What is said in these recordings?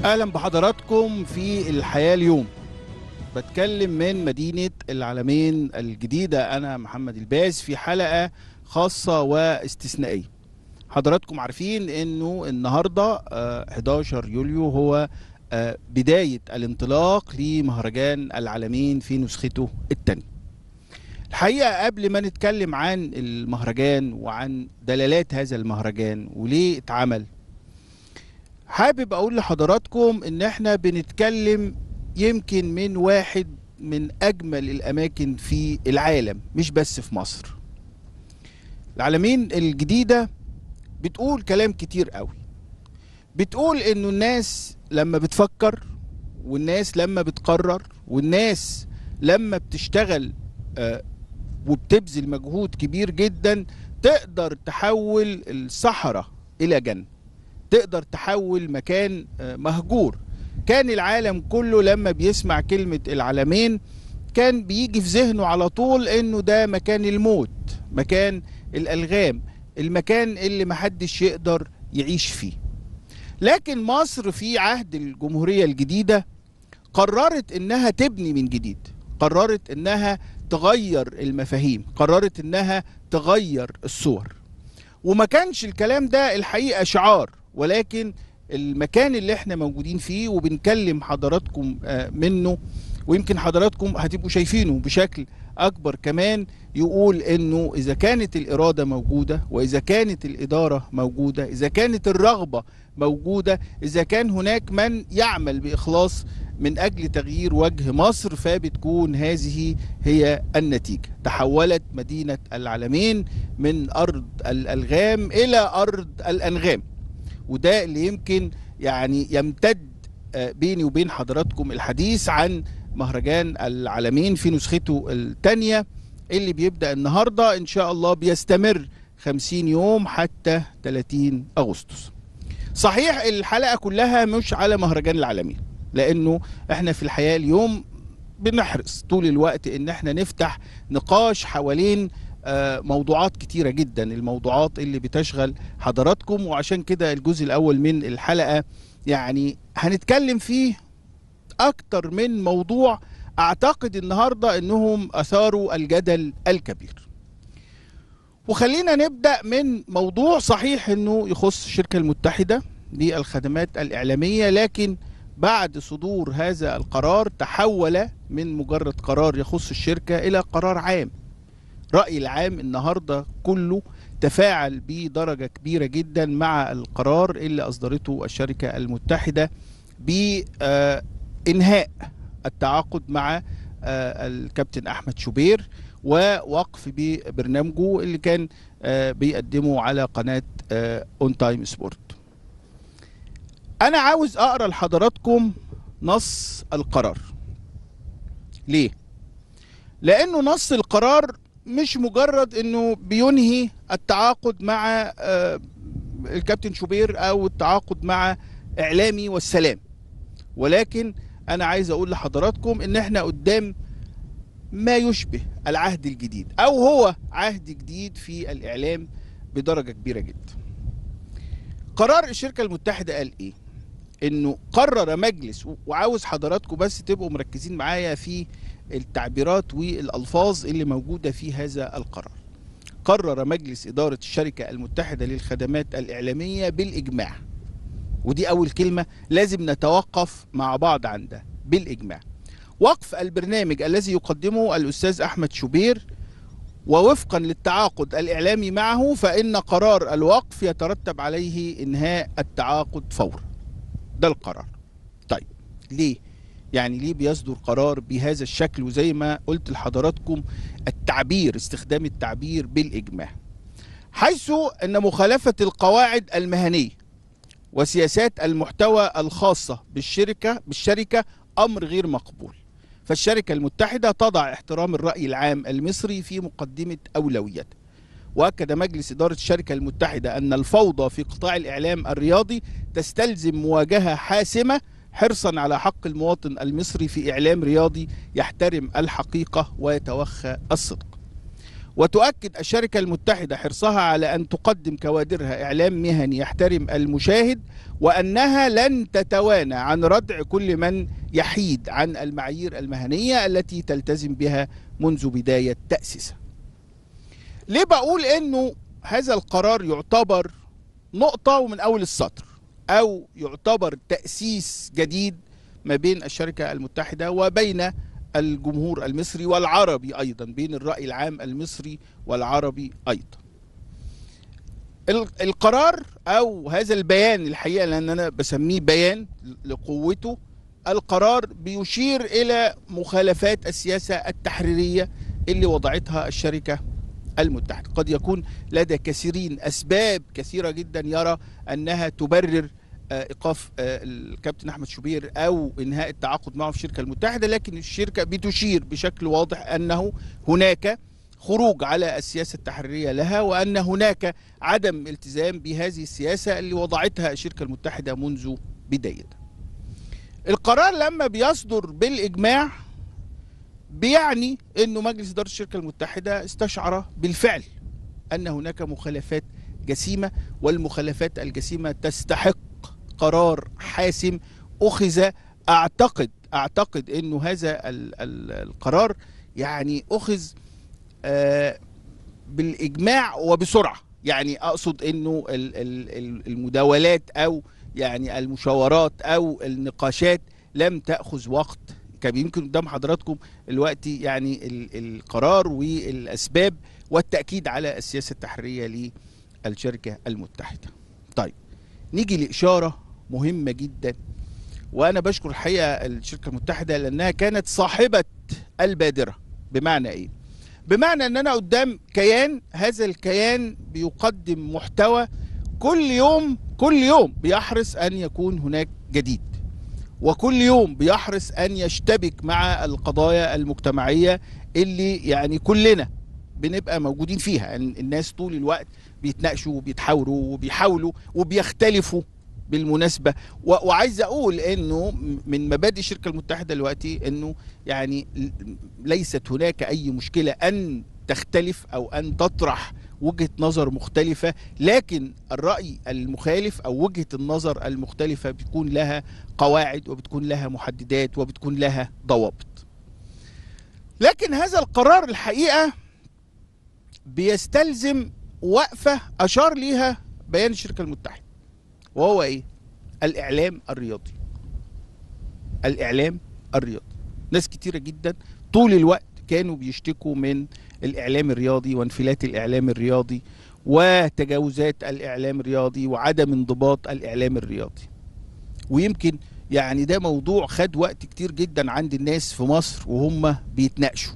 اهلا بحضراتكم في الحياه اليوم بتكلم من مدينه العالمين الجديده انا محمد الباز في حلقه خاصه واستثنائيه حضراتكم عارفين انه النهارده آه، 11 يوليو هو آه، بدايه الانطلاق لمهرجان العالمين في نسخته الثانيه الحقيقه قبل ما نتكلم عن المهرجان وعن دلالات هذا المهرجان وليه اتعمل حابب اقول لحضراتكم ان احنا بنتكلم يمكن من واحد من اجمل الاماكن في العالم مش بس في مصر العالمين الجديدة بتقول كلام كتير قوي بتقول انه الناس لما بتفكر والناس لما بتقرر والناس لما بتشتغل آه، وبتبذل مجهود كبير جدا تقدر تحول الصحراء الى جنة تقدر تحول مكان آه، مهجور كان العالم كله لما بيسمع كلمة العالمين كان بيجي في ذهنه على طول انه ده مكان الموت مكان الالغام المكان اللي محدش يقدر يعيش فيه لكن مصر في عهد الجمهورية الجديدة قررت انها تبني من جديد قررت انها تغير المفاهيم قررت انها تغير الصور وما كانش الكلام ده الحقيقة شعار ولكن المكان اللي احنا موجودين فيه وبنكلم حضراتكم آه، منه ويمكن حضراتكم هتبقوا شايفينه بشكل اكبر كمان يقول انه اذا كانت الاراده موجوده واذا كانت الاداره موجوده اذا كانت الرغبه موجوده اذا كان هناك من يعمل باخلاص من اجل تغيير وجه مصر فبتكون هذه هي النتيجه تحولت مدينه العالمين من ارض الالغام الى ارض الانغام وده اللي يمكن يعني يمتد آه، بيني وبين حضراتكم الحديث عن مهرجان العالمين في نسخته الثانية اللي بيبدأ النهاردة إن شاء الله بيستمر 50 يوم حتى 30 أغسطس صحيح الحلقة كلها مش على مهرجان العالمين لأنه احنا في الحياة اليوم بنحرص طول الوقت ان احنا نفتح نقاش حوالين آه، موضوعات كتيرة جدا الموضوعات اللي بتشغل حضراتكم وعشان كده الجزء الأول من الحلقة يعني هنتكلم فيه أكتر من موضوع أعتقد النهاردة أنهم أثاروا الجدل الكبير وخلينا نبدأ من موضوع صحيح أنه يخص الشركة المتحدة للخدمات الإعلامية لكن بعد صدور هذا القرار تحول من مجرد قرار يخص الشركة إلى قرار عام رأي العام النهاردة كله تفاعل بدرجة كبيرة جدا مع القرار اللي أصدرته الشركة المتحدة بإنهاء التعاقد مع آه، الكابتن أحمد شوبير ووقف ببرنامجه اللي كان آه، بيقدمه على قناة اون تايم سبورت أنا عاوز أقرأ لحضراتكم نص القرار ليه؟ لأنه نص القرار مش مجرد انه بينهي التعاقد مع آه، الكابتن شوبير او التعاقد مع اعلامي والسلام ولكن انا عايز اقول لحضراتكم ان احنا قدام ما يشبه العهد الجديد او هو عهد جديد في الاعلام بدرجة كبيرة جدا قرار الشركة المتحدة قال ايه انه قرر مجلس وعاوز حضراتكم بس تبقوا مركزين معايا في التعبيرات والالفاظ اللي موجوده في هذا القرار. قرر مجلس اداره الشركه المتحده للخدمات الاعلاميه بالاجماع. ودي اول كلمه لازم نتوقف مع بعض عندها بالاجماع. وقف البرنامج الذي يقدمه الاستاذ احمد شوبير ووفقا للتعاقد الاعلامي معه فان قرار الوقف يترتب عليه انهاء التعاقد فورا. ده القرار. طيب ليه؟ يعني ليه بيصدر قرار بهذا الشكل وزي ما قلت لحضراتكم التعبير استخدام التعبير بالإجماع حيث أن مخالفة القواعد المهنية وسياسات المحتوى الخاصة بالشركة بالشركة أمر غير مقبول فالشركة المتحدة تضع احترام الرأي العام المصري في مقدمة أولوياته واكد مجلس اداره الشركه المتحده ان الفوضى في قطاع الاعلام الرياضي تستلزم مواجهه حاسمه حرصا على حق المواطن المصري في اعلام رياضي يحترم الحقيقه ويتوخى الصدق. وتؤكد الشركة المتحدة حرصها على أن تقدم كوادرها إعلام مهني يحترم المشاهد وأنها لن تتوانى عن ردع كل من يحيد عن المعايير المهنية التي تلتزم بها منذ بداية تأسيسها ليه بقول أنه هذا القرار يعتبر نقطة ومن أول السطر أو يعتبر تأسيس جديد ما بين الشركة المتحدة وبين الجمهور المصري والعربي أيضا بين الرأي العام المصري والعربي أيضا القرار أو هذا البيان الحقيقة لأن أنا بسميه بيان لقوته القرار بيشير إلى مخالفات السياسة التحريرية اللي وضعتها الشركة المتحدة قد يكون لدى كثيرين أسباب كثيرة جدا يرى أنها تبرر ايقاف الكابتن احمد شوبير او انهاء التعاقد معه في الشركه المتحده لكن الشركه بتشير بشكل واضح انه هناك خروج على السياسه التحريريه لها وان هناك عدم التزام بهذه السياسه اللي وضعتها الشركه المتحده منذ بدايتها. القرار لما بيصدر بالاجماع بيعني انه مجلس اداره الشركه المتحده استشعر بالفعل ان هناك مخالفات جسيمه والمخالفات الجسيمه تستحق قرار حاسم اخذ اعتقد اعتقد انه هذا ال ال القرار يعني اخذ آه بالاجماع وبسرعه يعني اقصد انه ال ال المداولات او يعني المشاورات او النقاشات لم تاخذ وقت كان يمكن قدام حضراتكم الوقت يعني القرار والاسباب والتاكيد على السياسه التحريريه للشركه المتحده. طيب نيجي لاشاره مهمه جدا وانا بشكر الحقيقه الشركه المتحده لانها كانت صاحبه البادره بمعنى ايه بمعنى ان انا قدام كيان هذا الكيان بيقدم محتوى كل يوم كل يوم بيحرص ان يكون هناك جديد وكل يوم بيحرص ان يشتبك مع القضايا المجتمعيه اللي يعني كلنا بنبقى موجودين فيها يعني الناس طول الوقت بيتناقشوا وبيتحاوروا وبيحاولوا وبيختلفوا بالمناسبه وعايز اقول انه من مبادئ الشركه المتحده دلوقتي انه يعني ليست هناك اي مشكله ان تختلف او ان تطرح وجهه نظر مختلفه لكن الراي المخالف او وجهه النظر المختلفه بتكون لها قواعد وبتكون لها محددات وبتكون لها ضوابط لكن هذا القرار الحقيقه بيستلزم وقفه اشار ليها بيان الشركه المتحده وهو ايه الاعلام الرياضي الاعلام الرياضي ناس كتيره جدا طول الوقت كانوا بيشتكوا من الاعلام الرياضي وانفلات الاعلام الرياضي وتجاوزات الاعلام الرياضي وعدم انضباط الاعلام الرياضي ويمكن يعني ده موضوع خد وقت كتير جدا عند الناس في مصر وهم بيتناقشوا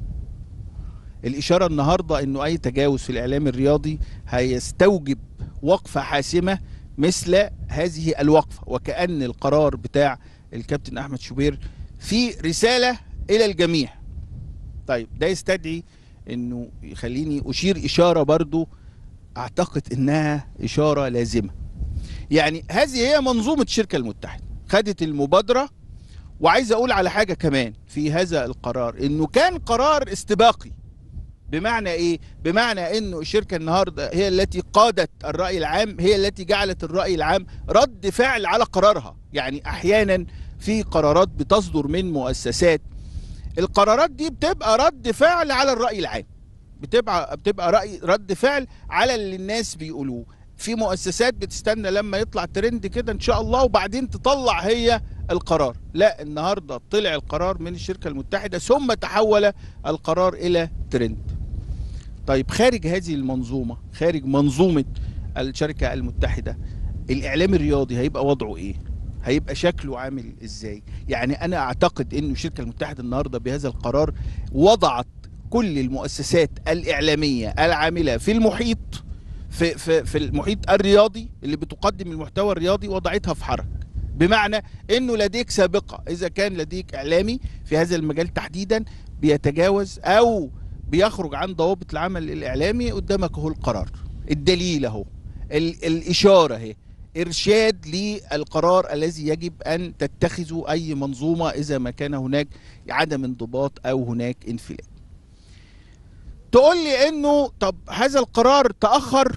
الإشارة النهاردة أنه أي تجاوز في الإعلام الرياضي هيستوجب وقفة حاسمة مثل هذه الوقفة وكأن القرار بتاع الكابتن أحمد شوبير في رسالة إلى الجميع طيب ده يستدعي أنه يخليني أشير إشارة برضو أعتقد أنها إشارة لازمة يعني هذه هي منظومة الشركة المتحدة خدت المبادرة وعايز أقول على حاجة كمان في هذا القرار أنه كان قرار استباقي بمعنى ايه بمعنى انه الشركه النهارده هي التي قادت الراي العام هي التي جعلت الراي العام رد فعل على قرارها يعني احيانا في قرارات بتصدر من مؤسسات القرارات دي بتبقى رد فعل على الراي العام بتبقى بتبقى راي رد فعل على اللي الناس بيقولوه في مؤسسات بتستنى لما يطلع ترند كده ان شاء الله وبعدين تطلع هي القرار لا النهارده طلع القرار من الشركه المتحده ثم تحول القرار الى ترند طيب خارج هذه المنظومه خارج منظومه الشركه المتحده الاعلام الرياضي هيبقى وضعه ايه هيبقى شكله عامل ازاي يعني انا اعتقد انه الشركه المتحده النهارده بهذا القرار وضعت كل المؤسسات الاعلاميه العامله في المحيط في في في المحيط الرياضي اللي بتقدم المحتوى الرياضي وضعتها في حرج بمعنى انه لديك سابقه اذا كان لديك اعلامي في هذا المجال تحديدا بيتجاوز او بيخرج عن ضوابط العمل الاعلامي قدامك اهو القرار الدليل اهو الاشاره اهي ارشاد للقرار الذي يجب ان تتخذه اي منظومه اذا ما كان هناك عدم انضباط او هناك انفلات تقول لي انه طب هذا القرار تاخر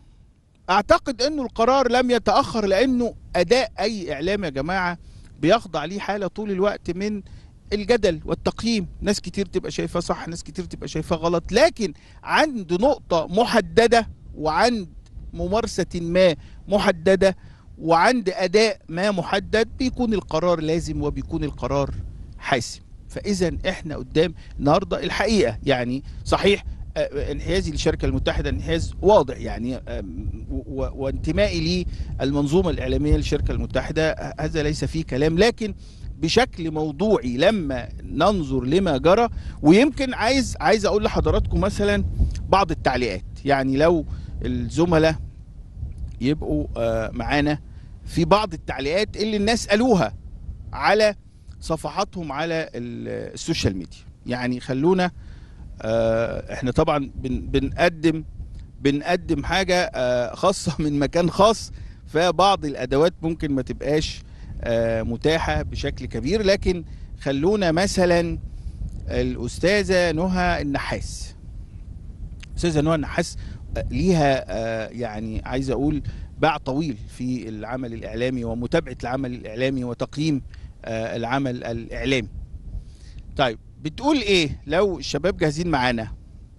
اعتقد انه القرار لم يتاخر لانه اداء اي اعلام يا جماعه بيخضع ليه حاله طول الوقت من الجدل والتقييم ناس كتير تبقى شايفاه صح ناس كتير تبقى شايفاه غلط لكن عند نقطه محدده وعند ممارسه ما محدده وعند اداء ما محدد بيكون القرار لازم وبيكون القرار حاسم فاذا احنا قدام النهارده الحقيقه يعني صحيح آه، انحيازي للشركه المتحده انحياز واضح يعني آم، و- و- وانتمائي للمنظومه الاعلاميه للشركه المتحده آه، هذا ليس فيه كلام لكن بشكل موضوعي لما ننظر لما جرى ويمكن عايز عايز اقول لحضراتكم مثلا بعض التعليقات يعني لو الزملاء يبقوا آه، معانا في بعض التعليقات اللي الناس قالوها على صفحاتهم على ال- السوشيال ميديا يعني خلونا آه، احنا طبعا بن بنقدم بنقدم حاجة آه، خاصة من مكان خاص فبعض الأدوات ممكن ما تبقاش آه، متاحة بشكل كبير لكن خلونا مثلا الأستاذة نهى النحاس أستاذة نهى النحاس آه، ليها آه، يعني عايز أقول باع طويل في العمل الإعلامي ومتابعة العمل الإعلامي وتقييم آه، العمل الإعلامي طيب بتقول ايه لو الشباب جاهزين معانا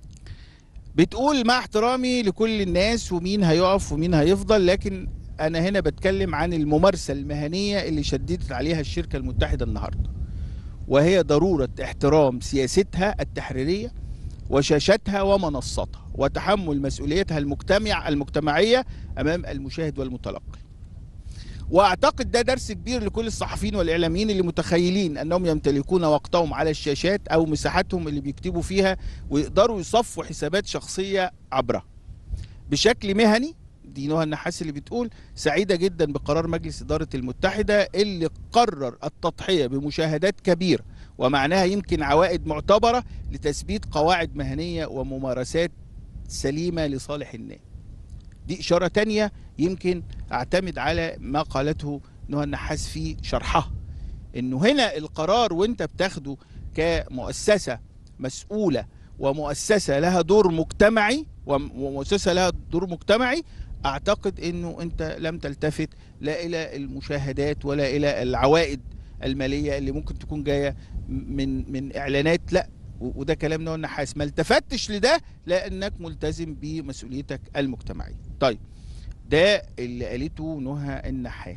بتقول مع احترامي لكل الناس ومين هيقف ومين هيفضل لكن انا هنا بتكلم عن الممارسة المهنية اللي شددت عليها الشركة المتحدة النهاردة وهي ضرورة احترام سياستها التحريرية وشاشتها ومنصتها وتحمل مسؤوليتها المجتمع المجتمعية امام المشاهد والمتلقي واعتقد ده درس كبير لكل الصحفيين والاعلاميين اللي متخيلين انهم يمتلكون وقتهم على الشاشات او مساحاتهم اللي بيكتبوا فيها ويقدروا يصفوا حسابات شخصيه عبرها بشكل مهني دي نهى النحاس اللي بتقول سعيده جدا بقرار مجلس اداره المتحده اللي قرر التضحيه بمشاهدات كبيره ومعناها يمكن عوائد معتبره لتثبيت قواعد مهنيه وممارسات سليمه لصالح الناس دي إشارة تانية يمكن أعتمد على ما قالته نهى النحاس في شرحها إنه هنا القرار وأنت بتاخده كمؤسسة مسؤولة ومؤسسة لها دور مجتمعي وم- ومؤسسة لها دور مجتمعي أعتقد إنه أنت لم تلتفت لا إلى المشاهدات ولا إلى العوائد المالية اللي ممكن تكون جاية من من إعلانات لا و- وده كلام نوع النحاس ما التفتش لده لانك ملتزم بمسؤوليتك المجتمعيه طيب ده اللي قالته نهى النحاس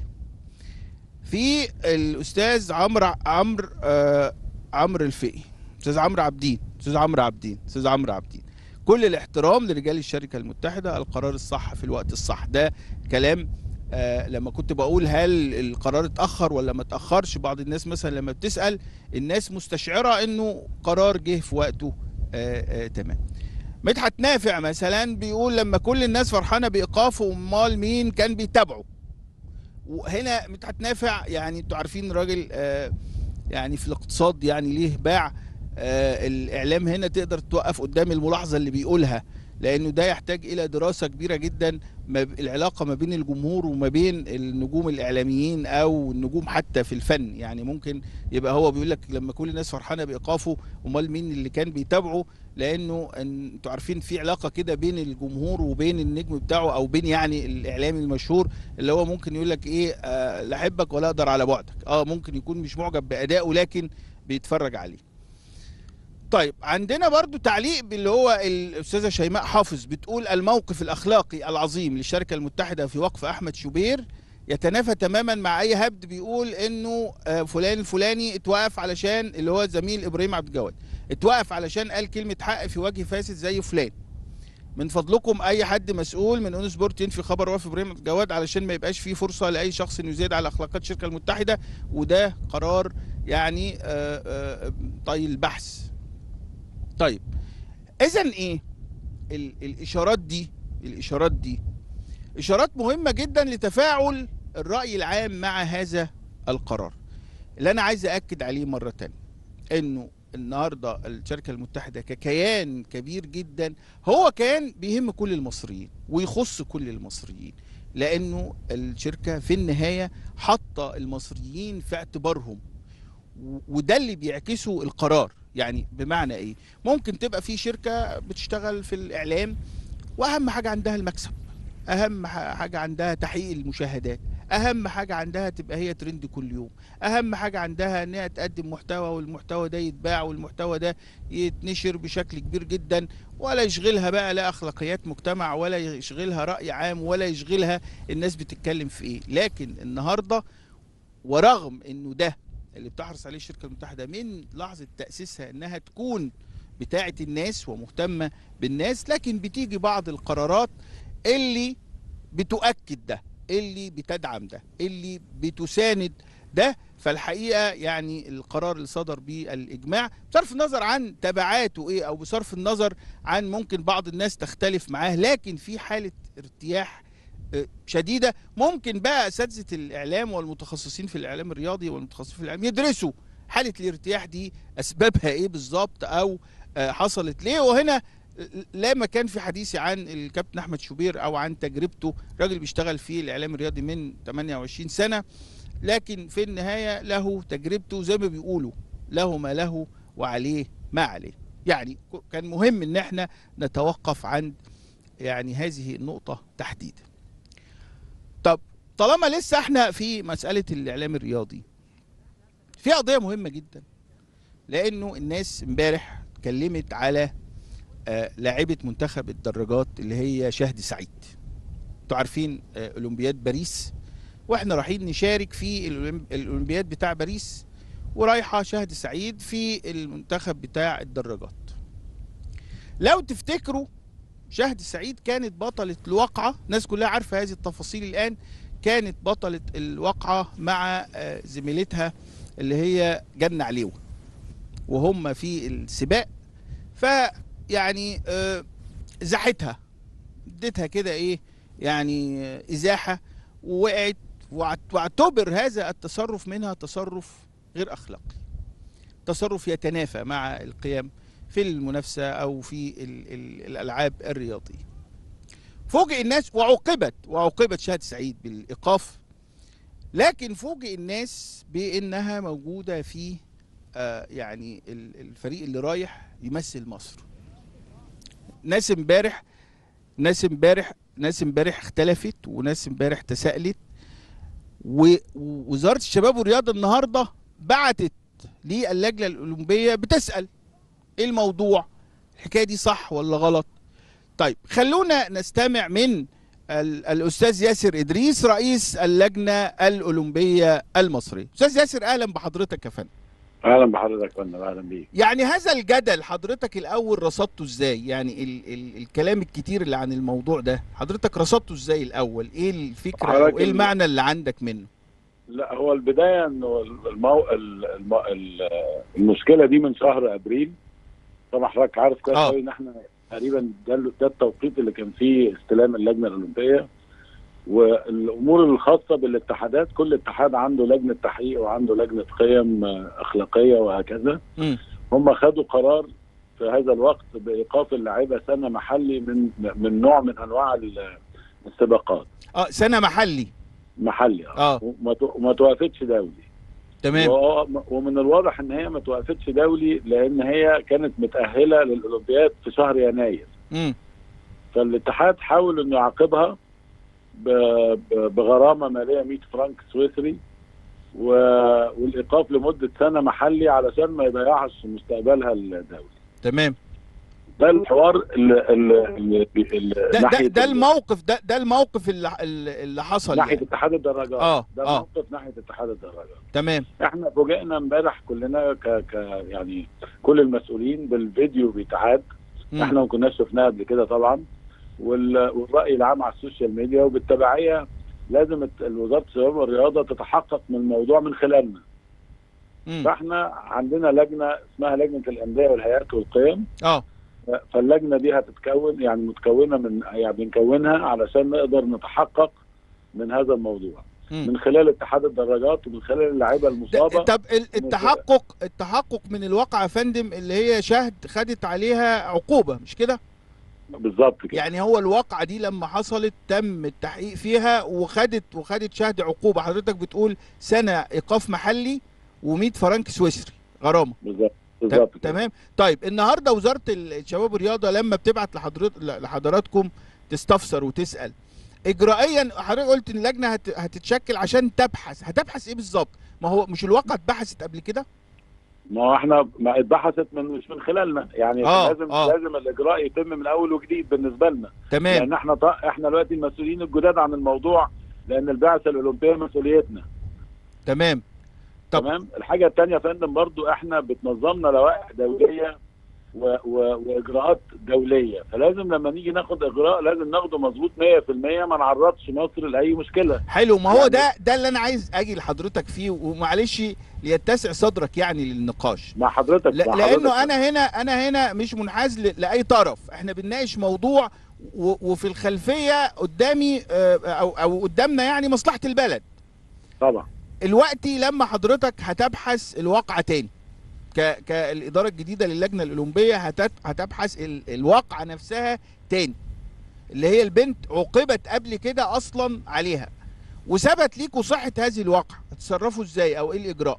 في الاستاذ عمرو عمرو آه عمرو الفقي استاذ عمرو عابدين استاذ عمرو عابدين استاذ عمرو عابدين كل الاحترام لرجال الشركه المتحده القرار الصح في الوقت الصح ده كلام آه لما كنت بقول هل القرار اتاخر ولا ما اتاخرش بعض الناس مثلا لما بتسال الناس مستشعره انه قرار جه في وقته آه آه تمام مدحت نافع مثلا بيقول لما كل الناس فرحانه بايقافه امال مين كان بيتابعه وهنا مدحت نافع يعني انتوا عارفين راجل آه يعني في الاقتصاد يعني ليه باع آه الاعلام هنا تقدر توقف قدام الملاحظه اللي بيقولها لانه ده يحتاج الى دراسه كبيره جدا ما ب- العلاقه ما بين الجمهور وما بين النجوم الاعلاميين او النجوم حتى في الفن يعني ممكن يبقى هو بيقول لك لما كل الناس فرحانه بايقافه امال مين اللي كان بيتابعه لانه إن- انتوا عارفين في علاقه كده بين الجمهور وبين النجم بتاعه او بين يعني الاعلامي المشهور اللي هو ممكن يقول لك ايه آه لا احبك ولا اقدر على بعدك اه ممكن يكون مش معجب بادائه لكن بيتفرج عليه طيب عندنا برضو تعليق اللي هو الاستاذه شيماء حافظ بتقول الموقف الاخلاقي العظيم للشركه المتحده في وقف احمد شوبير يتنافى تماما مع اي هبد بيقول انه آه، فلان الفلاني اتوقف علشان اللي هو زميل ابراهيم عبد الجواد اتوقف علشان قال كلمه حق في وجه فاسد زي فلان من فضلكم اي حد مسؤول من اون سبورت ينفي خبر وفاه ابراهيم عبد الجواد علشان ما يبقاش فيه فرصه لاي شخص انه يزيد على اخلاقيات الشركه المتحده وده قرار يعني آه، آه، طي البحث طيب اذا ايه ال- الاشارات دي الاشارات دي اشارات مهمه جدا لتفاعل الراي العام مع هذا القرار اللي انا عايز اكد عليه مره تانية انه النهارده الشركه المتحده ككيان كبير جدا هو كيان بيهم كل المصريين ويخص كل المصريين لانه الشركه في النهايه حاطه المصريين في اعتبارهم و- وده اللي بيعكسه القرار يعني بمعنى ايه ممكن تبقى في شركه بتشتغل في الاعلام واهم حاجه عندها المكسب اهم ح- حاجه عندها تحقيق المشاهدات اهم حاجه عندها تبقى هي ترند كل يوم اهم حاجه عندها انها تقدم محتوى والمحتوى ده يتباع والمحتوى ده يتنشر بشكل كبير جدا ولا يشغلها بقى لا اخلاقيات مجتمع ولا يشغلها راي عام ولا يشغلها الناس بتتكلم في ايه لكن النهارده ورغم انه ده اللي بتحرص عليه الشركه المتحده من لحظه تاسيسها انها تكون بتاعه الناس ومهتمه بالناس لكن بتيجي بعض القرارات اللي بتؤكد ده اللي بتدعم ده اللي بتساند ده فالحقيقه يعني القرار اللي صدر بالاجماع بصرف النظر عن تبعاته ايه او بصرف النظر عن ممكن بعض الناس تختلف معاه لكن في حاله ارتياح آه، شديده ممكن بقى اساتذه الاعلام والمتخصصين في الاعلام الرياضي والمتخصصين في الاعلام يدرسوا حاله الارتياح دي اسبابها ايه بالظبط او آه، حصلت ليه وهنا لا مكان في حديثي عن الكابتن احمد شوبير او عن تجربته راجل بيشتغل في الاعلام الرياضي من 28 سنه لكن في النهايه له تجربته زي ما بيقولوا له ما له وعليه ما عليه يعني كان مهم ان احنا نتوقف عند يعني هذه النقطه تحديدا طب طالما لسه احنا في مساله الاعلام الرياضي في قضيه مهمه جدا لانه الناس امبارح اتكلمت على آه، لاعبة منتخب الدراجات اللي هي شهد سعيد انتوا عارفين آه، اولمبياد باريس واحنا رايحين نشارك في الأولمب- الاولمبياد بتاع باريس ورايحه شهد سعيد في المنتخب بتاع الدراجات لو تفتكروا شهد سعيد كانت بطلة الواقعة الناس كلها عارفة هذه التفاصيل الآن كانت بطلة الواقعة مع آه، زميلتها اللي هي جنة عليوة وهم في السباق فيعني آه، زحتها اديتها كده ايه يعني آه، ازاحه ووقعت واعت- واعتبر هذا التصرف منها تصرف غير اخلاقي تصرف يتنافى مع القيام في المنافسه او في ال ال الالعاب الرياضيه فوجئ الناس وعوقبت وعوقبت شهد سعيد بالايقاف لكن فوجئ الناس بانها موجوده في آه، يعني ال- الفريق اللي رايح يمثل مصر ناس امبارح ناس امبارح ناس امبارح اختلفت وناس امبارح تساءلت و- ووزاره الشباب والرياضه النهارده بعتت للجنه الاولمبيه بتسال ايه الموضوع الحكايه دي صح ولا غلط طيب خلونا نستمع من ال- الاستاذ ياسر ادريس رئيس اللجنه الاولمبيه المصريه استاذ ياسر اهلا بحضرتك يا فندم اهلا بحضرتك يا فندم اهلا بيك يعني هذا الجدل حضرتك الاول رصدته ازاي يعني ال ال الكلام الكتير اللي عن الموضوع ده حضرتك رصدته ازاي الاول ايه الفكره او حضرتك ايه ال- المعنى اللي عندك منه لا هو البدايه انه المو... ال- الم... ال- المشكله دي من شهر ابريل طبعا حضرتك عارف كويس آه. قوي ان احنا تقريبا ده, ال- ده التوقيت اللي كان فيه استلام اللجنه الاولمبيه والامور الخاصه بالاتحادات كل اتحاد عنده لجنه تحقيق وعنده لجنه قيم آه، اخلاقيه وهكذا مم. هم خدوا قرار في هذا الوقت بايقاف اللاعيبه سنه محلي من من نوع من انواع ال- السباقات اه سنه محلي محلي اه وما تو- وما توقفتش دولي تمام و- ومن الواضح ان هي ما توقفتش دولي لان هي كانت متاهله للاولمبياد في شهر يناير مم. فالاتحاد حاول انه يعاقبها ب- ب- بغرامه ماليه 100 فرنك سويسري و- والايقاف لمده سنه محلي علشان ما يضيعش مستقبلها الدولي تمام ده الحوار اللي, اللي, اللي, اللي ده ده, ناحية ده ال- الموقف ده ده الموقف اللي اللي حصل ناحيه يعني. اتحاد الدراجات آه، ده آه. موقف ناحيه اتحاد الدراجات تمام احنا فوجئنا امبارح كلنا ك... ك يعني كل المسؤولين بالفيديو بيتعاد مم. احنا ما كناش شفناه قبل كده طبعا وال... والراي العام على السوشيال ميديا وبالتبعيه لازم الت- وزاره الشباب والرياضه تتحقق من الموضوع من خلالنا مم. فاحنا عندنا لجنه اسمها لجنه الانديه والهيئات والقيم اه فاللجنه دي هتتكون يعني متكونه من يعني بنكونها علشان نقدر نتحقق من هذا الموضوع مم. من خلال اتحاد الدراجات ومن خلال اللعيبه ده- المصابه طب ال- التحقق التحقق من الواقع يا فندم اللي هي شهد خدت عليها عقوبه مش كده بالظبط كده يعني هو الواقعة دي لما حصلت تم التحقيق فيها وخدت وخدت شهد عقوبة حضرتك بتقول سنة إيقاف محلي و100 فرنك سويسري غرامة بالظبط بالظبط كده. تمام طيب النهارده وزاره الشباب والرياضه لما بتبعت لحضرت لحضراتكم تستفسر وتسال اجرائيا حضرتك قلت ان اللجنه هت... هتتشكل عشان تبحث هتبحث ايه بالظبط ما هو مش الواقع اتبحثت قبل كده ما هو احنا ما اتبحثت من مش من خلالنا يعني آه، لازم آه. لازم الاجراء يتم من اول وجديد بالنسبه لنا تمام لان احنا ط... احنا دلوقتي المسؤولين الجداد عن الموضوع لان البعثه الاولمبيه مسؤوليتنا تمام طب- تمام الحاجه الثانيه يا فندم برضو احنا بتنظمنا لوائح دوليه و... و... واجراءات دوليه فلازم لما نيجي ناخد اجراء لازم ناخده مظبوط 100% ما نعرضش مصر لاي مشكله حلو ما هو يعني- ده ده اللي انا عايز اجي لحضرتك فيه ومعلش ليتسع صدرك يعني للنقاش مع حضرتك لا مع لانه حضرتك. انا هنا انا هنا مش منحاز ل- لاي طرف احنا بنناقش موضوع و- وفي الخلفيه قدامي آه، او او قدامنا يعني مصلحه البلد طبعا الوقتي لما حضرتك هتبحث الواقعة تاني ك... كالإدارة الجديدة للجنة الأولمبية هتت... هتبحث ال... الواقعة نفسها تاني اللي هي البنت عوقبت قبل كده أصلا عليها وثبت ليكوا صحة هذه الواقعة هتتصرفوا ازاي أو ايه الإجراء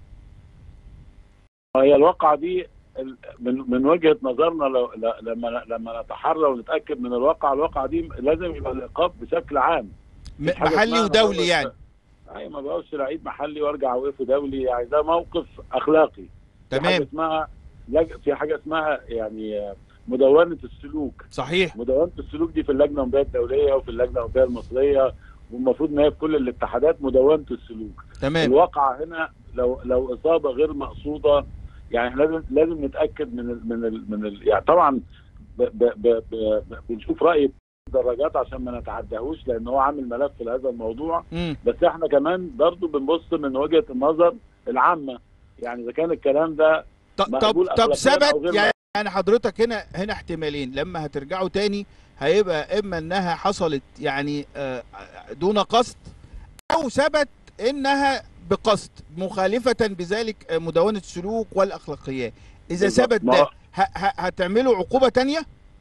هي الواقعة دي ال- من من وجهة نظرنا لو ل- لما لما نتحرى ونتأكد من الواقعة الواقعة دي لازم يبقى العقاب بشكل عام م... مش حاجة محلي اسمها ودولي أنا يعني بقول- اي ما بقولش لعيب محلي وارجع اوقفه دولي يعني ده موقف اخلاقي في حاجة تمام اسمها لج- في حاجة اسمها يعني آه، مدونة السلوك صحيح مدونة السلوك دي في اللجنة الأولمبية الدولية وفي اللجنة الأولمبية المصرية والمفروض ان هي في كل الاتحادات مدونة السلوك تمام الواقعة هنا لو لو اصابه غير مقصوده يعني إحنا لازم لازم نتاكد من ال من ال من ال يعني طبعا ب ب ب ب ب بنشوف راي الدراجات عشان ما نتعداهوش لان هو عامل ملف لهذا الموضوع مم. بس احنا كمان برضو بنبص من وجهه النظر العامه يعني اذا كان الكلام ده ط- طب مقبول طب أخلاقياً أو ثبت غير يعني يعني حضرتك هنا هنا احتمالين لما هترجعوا تاني هيبقى اما انها حصلت يعني آه، دون قصد او ثبت انها بقصد مخالفة بذلك آه، مدونة السلوك والاخلاقيات اذا بالظبط. ثبت ما ده هو- ه- ه- هتعملوا عقوبة تانية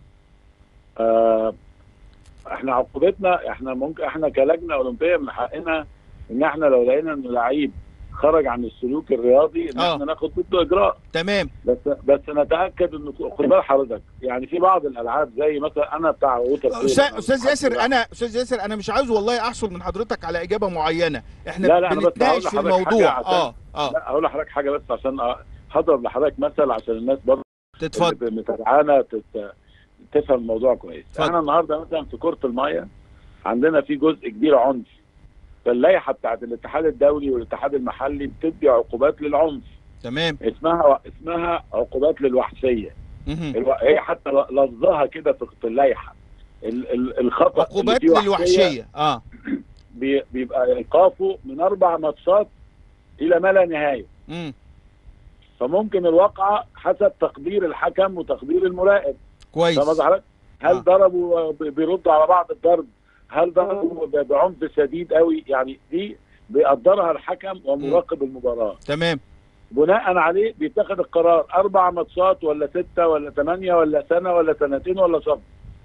آه احنا عقوبتنا احنا ممكن احنا كلجنه اولمبيه من حقنا ان احنا لو لقينا انه لعيب خرج عن السلوك الرياضي ان آه. احنا ناخد ضده اجراء تمام بس بس نتاكد انه خد بال حضرتك يعني في بعض الالعاب زي مثلا انا بتاع ووتر بولو. أستاذ استاذ ياسر انا استاذ ياسر انا مش عاوز والله احصل من حضرتك على اجابة معينة احنا لا، لا، أنا بس بنتناقش في هقول لحضرتك الموضوع حاجة اه اه لا هقول لحضرتك حاجه بس عشان أ- هضرب لحضرتك مثل عشان الناس برضه تتفضل اللي متابعانا تت- تفهم الموضوع كويس اتفضل. احنا النهارده مثلا في كره الميه عندنا في جزء كبير عنف فاللائحه بتاعت الاتحاد الدولي والاتحاد المحلي بتدي عقوبات للعنف تمام اسمها اسمها عقوبات للوحشيه مهم. الو... هي حتى ل- لفظها كده في في اللائحه ال... ال... الخطا اللي عقوبات فيه وحشية للوحشية اه بي... بيبقى ايقافه من اربع ماتشات الى ما لا نهايه مم. فممكن الواقعه حسب تقدير الحكم وتقدير المراقب كويس فاهم قصدي حضرتك؟ هل آه. ضربوا ب- بيردوا على بعض الضرب؟ هل ضربوا ب- بعنف شديد قوي؟ يعني دي بيقدرها الحكم ومراقب المباراه تمام بناء عليه بيتخذ القرار اربع ماتشات ولا سته ولا ثمانيه ولا سنه ولا سنتين ولا شهر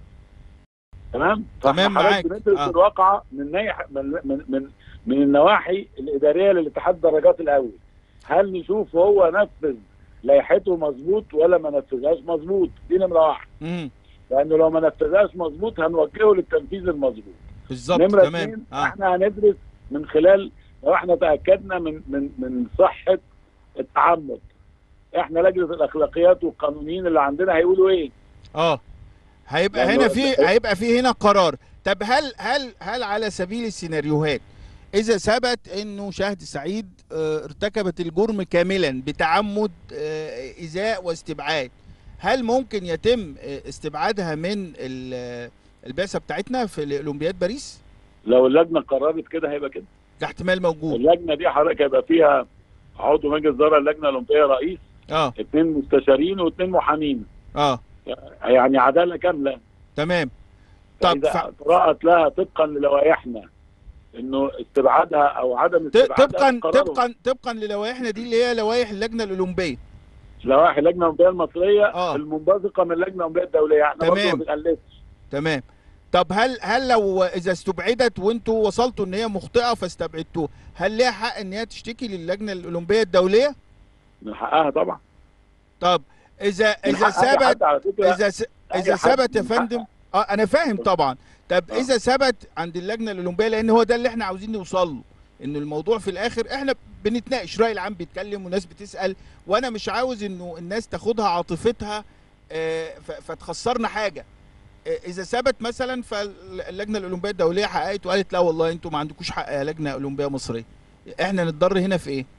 تمام فإحنا تمام حضرتك معاك. بندرس آه. الواقعه من ناحيه من من من, من النواحي الاداريه للاتحاد الدرجات الاول هل نشوف هو نفذ لائحته مظبوط ولا ما نفذهاش مظبوط دي نمره واحد مم. لانه لو ما نفذهاش مظبوط هنوجهه للتنفيذ المظبوط بالظبط نمره تمام اثنين اه احنا هندرس من خلال لو احنا تاكدنا من من من صحه التعمد احنا لجنه الاخلاقيات والقانونيين اللي عندنا هيقولوا ايه اه هيبقى يعني هنا هو- في هيبقى في هنا قرار طب هل هل هل على سبيل السيناريوهات اذا ثبت انه شهد سعيد آه، ارتكبت الجرم كاملا بتعمد آه، ايذاء واستبعاد هل ممكن يتم آه، استبعادها من ال- البعثه بتاعتنا في الاولمبياد باريس لو اللجنه قررت كده هيبقى كده ده احتمال موجود اللجنه دي حضرتك هيبقى فيها عضو مجلس اداره اللجنه الاولمبيه رئيس اه اثنين مستشارين واثنين محامين اه يعني عداله كامله تمام طب اذا ف- قرات لها طبقا للوائحنا انه استبعادها او عدم ت- استبعادها طبقا قرارهم. طبقا طبقا للوائحنا دي اللي هي لوائح اللجنه الاولمبيه لوائح اللجنه الاولمبيه المصريه آه. المنبثقه من اللجنه الاولمبيه الدوليه احنا برضه تمام. ما بنقلدش تمام طب هل هل لو اذا استبعدت وانتوا وصلتوا ان هي مخطئه فاستبعدتوها هل ليها حق ان هي تشتكي للجنه الاولمبيه الدوليه من حقها طبعا طب اذا من اذا حق أي ثبت حد على فكرة اذا س... أي اذا حد ثبت يا من حق- فندم اه انا فاهم طبعا طب آه. اذا ثبت عند اللجنه الاولمبيه لان هو ده اللي احنا عاوزين نوصل له ان الموضوع في الاخر احنا بنتناقش راي العام بيتكلم وناس بتسال وانا مش عاوز انه الناس تاخدها عاطفتها آه، ف- فتخسرنا حاجه آه، اذا ثبت مثلا فاللجنه الاولمبيه الدوليه حققت وقالت لا والله انتوا ما عندكوش حق يا لجنه اولمبيه مصريه احنا نتضر هنا في ايه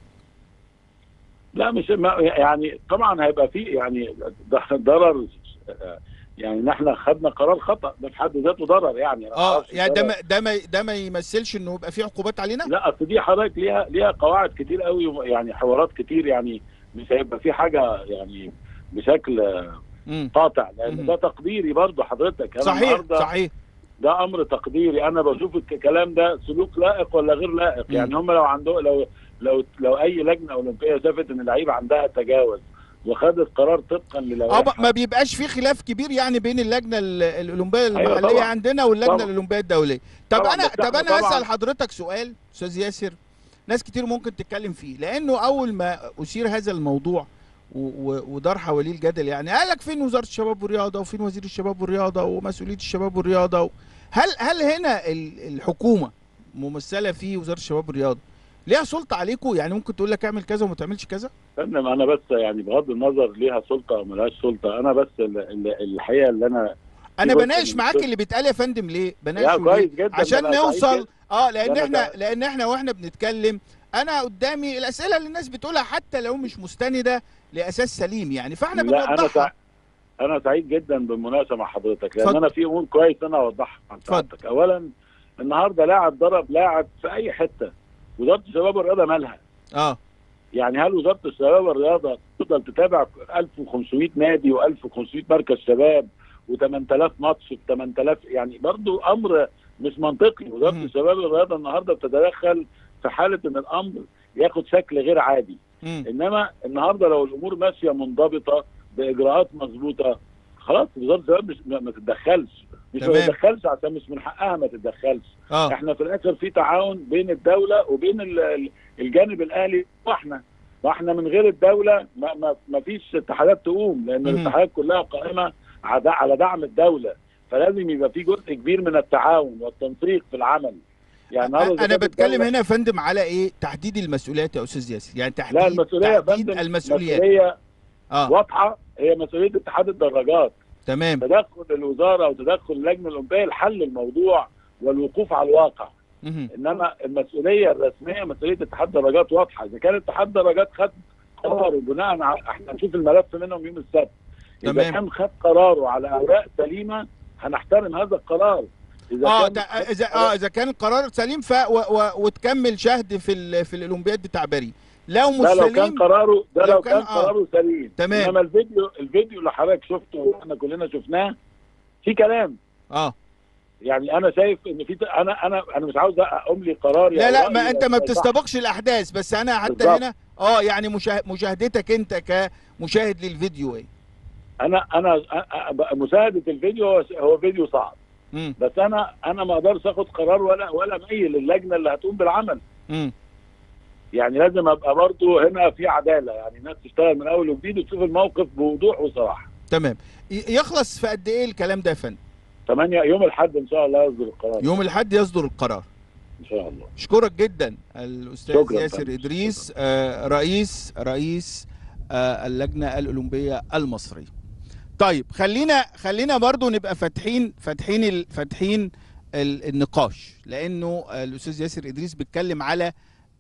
لا مش ما يعني طبعا هيبقى في يعني ض- ضرر آه، يعني ان احنا خدنا قرار خطا ده في حد ذاته ضرر يعني أنا اه معرفش يعني ده الضرر. ما ده ما ده ما يمثلش انه يبقى في عقوبات علينا لا اصل دي حضرتك ليها ليها قواعد كتير قوي وم- يعني حوارات كتير يعني مش هيبقى في حاجه يعني بشكل آه، مم. قاطع لان مم. ده تقديري برضه حضرتك أنا صحيح النهاردة صحيح ده امر تقديري انا بشوف الكلام ده سلوك لائق ولا غير لائق مم. يعني هم لو عندهم لو لو لو اي لجنه اولمبيه شافت ان اللعيبه عندها تجاوز وخدت قرار طبقا اه للوائح ما بيبقاش في خلاف كبير يعني بين اللجنه ال- الاولمبيه المحليه طبعا. عندنا واللجنه طبعا. الاولمبيه الدوليه طب طبعا، انا بس طب احنا انا طبعا- اسال حضرتك سؤال استاذ ياسر ناس كتير ممكن تتكلم فيه لانه اول ما اثير هذا الموضوع و- و- ودار حواليه الجدل يعني قال لك فين وزاره الشباب والرياضه وفين وزير الشباب والرياضه ومسؤوليه الشباب والرياضه و... هل هل هنا ال- الحكومه ممثله في وزاره الشباب والرياضه ليها سلطه عليكم يعني ممكن تقول لك اعمل كذا وما تعملش كذا فندم انا بس يعني بغض النظر ليها سلطه او ملهاش سلطه انا بس ال- ال- الحقيقه اللي انا انا جزء بناقش من معاك السلطة. اللي بيتقال يا فندم ليه لا بناقشه ليه كويس جدا عشان ده أنا سعيد نوصل جدا. اه لان ده أنا احنا سعيد. لان احنا واحنا بنتكلم انا قدامي الاسئله اللي الناس بتقولها حتى لو مش مستنده لاساس سليم يعني فاحنا لا انا بنوضحها سع... انا سعيد جدا بالمناقشه مع حضرتك لان اتفضل. انا في امور كويس انا اوضحها عن اتفضل. سعادتك اولا النهارده لاعب ضرب لاعب في اي حته وزاره الشباب والرياضه مالها اه يعني هل وزاره الشباب والرياضه تفضل تتابع 1500 نادي و1500 مركز شباب و8000 ماتش في 8000 يعني برضو امر مش منطقي وزاره مم. الشباب والرياضه النهارده بتتدخل في حاله ان الامر ياخد شكل غير عادي مم. انما النهارده لو الامور ماشيه منضبطه باجراءات مظبوطه خلاص وزاره الشباب مش ما ما تتدخلش مش ما تمام. تتدخلش عشان مش من حقها ما تتدخلش اه احنا في الاخر في تعاون بين الدوله وبين ال- ال- الجانب الاهلي واحنا واحنا من غير الدوله ما, ما, ما فيش اتحادات تقوم لان مم. الاتحادات كلها قائمه عدا- على دعم الدوله فلازم يبقى في جزء كبير من التعاون والتنسيق في العمل يعني النهارده إذا انا كانت بتكلم الدولة- هنا يا فندم على ايه تحديد المسؤوليات يا استاذ ياسر يعني تحديد لا المسؤوليه يا تحديد فندم المسؤوليات مسؤوليه اه واضحه هي مسؤوليه اتحاد الدراجات تمام تدخل الوزاره وتدخل اللجنه الاولمبيه لحل الموضوع والوقوف على الواقع مهم. انما المسؤوليه الرسميه مسؤوليه اتحاد درجات واضحه اذا كان اتحاد درجات خد قراره بناء على احنا هنشوف الملف منهم يوم السبت اذا تمام. كان خد قراره على اوراق سليمه هنحترم هذا القرار اذا اه كان ده خد اذا قرار- اه اذا كان القرار سليم ف و و وتكمل شهد في ال في الاولمبياد بتاع باريس لو مش ده لو كان سليم قراره ده لو لو كان- كان آه. قراره سليم تمام. انما الفيديو الفيديو اللي حضرتك شفته واحنا كلنا شفناه في كلام اه يعني انا شايف ان في انا انا انا مش عاوز املي قراري لا أو لا رأيي ما انت ما صح. بتستبقش الاحداث بس انا حتى بالظبط. هنا اه يعني مشاه- مشاهدتك انت كمشاهد للفيديو ايه انا انا أ- أ- مشاهده الفيديو هو هو فيديو صعب امم بس انا انا ما اقدرش اخد قرار ولا ولا ميل اللجنه اللي هتقوم بالعمل امم يعني لازم ابقى برضو هنا في عداله يعني الناس تشتغل من اول وجديد وتشوف الموقف بوضوح وصراحه تمام ي- يخلص في قد ايه الكلام ده يا فندم 8 يوم الاحد ان شاء الله يصدر القرار يوم الاحد يصدر القرار ان شاء الله اشكرك جدا الاستاذ شكراً ياسر فندم. ادريس آه رئيس رئيس آه اللجنه الاولمبيه المصريه طيب خلينا خلينا برضو نبقى فاتحين فاتحين ال- فاتحين ال- النقاش لانه آه، الاستاذ ياسر ادريس بيتكلم على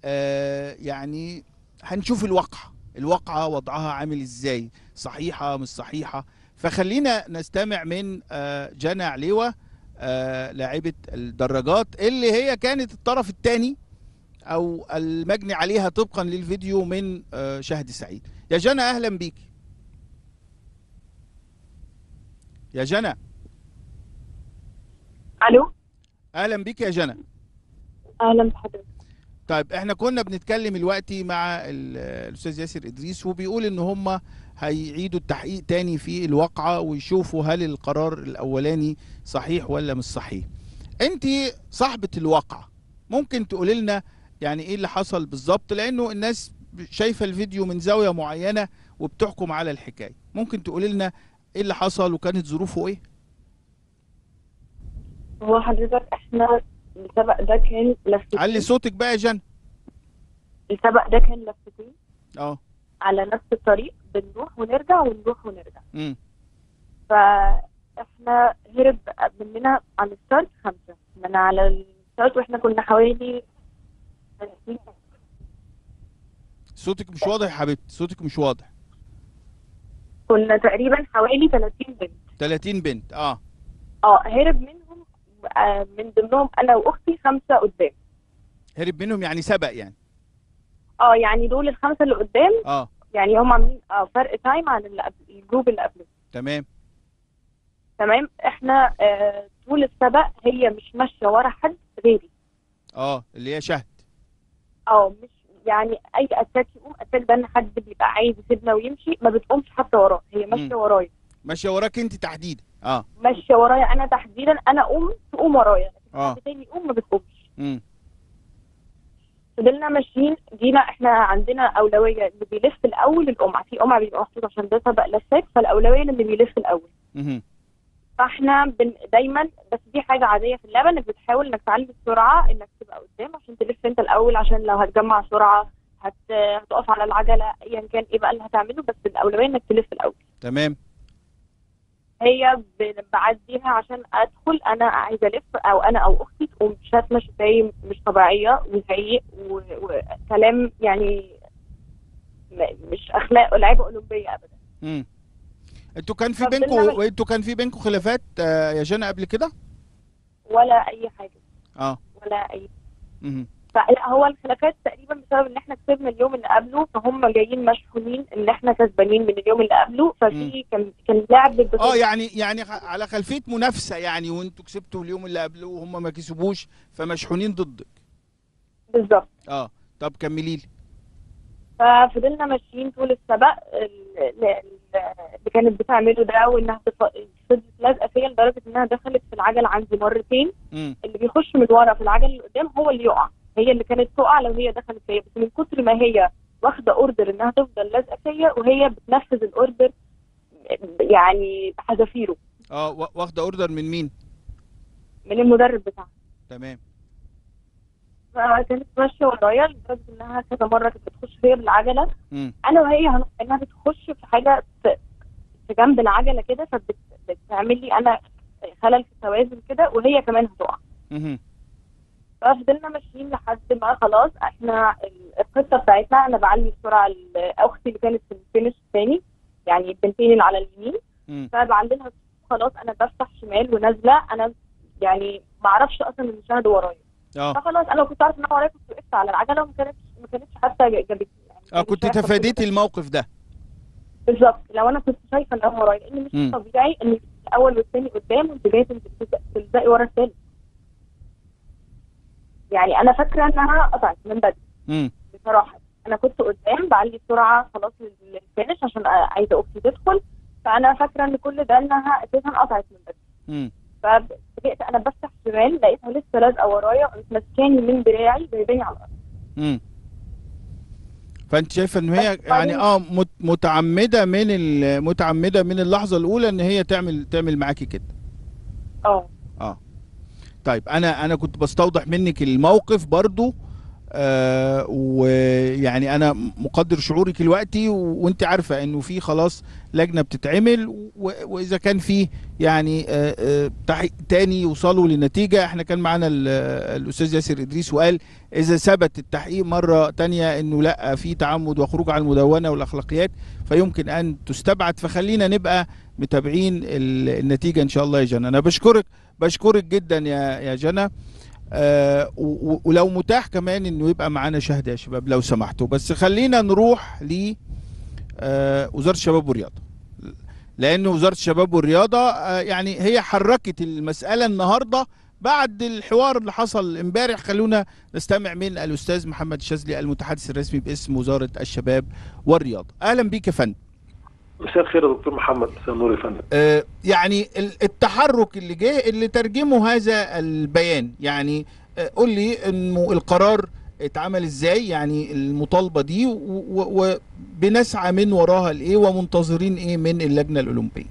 آه يعني هنشوف الواقعه الواقعه وضعها عامل ازاي صحيحه مش صحيحه فخلينا نستمع من آه جنى عليوه آه لاعبه الدراجات اللي هي كانت الطرف الثاني او المجني عليها طبقا للفيديو من آه شهد سعيد يا جنى اهلا بيك يا جنى الو اهلا بيك يا جنى اهلا بحضرتك طيب احنا كنا بنتكلم دلوقتي مع ال- الاستاذ ياسر ادريس وبيقول ان هم هيعيدوا التحقيق تاني في الواقعه ويشوفوا هل القرار الاولاني صحيح ولا مش صحيح انت صاحبه الواقعه ممكن تقولي لنا يعني ايه اللي حصل بالظبط لانه الناس شايفه الفيديو من زاويه معينه وبتحكم على الحكايه ممكن تقولي لنا ايه اللي حصل وكانت ظروفه ايه هو حضرتك احنا السبق ده كان لفتين علي صوتك بقى يا جنى السبق ده كان لفتين اه على نفس الطريق بنروح ونرجع ونروح ونرجع امم فاحنا هرب مننا على الستارت خمسة من على الستارت واحنا كنا حوالي 30 صوتك مش واضح يا حبيبتي صوتك مش واضح كنا تقريبا حوالي 30 بنت 30 بنت اه اه هرب منهم آه، من ضمنهم انا واختي خمسة قدام هرب منهم يعني سبق يعني اه يعني دول الخمسة اللي قدام اه يعني هم عاملين اه فرق تايم عن اللي قبل الجروب اللي قبله تمام تمام احنا آه طول السبق هي مش ماشيه ورا حد غيري اه اللي هي شهد اه مش يعني اي اتاك يقوم اتاك ده ان حد بيبقى عايز يسيبنا ويمشي ما بتقومش حتى وراه هي ماشيه مم. ورايا ماشيه وراك انت تحديدا اه ماشيه ورايا انا تحديدا انا اقوم تقوم ورايا لكن اه حد تاني يقوم ما بتقومش امم فضلنا ماشيين جينا احنا عندنا اولويه اللي بيلف الاول القمع في قمع بيبقى محطوط عشان ده سبق لفات فالاولويه اللي بيلف الاول مهم. فاحنا بن... دايما بس دي حاجه عاديه في اللعبه انك بتحاول انك تعلي السرعه انك تبقى قدام عشان تلف انت الاول عشان لو هتجمع سرعه هت... هتقف على العجله ايا كان ايه بقى اللي هتعمله بس الاولويه انك تلف الاول تمام هي ب- بعديها عشان ادخل انا عايزه الف او انا او اختي تقوم شاتمه شتايم مش طبيعيه وزعيق و- وكلام يعني م- مش اخلاق لعيبه اولمبيه ابدا امم انتوا كان في فضلنا بينكم ماشي- انتوا كان في بينكم خلافات آه يا جنى قبل كده ولا اي حاجه اه ولا اي مهم. فلا هو الخلافات تقريبا بسبب ان احنا كسبنا اليوم اللي قبله فهم جايين مشحونين ان احنا كسبانين من اليوم اللي قبله ففي كان كان لعب اه بصوت- يعني يعني خ- على خلفيه منافسه يعني وانتوا كسبتوا اليوم اللي قبله وهم ما كسبوش فمشحونين ضدك بالظبط اه طب كملي لي ففضلنا ماشيين طول السبق ال- ال- ال- اللي كانت بتعمله ده وانها تف- فضلت لازقه فيا لدرجه انها دخلت في العجل عندي مرتين امم اللي بيخش من ورا في العجل اللي قدام هو اللي يقع هي اللي كانت تقع لو هي دخلت فيا بس من كتر ما هي واخده اوردر انها تفضل لازقه فيا وهي بتنفذ الاوردر يعني بحذافيره اه وا- واخده اوردر من مين من المدرب بتاعها تمام فكانت ماشيه ورايا لدرجه انها كذا مره كانت بتخش فيا بالعجله امم انا وهي هن- انها بتخش في حاجه في في جنب العجله كده فبتعمل لي انا خلل في التوازن كده وهي كمان هتقع مهم. ففضلنا ماشيين لحد ما خلاص احنا ال- القصه بتاعتنا انا بعلي السرعه ل- اختي اللي كانت في الفينش الثاني يعني البنتين اللي على اليمين مم. فبعلمها خلاص انا بفتح شمال ونازله انا يعني ما اعرفش اصلا ان شهد ورايا اه فخلاص انا لو كنت عارفه ان انا ورايا كنت وقفت على العجله وما كانتش ما كانتش حتى جابتني يعني اه كنت مش هيحصل تفاديتي كده. الموقف ده بالظبط لو انا كنت شايفه ان انا ورايا لان مش مم. طبيعي ان الاول والثاني قدام وانت جايه تلزق- تلزقي ورا الثالث يعني انا فاكره انها قطعت من بدري امم بصراحه انا كنت قدام بعلي السرعه خلاص للفينش عشان عايزه اختي تدخل فانا فاكره ان كل ده انها اساسا قطعت من بدري امم فبدات انا بفتح شمال لقيتها لسه لازقه ورايا قامت ماسكاني من دراعي جايباني على الارض امم فانت شايفه ان هي بس يعني بعدين- اه مت- متعمده من ال- متعمده من اللحظه الاولى ان هي تعمل تعمل معاكي كده اه اه طيب انا انا كنت بستوضح منك الموقف برضو آه ويعني انا مقدر شعورك دلوقتي و- وانت عارفه انه في خلاص لجنه بتتعمل و- واذا كان في يعني آه آه تحقيق تاني يوصلوا لنتيجه احنا كان معانا ال- الاستاذ ياسر ادريس وقال اذا ثبت التحقيق مره تانية انه لا في تعمد وخروج عن المدونه والاخلاقيات فيمكن ان تستبعد فخلينا نبقى متابعين ال- النتيجه ان شاء الله يا جنى انا بشكرك بشكرك جدا يا يا جنى آه و- و- ولو متاح كمان انه يبقى معانا شهد يا شباب لو سمحتوا بس خلينا نروح ل آه وزاره الشباب والرياضه لان وزاره الشباب والرياضه آه يعني هي حركت المساله النهارده بعد الحوار اللي حصل امبارح خلونا نستمع من الاستاذ محمد الشاذلي المتحدث الرسمي باسم وزاره الشباب والرياضه اهلا بيك يا فندم مساء الخير يا دكتور محمد مساء النور يا فندم آه، يعني ال- التحرك اللي جه اللي ترجمه هذا البيان يعني آه، قول لي انه القرار اتعمل ازاي يعني المطالبه دي وبنسعى من وراها لايه ومنتظرين ايه من اللجنه الاولمبيه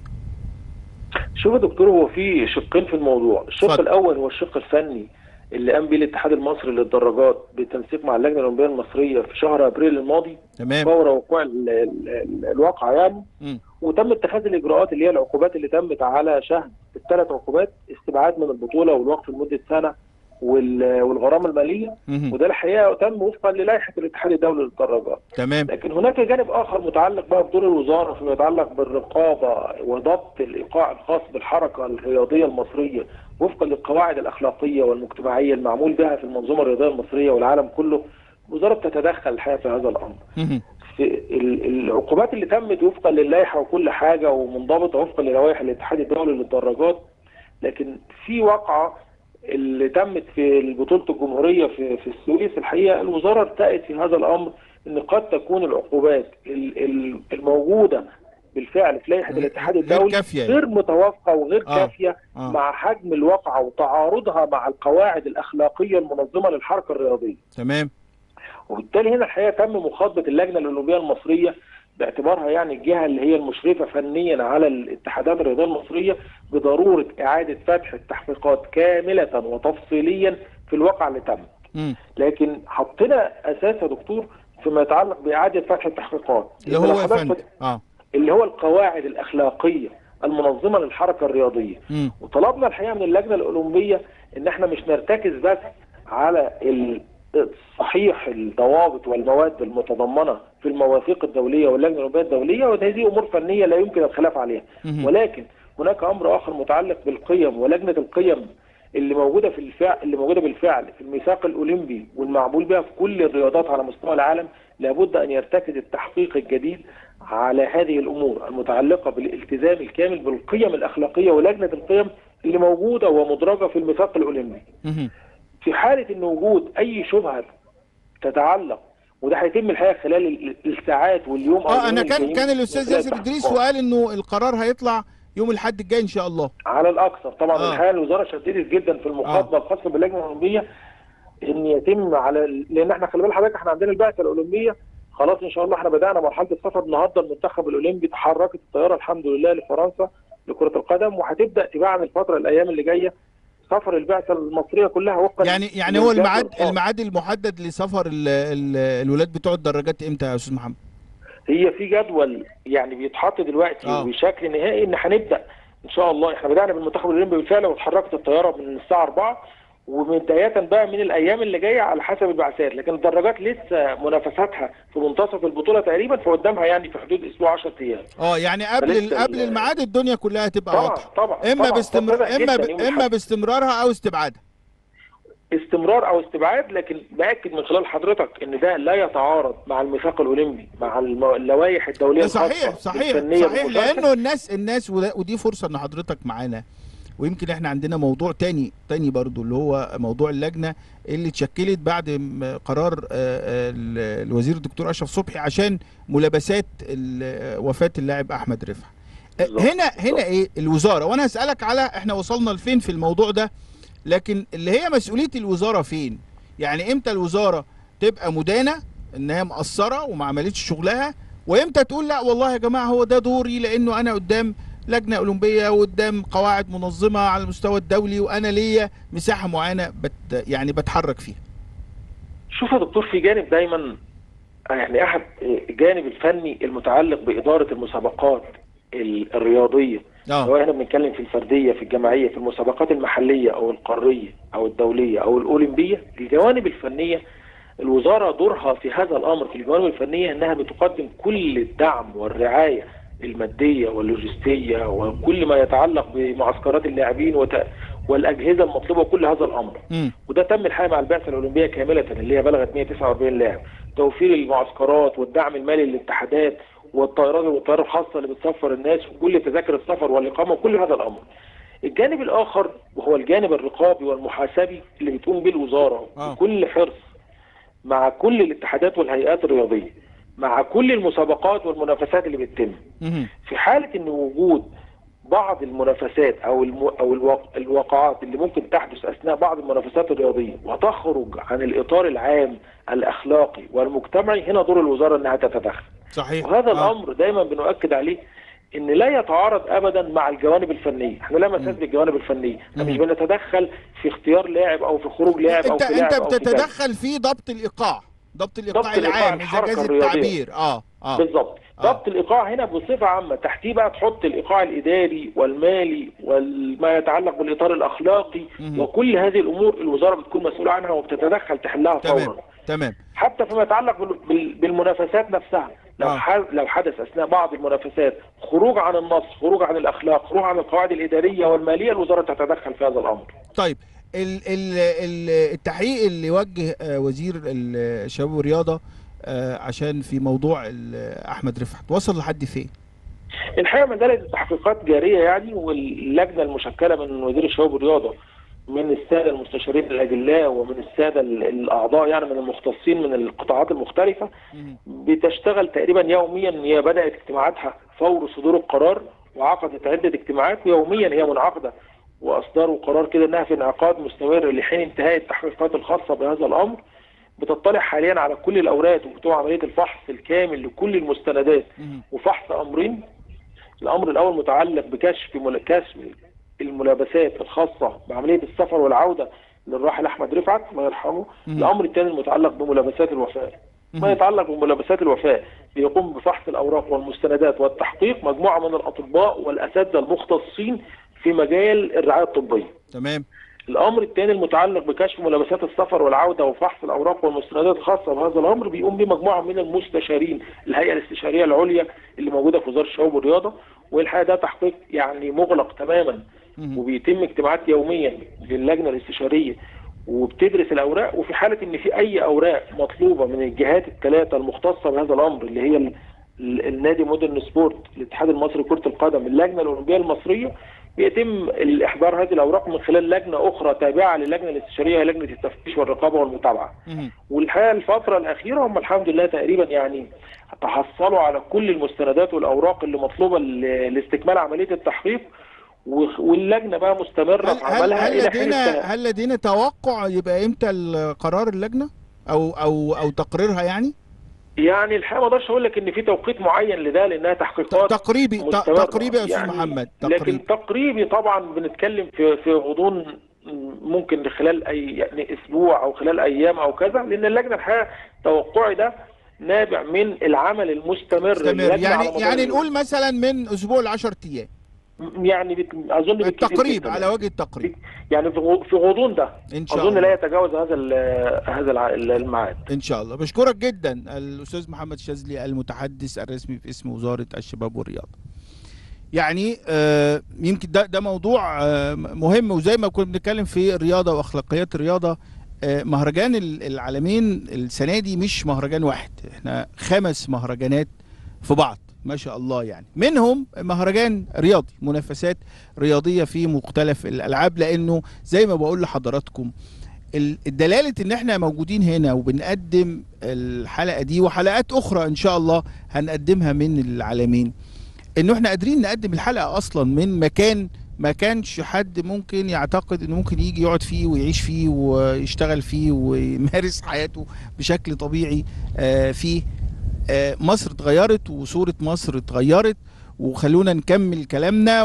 شوف يا دكتور هو في شقين في الموضوع الشق اتفضل. الاول هو الشق الفني اللي قام به الاتحاد المصري للدراجات بالتنسيق مع اللجنه الاولمبيه المصريه في شهر ابريل الماضي تمام فور وقوع ال- ال- ال- الواقعه يعني مم. وتم اتخاذ الاجراءات اللي هي العقوبات اللي تمت على شهد الثلاث عقوبات استبعاد من البطوله والوقف لمده سنه وال- والغرامه الماليه مهم. وده الحقيقه تم وفقا للائحه الاتحاد الدولي للدراجات تمام لكن هناك جانب اخر متعلق بقى بدور الوزاره فيما يتعلق بالرقابه وضبط الايقاع الخاص بالحركه الرياضيه المصريه وفقا للقواعد الاخلاقيه والمجتمعيه المعمول بها في المنظومه الرياضيه المصريه والعالم كله الوزاره بتتدخل الحقيقه في هذا الامر. مهم. في ال- العقوبات اللي تمت وفقا للائحه وكل حاجه ومنضبطه وفقا للوائح الاتحاد الدولي للدراجات لكن في واقعه اللي تمت في بطوله الجمهوريه في في السويس الحقيقه الوزاره ارتأت في هذا الامر ان قد تكون العقوبات ال- ال- الموجوده بالفعل في لائحه غير- الاتحاد غير الدولي كافية يعني. غير متوافقه وغير آه. كافيه آه. مع حجم الواقعه وتعارضها مع القواعد الاخلاقيه المنظمه للحركه الرياضيه. تمام وبالتالي هنا الحقيقه تم مخاطبه اللجنه الاولمبيه المصريه باعتبارها يعني الجهه اللي هي المشرفه فنيا على الاتحادات الرياضيه المصريه بضروره اعاده فتح التحقيقات كامله وتفصيليا في الواقع اللي تم. مم. لكن حطينا اساس يا دكتور فيما يتعلق باعاده فتح التحقيقات. اللي لأن هو يا حضرتك فندم اه اللي هو القواعد الاخلاقيه المنظمه للحركه الرياضيه. مم. وطلبنا الحقيقه من اللجنه الاولمبيه ان احنا مش نرتكز بس على ال- صحيح الضوابط والمواد المتضمنه في المواثيق الدوليه واللجنه الاولمبيه الدوليه وهذه امور فنيه لا يمكن الخلاف عليها مهم. ولكن هناك امر اخر متعلق بالقيم ولجنه القيم اللي موجوده في الفعل اللي موجوده بالفعل في الميثاق الاولمبي والمعمول بها في كل الرياضات على مستوى العالم لابد ان يرتكز التحقيق الجديد على هذه الامور المتعلقه بالالتزام الكامل بالقيم الاخلاقيه ولجنه القيم اللي موجوده ومدرجه في الميثاق الاولمبي. مهم. في حاله ان وجود اي شبهه تتعلق وده هيتم الحقيقه خلال ال- الساعات واليوم أو اه اليومين انا كان الجايين كان من الاستاذ خلال ياسر ادريس التحقيقات. وقال انه القرار هيطلع يوم الاحد الجاي ان شاء الله على الاكثر طبعا آه. الحقيقه الوزاره شددت جدا في المخاطبه الخاصه باللجنه الاولمبيه ان يتم على لان احنا خلي بال حضرتك احنا عندنا البعثه الاولمبيه خلاص ان شاء الله احنا بدانا مرحله السفر النهارده المنتخب الاولمبي تحركت الطياره الحمد لله لفرنسا لكره القدم وهتبدا تباعا الفتره الايام اللي جايه سفر البعثه المصريه كلها وفقا يعني يعني هو للجدول الميعاد الخاص. الميعاد المحدد لسفر ال ال الولاد بتوع الدراجات امتى يا استاذ محمد؟ هي في جدول يعني بيتحط دلوقتي آه. بشكل نهائي ان هنبدا ان شاء الله احنا بدانا بالمنتخب الاولمبي بالفعل واتحركت الطياره من الساعه 4 وبدايه بقى من الايام اللي جايه على حسب البعثات لكن الدراجات لسه منافساتها في منتصف البطوله تقريبا فقدامها يعني في حدود اسبوع 10 ايام اه يعني قبل ال- فلسه قبل ال- الميعاد الدنيا كلها هتبقى طبعا واضحه طبعا اما طبعا باستمرار فبدأ اما ب... جداً يوم اما الأحد. باستمرارها او استبعادها استمرار او استبعاد لكن باكد من خلال حضرتك ان ده لا يتعارض مع الميثاق الاولمبي مع الم- اللوائح الدوليه ده صحيح الخاصة صحيح بالفنية صحيح بالمشاركة. لانه الناس الناس وده- ودي فرصه ان حضرتك معانا ويمكن احنا عندنا موضوع تاني تاني برضو اللي هو موضوع اللجنه اللي اتشكلت بعد م- قرار آه، آه، ال- الوزير الدكتور اشرف صبحي عشان ملابسات ال- وفاه اللاعب احمد رفعت آه، بالظبط. هنا هنا ايه الوزاره وانا هسالك على احنا وصلنا لفين في الموضوع ده لكن اللي هي مسؤوليه الوزاره فين يعني امتى الوزاره تبقى مدانه ان هي مقصره وما عملتش شغلها وامتى تقول لا والله يا جماعه هو ده دوري لانه انا قدام لجنه اولمبيه وقدام قواعد منظمه على المستوى الدولي وانا ليا مساحه معينه بت يعني بتحرك فيها شوف يا دكتور في جانب دايما يعني احد الجانب الفني المتعلق باداره المسابقات ال- الرياضيه اه سواء احنا بنتكلم في الفرديه في الجماعيه في المسابقات المحليه او القاريه او الدوليه او الاولمبيه الجوانب الفنيه الوزاره دورها في هذا الامر في الجوانب الفنيه انها بتقدم كل الدعم والرعايه الماديه واللوجستيه وكل ما يتعلق بمعسكرات اللاعبين وت... والاجهزه المطلوبه وكل هذا الامر امم وده تم الحقيقه مع البعثه الاولمبيه كامله اللي هي بلغت 149 لاعب توفير المعسكرات والدعم المالي للاتحادات والطيران والطيارات الخاصه اللي بتسفر الناس وكل تذاكر السفر والاقامه وكل هذا الامر. الجانب الاخر وهو الجانب الرقابي والمحاسبي اللي بتقوم به الوزاره آه. بكل حرص مع كل الاتحادات والهيئات الرياضيه مع كل المسابقات والمنافسات اللي بتتم امم في حاله ان وجود بعض المنافسات او الم... او الواق... الواقعات اللي ممكن تحدث اثناء بعض المنافسات الرياضيه وتخرج عن الاطار العام الاخلاقي والمجتمعي هنا دور الوزاره انها تتدخل صحيح وهذا آه. الامر دايما بنؤكد عليه ان لا يتعارض ابدا مع الجوانب الفنيه احنا لا مساس بالجوانب الفنيه احنا مش مم. بنتدخل في اختيار لاعب او في خروج لاعب او انت في لاعب انت أو في كذا. بتتدخل في ضبط الايقاع ضبط الايقاع ضبط الإيقاع، العام اذا الحركة جاز الرياضية. التعبير اه اه بالظبط آه. ضبط الايقاع هنا بصفه عامه تحتيه بقى تحط الايقاع الاداري والمالي وما يتعلق بالاطار الاخلاقي مهم. وكل هذه الامور الوزاره بتكون مسؤوله عنها وبتتدخل تحلها تمام فورا تمام حتى فيما يتعلق بال- بال- بالمنافسات نفسها لو آه. ح- لو حدث اثناء بعض المنافسات خروج عن النص خروج عن الاخلاق خروج عن القواعد الاداريه والماليه الوزاره تتدخل في هذا الامر طيب ال ال ال التحقيق اللي وجه آه، وزير الشباب والرياضه آه، عشان في موضوع ال- احمد رفعت وصل لحد فين؟ الحقيقه ما زالت التحقيقات جاريه يعني واللجنه المشكله من وزير الشباب والرياضه من الساده المستشارين الاجلاء ومن الساده ال- الاعضاء يعني من المختصين من القطاعات المختلفه بتشتغل تقريبا يوميا هي بدات اجتماعاتها فور صدور القرار وعقدت عده اجتماعات ويوميا هي منعقده واصدروا قرار كده انها في انعقاد مستمر لحين انتهاء التحقيقات الخاصه بهذا الامر بتطلع حاليا على كل الاوراق وبتوع عمليه الفحص الكامل لكل المستندات مهم. وفحص امرين الامر الاول متعلق بكشف مل- كشف الملابسات الخاصه بعمليه السفر والعوده للراحل احمد رفعت الله يرحمه مم. الامر الثاني المتعلق بملابسات الوفاه ما مهم. يتعلق بملابسات الوفاه بيقوم بفحص الاوراق والمستندات والتحقيق مجموعه من الاطباء والاساتذه المختصين في مجال الرعايه الطبيه تمام الامر الثاني المتعلق بكشف ملابسات السفر والعوده وفحص الاوراق والمستندات الخاصه بهذا الامر بيقوم به مجموعه من المستشارين الهيئه الاستشاريه العليا اللي موجوده في وزاره الشباب والرياضه والحقيقه ده تحقيق يعني مغلق تماما مهم. وبيتم اجتماعات يوميا للجنه الاستشاريه وبتدرس الاوراق وفي حاله ان في اي اوراق مطلوبه من الجهات الثلاثه المختصه بهذا الامر اللي هي ال- ال- النادي مودرن سبورت الاتحاد المصري لكره القدم اللجنه الاولمبيه المصريه بيتم الاحضار هذه الاوراق من خلال لجنه اخرى تابعه للجنه الاستشاريه هي لجنه التفتيش والرقابه والمتابعه مهم. والحقيقه الفتره الاخيره هم الحمد لله تقريبا يعني تحصلوا على كل المستندات والاوراق اللي مطلوبه ل- لاستكمال عمليه التحقيق وخ- واللجنه بقى مستمره هل في هل عملها هل الى حين لدينا انتهاء. هل لدينا توقع يبقى امتى القرار اللجنه او او او تقريرها يعني يعني الحقيقه ما اقدرش اقول لك ان في توقيت معين لده لانها تحقيقات تقريبي ت- مستمرة. تقريبي يا استاذ يعني محمد لكن تقريبي تقريبي طبعا بنتكلم في في غضون ممكن خلال اي يعني اسبوع او خلال ايام او كذا لان اللجنه الحقيقه توقعي ده نابع من العمل المستمر استمر للجنة يعني على مدار يعني اليوم. نقول مثلا من اسبوع ل 10 ايام يعني بت... اظن بالكثير التقريب جداً. على وجه التقريب يعني في غ- في غضون ده ان شاء اظن الله لا يتجاوز هذا ال- هذا الع- الميعاد ان شاء الله بشكرك جدا الاستاذ محمد شاذلي المتحدث الرسمي في اسم وزاره الشباب والرياضه يعني آه، يمكن ده ده موضوع آه، مهم وزي ما كنا بنتكلم في الرياضه واخلاقيات الرياضه آه، مهرجان ال- العالمين السنه دي مش مهرجان واحد احنا خمس مهرجانات في بعض ما شاء الله يعني منهم مهرجان رياضي منافسات رياضيه في مختلف الالعاب لانه زي ما بقول لحضراتكم ال- الدلاله ان احنا موجودين هنا وبنقدم الحلقه دي وحلقات اخرى ان شاء الله هنقدمها من العالمين انه احنا قادرين نقدم الحلقه اصلا من مكان ما كانش حد ممكن يعتقد انه ممكن يجي يقعد فيه ويعيش فيه ويشتغل فيه ويمارس حياته بشكل طبيعي آه، فيه آه، مصر اتغيرت وصوره مصر اتغيرت وخلونا نكمل كلامنا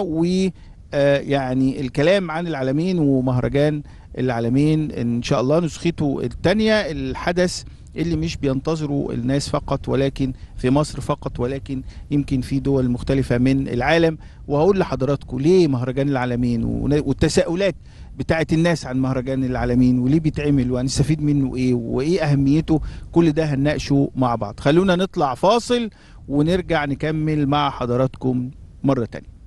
ويعني الكلام عن العالمين ومهرجان العالمين ان شاء الله نسخته الثانيه الحدث اللي مش بينتظره الناس فقط ولكن في مصر فقط ولكن يمكن في دول مختلفة من العالم وهقول لحضراتكم ليه مهرجان العالمين ون- والتساؤلات بتاعت الناس عن مهرجان العالمين وليه بيتعمل وهنستفيد منه ايه وايه اهميته كل ده هنناقشه مع بعض خلونا نطلع فاصل ونرجع نكمل مع حضراتكم مرة تانية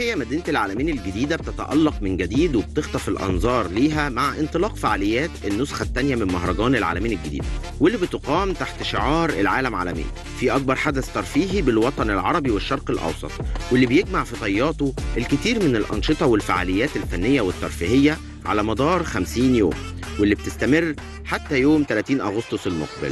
البداية مدينة العالمين الجديدة بتتألق من جديد وبتخطف الأنظار ليها مع انطلاق فعاليات النسخة الثانية من مهرجان العالمين الجديدة واللي بتقام تحت شعار العالم عالمين في أكبر حدث ترفيهي بالوطن العربي والشرق الأوسط واللي بيجمع في طياته الكثير من الأنشطة والفعاليات الفنية والترفيهية على مدار 50 يوم واللي بتستمر حتى يوم 30 أغسطس المقبل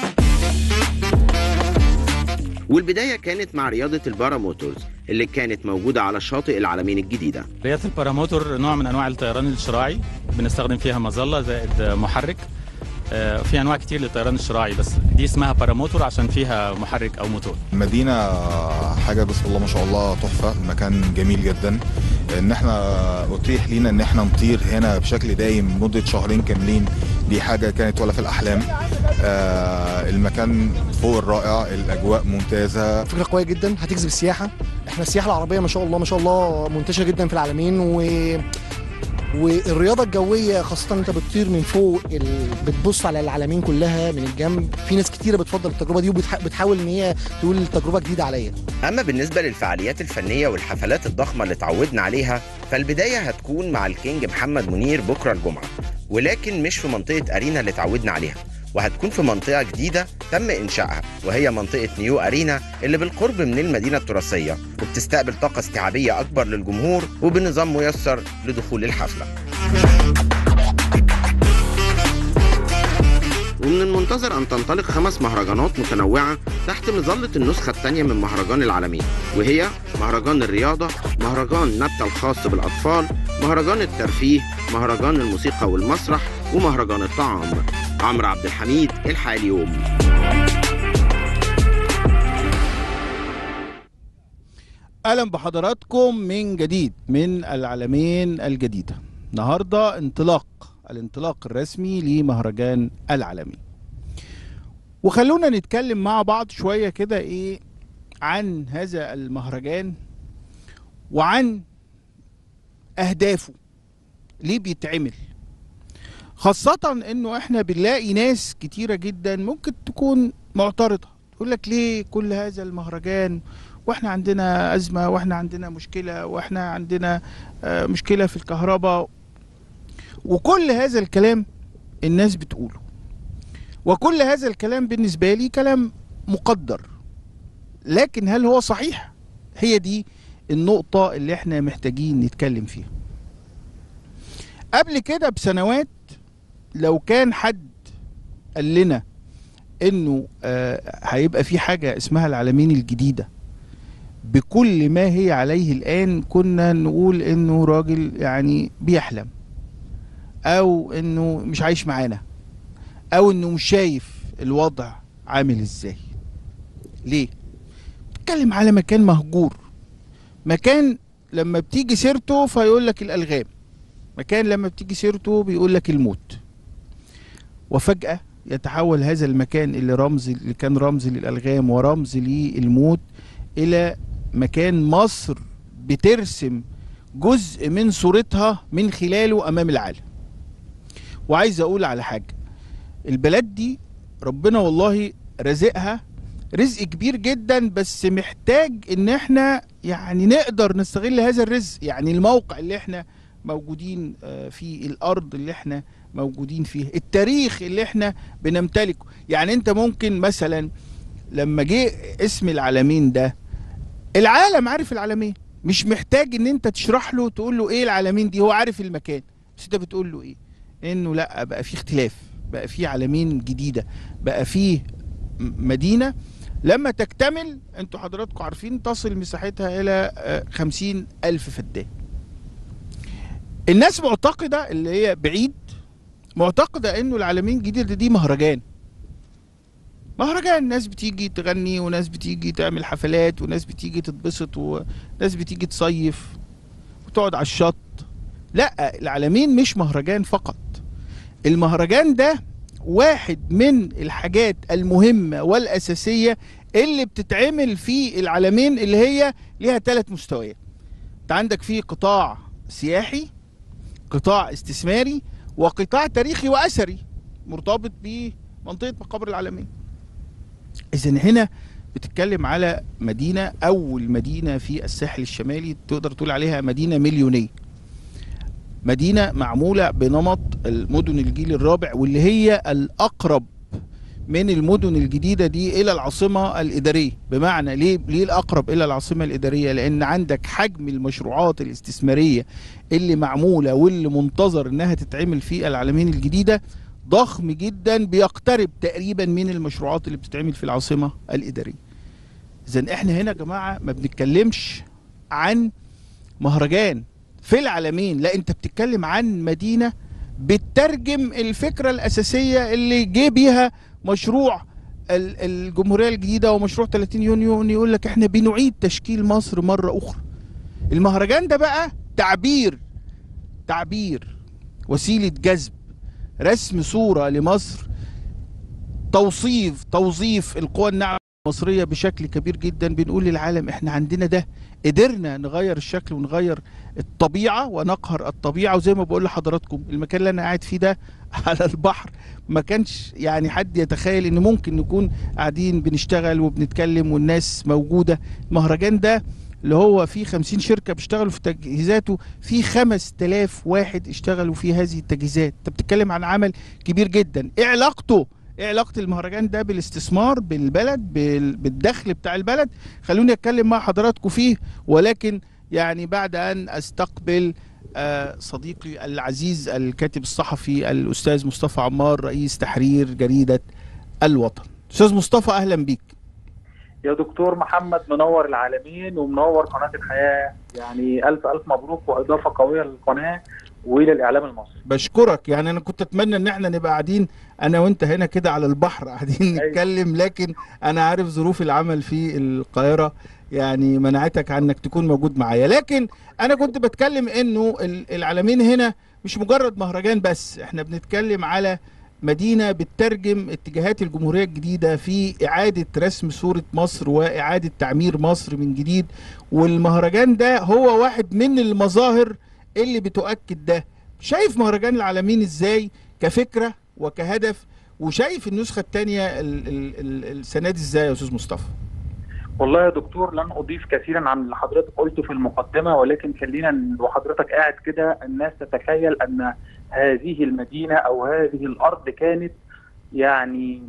والبداية كانت مع رياضة البارا موتورز اللي كانت موجودة على شاطئ العالمين الجديدة رياضة الباراموتور نوع من انواع الطيران الشراعي بنستخدم فيها مظلة زائد محرك آه، في انواع كتير للطيران الشراعي بس دي اسمها باراموتور عشان فيها محرك او موتور المدينة حاجة بسم الله ما شاء الله تحفة مكان جميل جدا ان احنا اتيح لينا ان احنا نطير هنا بشكل دايم مدة شهرين كاملين دي حاجة كانت ولا في الاحلام آه المكان فوق الرائع الاجواء ممتازة فكره قويه جدا هتجذب السياحه احنا السياحه العربيه ما شاء الله ما شاء الله منتشره جدا في العالمين و والرياضه الجويه خاصه انت بتطير من فوق ال... بتبص على العالمين كلها من الجنب في ناس كتيره بتفضل التجربه دي وبتحاول ان هي تقول تجربه جديده عليا أما بالنسبة للفعاليات الفنية والحفلات الضخمة اللي اتعودنا عليها فالبداية هتكون مع الكينج محمد منير بكرة الجمعة ولكن مش في منطقة أرينا اللي اتعودنا عليها وهتكون في منطقة جديدة تم إنشائها وهي منطقة نيو أرينا اللي بالقرب من المدينة التراثية وبتستقبل طاقة استيعابية أكبر للجمهور وبنظام ميسر لدخول الحفلة ومن المنتظر أن تنطلق خمس مهرجانات متنوعة تحت مظلة النسخة الثانية من مهرجان العالمين وهي مهرجان الرياضة مهرجان نبتة الخاص بالأطفال مهرجان الترفيه مهرجان الموسيقى والمسرح ومهرجان الطعام عمرو عبد الحميد الحياة اليوم اهلا بحضراتكم من جديد من العالمين الجديده النهارده انطلاق الانطلاق الرسمي لمهرجان العالمين وخلونا نتكلم مع بعض شويه كده ايه عن هذا المهرجان وعن اهدافه ليه بيتعمل خاصة انه احنا بنلاقي ناس كتيرة جدا ممكن تكون معترضة تقول لك ليه كل هذا المهرجان واحنا عندنا ازمة واحنا عندنا مشكلة واحنا عندنا آه، مشكلة في الكهرباء وكل هذا الكلام الناس بتقوله وكل هذا الكلام بالنسبة لي كلام مقدر لكن هل هو صحيح هي دي النقطة اللي احنا محتاجين نتكلم فيها قبل كده بسنوات لو كان حد قال لنا انه آه، هيبقى في حاجة اسمها العالمين الجديدة بكل ما هي عليه الآن كنا نقول انه راجل يعني بيحلم او انه مش عايش معانا او انه مش شايف الوضع عامل ازاي ليه بتتكلم على مكان مهجور مكان لما بتيجي سيرته فيقول لك الالغام مكان لما بتيجي سيرته بيقول لك الموت وفجأة يتحول هذا المكان اللي رمز اللي كان رمز للألغام ورمز للموت إلى مكان مصر بترسم جزء من صورتها من خلاله أمام العالم وعايز أقول على حاجة البلد دي ربنا والله رزقها رزق كبير جدا بس محتاج ان احنا يعني نقدر نستغل هذا الرزق يعني الموقع اللي احنا موجودين آه، فيه الارض اللي احنا موجودين فيها التاريخ اللي احنا بنمتلكه يعني انت ممكن مثلا لما جه اسم العالمين ده العالم عارف العالمين مش محتاج ان انت تشرح له تقول له ايه العالمين دي هو عارف المكان بس انت بتقول له ايه انه لا بقى في اختلاف بقى في عالمين جديدة بقى في م- مدينة لما تكتمل انتوا حضراتكم عارفين تصل مساحتها الى آه، خمسين الف فدان الناس معتقدة اللي هي بعيد معتقدة انه العالمين الجديدة دي مهرجان مهرجان ناس بتيجي تغني وناس بتيجي تعمل حفلات وناس بتيجي تتبسط وناس بتيجي تصيف وتقعد على الشط لا العالمين مش مهرجان فقط المهرجان ده واحد من الحاجات المهمة والأساسية اللي بتتعمل في العالمين اللي هي ليها ثلاث مستويات انت عندك فيه قطاع سياحي قطاع استثماري وقطاع تاريخي وأثري مرتبط بمنطقة مقابر العالمين إذا هنا بتتكلم على مدينه اول مدينه في الساحل الشمالي تقدر تقول عليها مدينه مليونيه مدينه معموله بنمط المدن الجيل الرابع واللي هي الاقرب من المدن الجديده دي الى العاصمه الاداريه بمعنى ليه ليه الاقرب الى العاصمه الاداريه لان عندك حجم المشروعات الاستثماريه اللي معموله واللي منتظر انها تتعمل في العالمين الجديده ضخم جدا بيقترب تقريبا من المشروعات اللي بتتعمل في العاصمه الاداريه اذا احنا هنا يا جماعه ما بنتكلمش عن مهرجان في العالمين لا انت بتتكلم عن مدينه بتترجم الفكره الاساسيه اللي جه بيها مشروع ال- الجمهوريه الجديده ومشروع 30 يونيو ان يقول لك احنا بنعيد تشكيل مصر مره اخرى المهرجان ده بقى تعبير تعبير وسيله جذب رسم صوره لمصر توصيف توظيف القوى الناعمه المصريه بشكل كبير جدا بنقول للعالم احنا عندنا ده قدرنا نغير الشكل ونغير الطبيعه ونقهر الطبيعه وزي ما بقول لحضراتكم المكان اللي انا قاعد فيه ده على البحر ما كانش يعني حد يتخيل ان ممكن نكون قاعدين بنشتغل وبنتكلم والناس موجوده المهرجان ده اللي هو فيه 50 شركه بيشتغلوا في تجهيزاته في 5000 واحد اشتغلوا في هذه التجهيزات انت بتتكلم عن عمل كبير جدا ايه علاقته ايه علاقه المهرجان ده بالاستثمار بالبلد بال- بالدخل بتاع البلد خلوني اتكلم مع حضراتكم فيه ولكن يعني بعد ان استقبل آه، صديقي العزيز الكاتب الصحفي الاستاذ مصطفى عمار رئيس تحرير جريده الوطن استاذ مصطفى اهلا بيك يا دكتور محمد منور العالمين ومنور قناة الحياة يعني ألف ألف مبروك وإضافة قوية للقناة وللإعلام المصري بشكرك يعني انا كنت اتمنى ان احنا نبقى قاعدين انا وانت هنا كده على البحر قاعدين نتكلم لكن انا عارف ظروف العمل في القاهره يعني منعتك عنك تكون موجود معايا لكن انا كنت بتكلم انه ال- العالمين هنا مش مجرد مهرجان بس احنا بنتكلم على مدينه بتترجم اتجاهات الجمهوريه الجديده في اعاده رسم صوره مصر واعاده تعمير مصر من جديد والمهرجان ده هو واحد من المظاهر اللي بتؤكد ده شايف مهرجان العالمين ازاي كفكره وكهدف وشايف النسخه الثانيه السنه دي ازاي يا استاذ مصطفى والله يا دكتور لن أضيف كثيرا عن اللي حضرتك قلته في المقدمة ولكن خلينا وحضرتك قاعد كده الناس تتخيل أن هذه المدينة أو هذه الأرض كانت يعني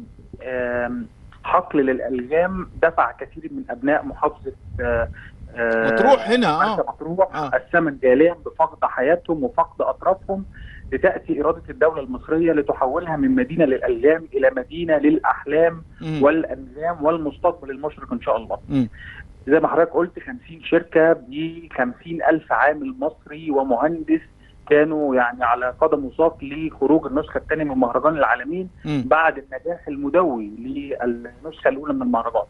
آم، حقل للألغام دفع كثير من أبناء محافظة آه، آه، مطروح هنا، آه. مرسى مطروح الثمن جاليا بفقد حياتهم وفقد أطرافهم لتأتي إرادة الدولة المصرية لتحولها من مدينة للألغام إلى مدينة للأحلام مم. والأنغام والمستقبل المشرق إن شاء الله مم. زي ما حضرتك قلت 50 شركة ب 50 ألف عامل مصري ومهندس كانوا يعني على قدم وساق لخروج النسخة الثانية من مهرجان العالمين مم. بعد النجاح المدوي للنسخة الأولى من المهرجان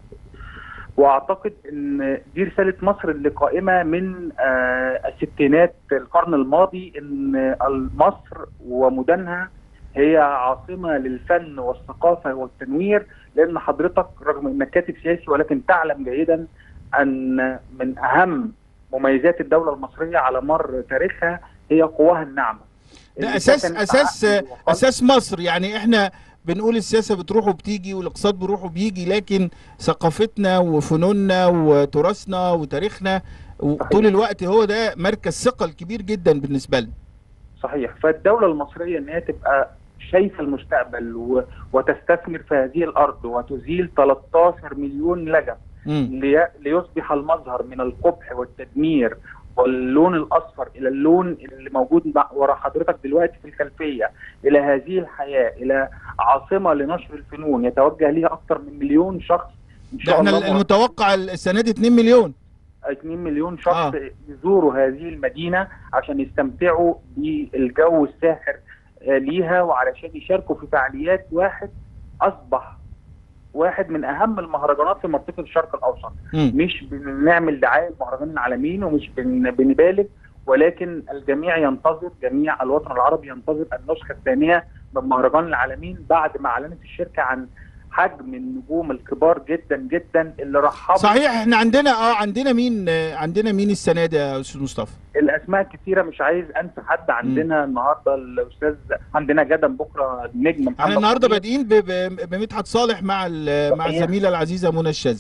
واعتقد ان دي رساله مصر اللي قائمه من آه، الستينات القرن الماضي ان مصر ومدنها هي عاصمه للفن والثقافه والتنوير لان حضرتك رغم انك كاتب سياسي ولكن تعلم جيدا ان من اهم مميزات الدوله المصريه على مر تاريخها هي قواها الناعمه ده اللي اساس سكنت اساس عقل وقلب. اساس مصر يعني احنا بنقول السياسه بتروح وبتيجي والاقتصاد بيروح وبيجي لكن ثقافتنا وفنوننا وتراثنا وتاريخنا طول الوقت هو ده مركز ثقل كبير جدا بالنسبه لنا صحيح فالدولة المصرية ان هي تبقى شايفة المستقبل و... وتستثمر في هذه الارض وتزيل 13 مليون لجم لي... ليصبح المظهر من القبح والتدمير واللون الاصفر الى اللون اللي موجود مع- ورا حضرتك دلوقتي في الخلفيه الى هذه الحياه الى عاصمه لنشر الفنون يتوجه ليها اكثر من مليون شخص ان ده شاء احنا الله المتوقع السنه دي 2 مليون 2 مليون شخص آه. يزوروا هذه المدينة عشان يستمتعوا بالجو الساحر آه، ليها وعلشان يشاركوا في فعاليات واحد أصبح واحد من أهم المهرجانات في منطقة الشرق الأوسط مم. مش بنعمل دعاية لمهرجان العالمين ومش بن- بنبالغ ولكن الجميع ينتظر جميع الوطن العربي ينتظر النسخة الثانية من مهرجان العالمين بعد ما أعلنت الشركة عن حجم النجوم الكبار جدا جدا اللي رحبوا صحيح احنا عندنا اه عندنا مين آه، عندنا مين السنه دي يا استاذ مصطفى الاسماء كتيره مش عايز انسى حد عندنا النهارده الاستاذ عندنا جدا بكره النجم محمد احنا النهارده خليل. بادئين ب- ب- بمدحت صالح مع ال- مع صحيح. الزميله العزيزه منى الشاذلي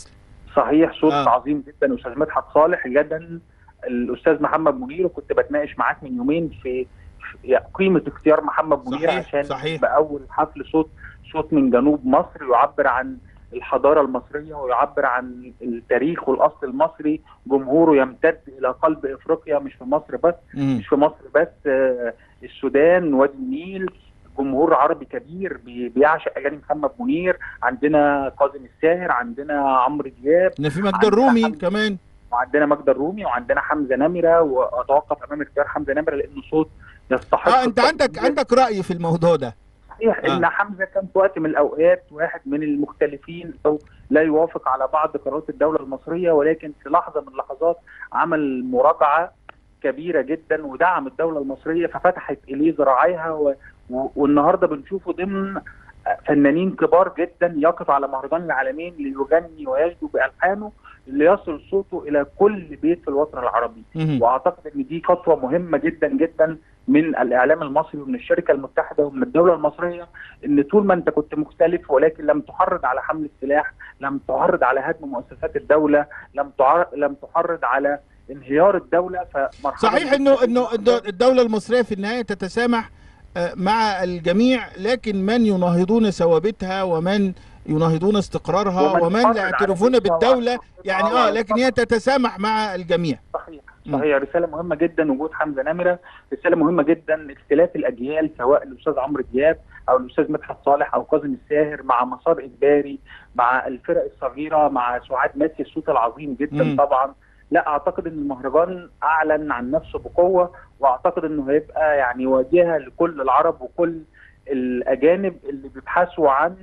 صحيح صوت آه. آه. عظيم جدا استاذ مدحت صالح جدا الاستاذ محمد منير وكنت بتناقش معاك من يومين في في قيمه اختيار محمد منير صحيح، عشان صحيح. باول حفل صوت صوت من جنوب مصر يعبر عن الحضاره المصريه ويعبر عن التاريخ والاصل المصري جمهوره يمتد الى قلب افريقيا مش في مصر بس مم. مش في مصر بس آه، السودان وادي النيل جمهور عربي كبير بي- بيعشق اغاني محمد منير عندنا كاظم الساهر عندنا عمرو دياب إن في مجد عندنا الرومي حمد- كمان وعندنا ماجدة الرومي وعندنا حمزه نمره واتوقف امام اختيار حمزه نمره لانه صوت يستحق اه انت عندك التقدير. عندك راي في الموضوع ده صحيح آه. ان حمزه كان في وقت من الاوقات واحد من المختلفين او لا يوافق على بعض قرارات الدوله المصريه ولكن في لحظه من اللحظات عمل مراجعه كبيره جدا ودعم الدوله المصريه ففتحت اليه ذراعيها و... و... والنهارده بنشوفه ضمن فنانين كبار جدا يقف على مهرجان العالمين ليغني ويجدو بالحانه ليصل صوته الى كل بيت في الوطن العربي مهم. واعتقد ان دي خطوه مهمه جدا جدا من الاعلام المصري ومن الشركه المتحده ومن الدوله المصريه ان طول ما انت كنت مختلف ولكن لم تحرض على حمل السلاح، لم تعرض على هدم مؤسسات الدوله، لم تعرض لم تحرض على انهيار الدوله فمرحله صحيح انه انه الد- الدوله المصريه في النهايه تتسامح آه، مع الجميع لكن من يناهضون ثوابتها ومن يناهضون استقرارها ومن ومن يحافظ لا على يعترفون بيتها بالدوله وعلى يعني اه وعلى لكن هي تتسامح مع الجميع صحيح مم. صحيح رساله مهمه جدا وجود حمزه نمره رساله مهمه جدا اختلاف الاجيال سواء الاستاذ عمرو دياب او الاستاذ مدحت صالح او كاظم الساهر مع مسار اجباري مع الفرق الصغيره مع سعاد ماسي الصوت العظيم جدا مم. طبعا لا اعتقد ان المهرجان اعلن عن نفسه بقوه واعتقد انه هيبقى يعني واجهه لكل العرب وكل الاجانب اللي بيبحثوا عن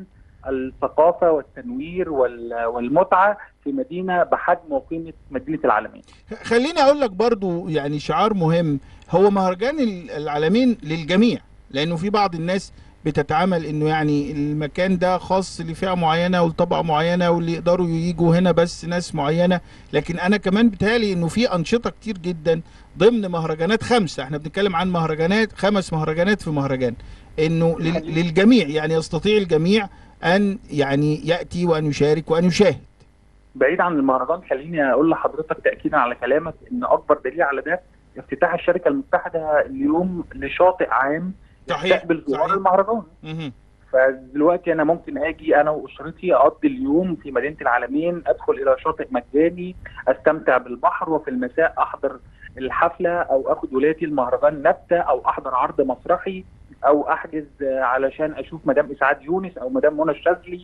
الثقافه والتنوير وال- والمتعه في مدينه بحجم وقيمه مدينه العالمين. خليني اقول لك برضو يعني شعار مهم هو مهرجان ال- العالمين للجميع لانه في بعض الناس بتتعامل انه يعني المكان ده خاص لفئه معينه ولطبقه معينه واللي يقدروا يجوا هنا بس ناس معينه لكن انا كمان بتهيألي انه في انشطه كتير جدا ضمن مهرجانات خمسه احنا بنتكلم عن مهرجانات خمس مهرجانات في مهرجان انه لل- للجميع يعني يستطيع الجميع ان يعني ياتي وان يشارك وان يشاهد بعيد عن المهرجان خليني اقول لحضرتك تاكيدا على كلامك ان اكبر دليل على ده افتتاح الشركه المتحده اليوم لشاطئ عام صحيح، يستقبل صحيح. زوار المهرجان مهم. فدلوقتي انا ممكن اجي انا واسرتي اقضي اليوم في مدينه العالمين ادخل الى شاطئ مجاني استمتع بالبحر وفي المساء احضر الحفله او اخد ولادي المهرجان نبته او احضر عرض مسرحي او احجز آه، علشان اشوف مدام اسعاد يونس او مدام منى الشاذلي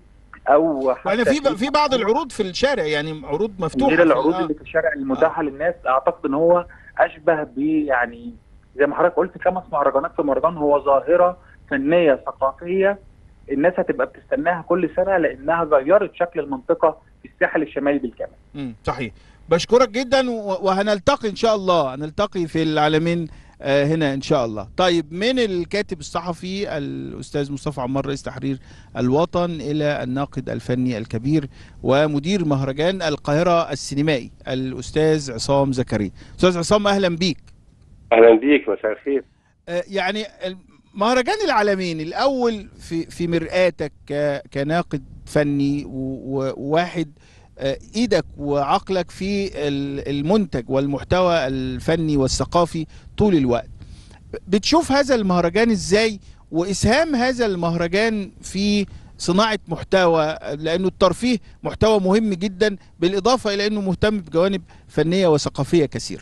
او حتى انا في في بعض العروض في الشارع يعني عروض مفتوحه غير في- العروض آه. اللي في الشارع المتاحه للناس اعتقد ان هو اشبه ب يعني زي ما حضرتك قلت خمس مهرجانات في مهرجان هو ظاهره فنيه ثقافيه الناس هتبقى بتستناها كل سنه لانها غيرت شكل المنطقه في الساحل الشمالي بالكامل. مم، صحيح بشكرك جدا و- وهنلتقي ان شاء الله هنلتقي في العالمين آه، هنا ان شاء الله طيب من الكاتب الصحفي الاستاذ مصطفى عمار رئيس تحرير الوطن الى الناقد الفني الكبير ومدير مهرجان القاهره السينمائي الاستاذ عصام زكريا استاذ عصام اهلا بيك اهلا بيك مساء الخير آه، يعني مهرجان العالمين الاول في في مرآتك ك- كناقد فني و- و- وواحد آه، ايدك وعقلك في ال- المنتج والمحتوى الفني والثقافي طول الوقت بتشوف هذا المهرجان ازاي واسهام هذا المهرجان في صناعة محتوى لأنه الترفيه محتوى مهم جدا بالإضافة إلى أنه مهتم بجوانب فنية وثقافية كثيرة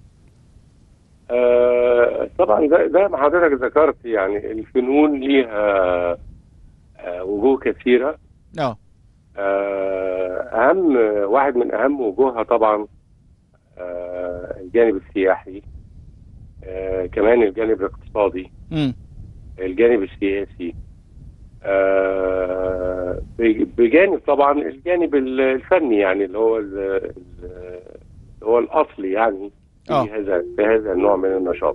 آه طبعا زي زي ما حضرتك ذكرت يعني الفنون ليها آه وجوه كثيره اه آه اهم واحد من اهم وجوهها طبعا آه الجانب السياحي آه كمان الجانب الاقتصادي مم. الجانب السياسي آه بج- بجانب طبعا الجانب ال- الفني يعني اللي هو ال- ال- اللي هو الاصلي يعني في آه. هذا في هذا النوع من النشاط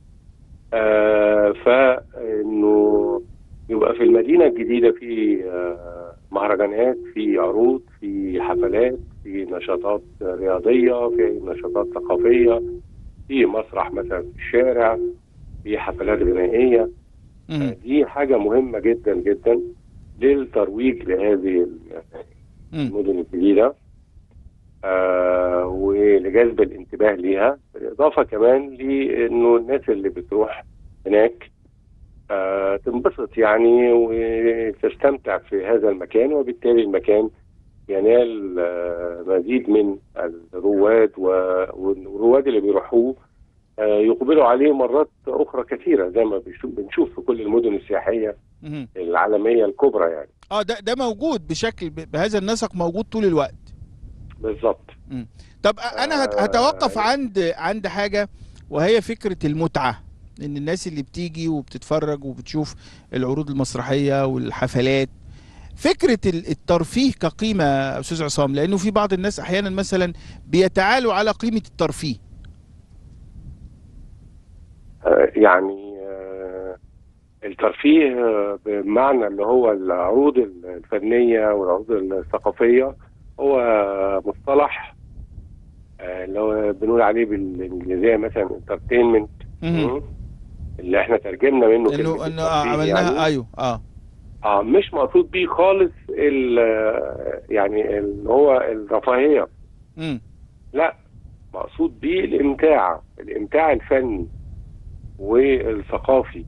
آه فانه يبقى في المدينه الجديده في آه مهرجانات في عروض في حفلات في نشاطات رياضيه في نشاطات ثقافيه في مسرح مثلا في الشارع في حفلات غنائيه مم. دي حاجة مهمة جدا جدا للترويج لهذه مم. المدن الجديدة آه ولجذب الانتباه ليها بالاضافه كمان لانه الناس اللي بتروح هناك آه تنبسط يعني وتستمتع في هذا المكان وبالتالي المكان ينال آه مزيد من الرواد و- والرواد اللي بيروحوه آه يقبلوا عليه مرات اخرى كثيره زي ما بيشوف- بنشوف في كل المدن السياحيه مهم. العالميه الكبرى يعني اه ده ده موجود بشكل ب- بهذا النسق موجود طول الوقت بالظبط طب انا هت- هتوقف عند عند حاجه وهي فكره المتعه ان الناس اللي بتيجي وبتتفرج وبتشوف العروض المسرحيه والحفلات فكره ال- الترفيه كقيمه يا استاذ عصام لانه في بعض الناس احيانا مثلا بيتعالوا على قيمه الترفيه آه، يعني آه، الترفيه آه، بمعنى اللي هو العروض الفنية والعروض الثقافية هو مصطلح آه، اللي هو بنقول عليه بالإنجليزية مثلا انترتينمنت مهم. اللي احنا ترجمنا منه انه كلمة انه آه، الترفيه عملناها يعني. ايوه اه اه مش مقصود بيه خالص ال- يعني اللي هو الرفاهية امم لا مقصود بيه الامتاع الامتاع الفني والثقافي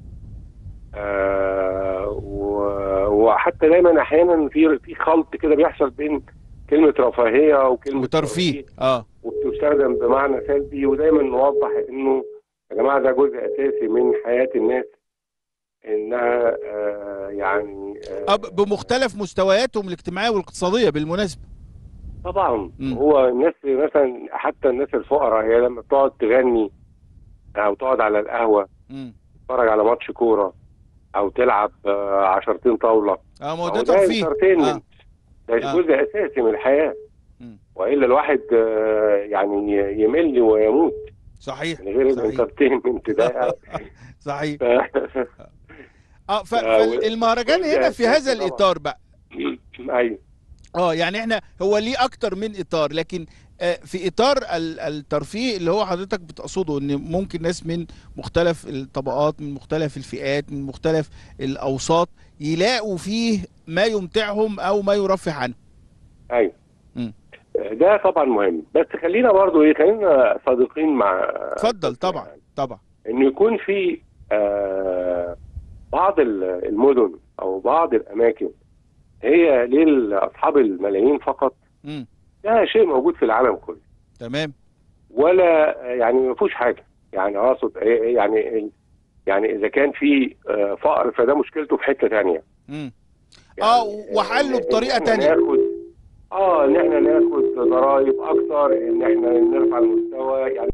آه و- وحتى دايما احيانا في في خلط كده بيحصل بين كلمه رفاهيه وكلمه وترفيه اه وبتستخدم بمعنى سلبي ودايما نوضح انه يا جماعه ده جزء اساسي من حياه الناس انها آه يعني آه، ب- بمختلف مستوياتهم الاجتماعيه والاقتصاديه بالمناسبه طبعا هو الناس مثلا حتى الناس الفقراء هي لما بتقعد تغني او تقعد على القهوه مم. تتفرج على ماتش كوره او تلعب آه، عشرتين طاوله اه ما هو أهو ده ده ترفيه entertainment. ده آه. جزء اساسي من الحياه والا الواحد آه، يعني يمل ويموت صحيح من غير صحيح. الانترتينمنت ده صحيح ف- اه ف- آه، فالمهرجان جزء هنا في هذا أساسي طبعاً. الاطار بقى ايوه اه يعني احنا هو ليه اكتر من اطار لكن آه، في اطار ال- الترفيه اللي هو حضرتك بتقصده ان ممكن ناس من مختلف الطبقات من مختلف الفئات من مختلف الاوساط يلاقوا فيه ما يمتعهم او ما يرفه عنهم ايوه ده طبعا مهم بس خلينا برضو ايه خلينا صادقين مع اتفضل طبعا طبعا انه يكون في آه بعض ال- المدن او بعض الاماكن هي لاصحاب الملايين فقط مم. ده شيء موجود في العالم كله تمام ولا يعني ما فيهوش حاجه يعني اقصد إيه- إيه يعني يعني اذا كان في آه، فقر فده مشكلته في حته ثانيه مم. اه وحله بطريقه تانية ناخد اه ان احنا ناخد ضرائب اكتر ان احنا نرفع المستوى يعني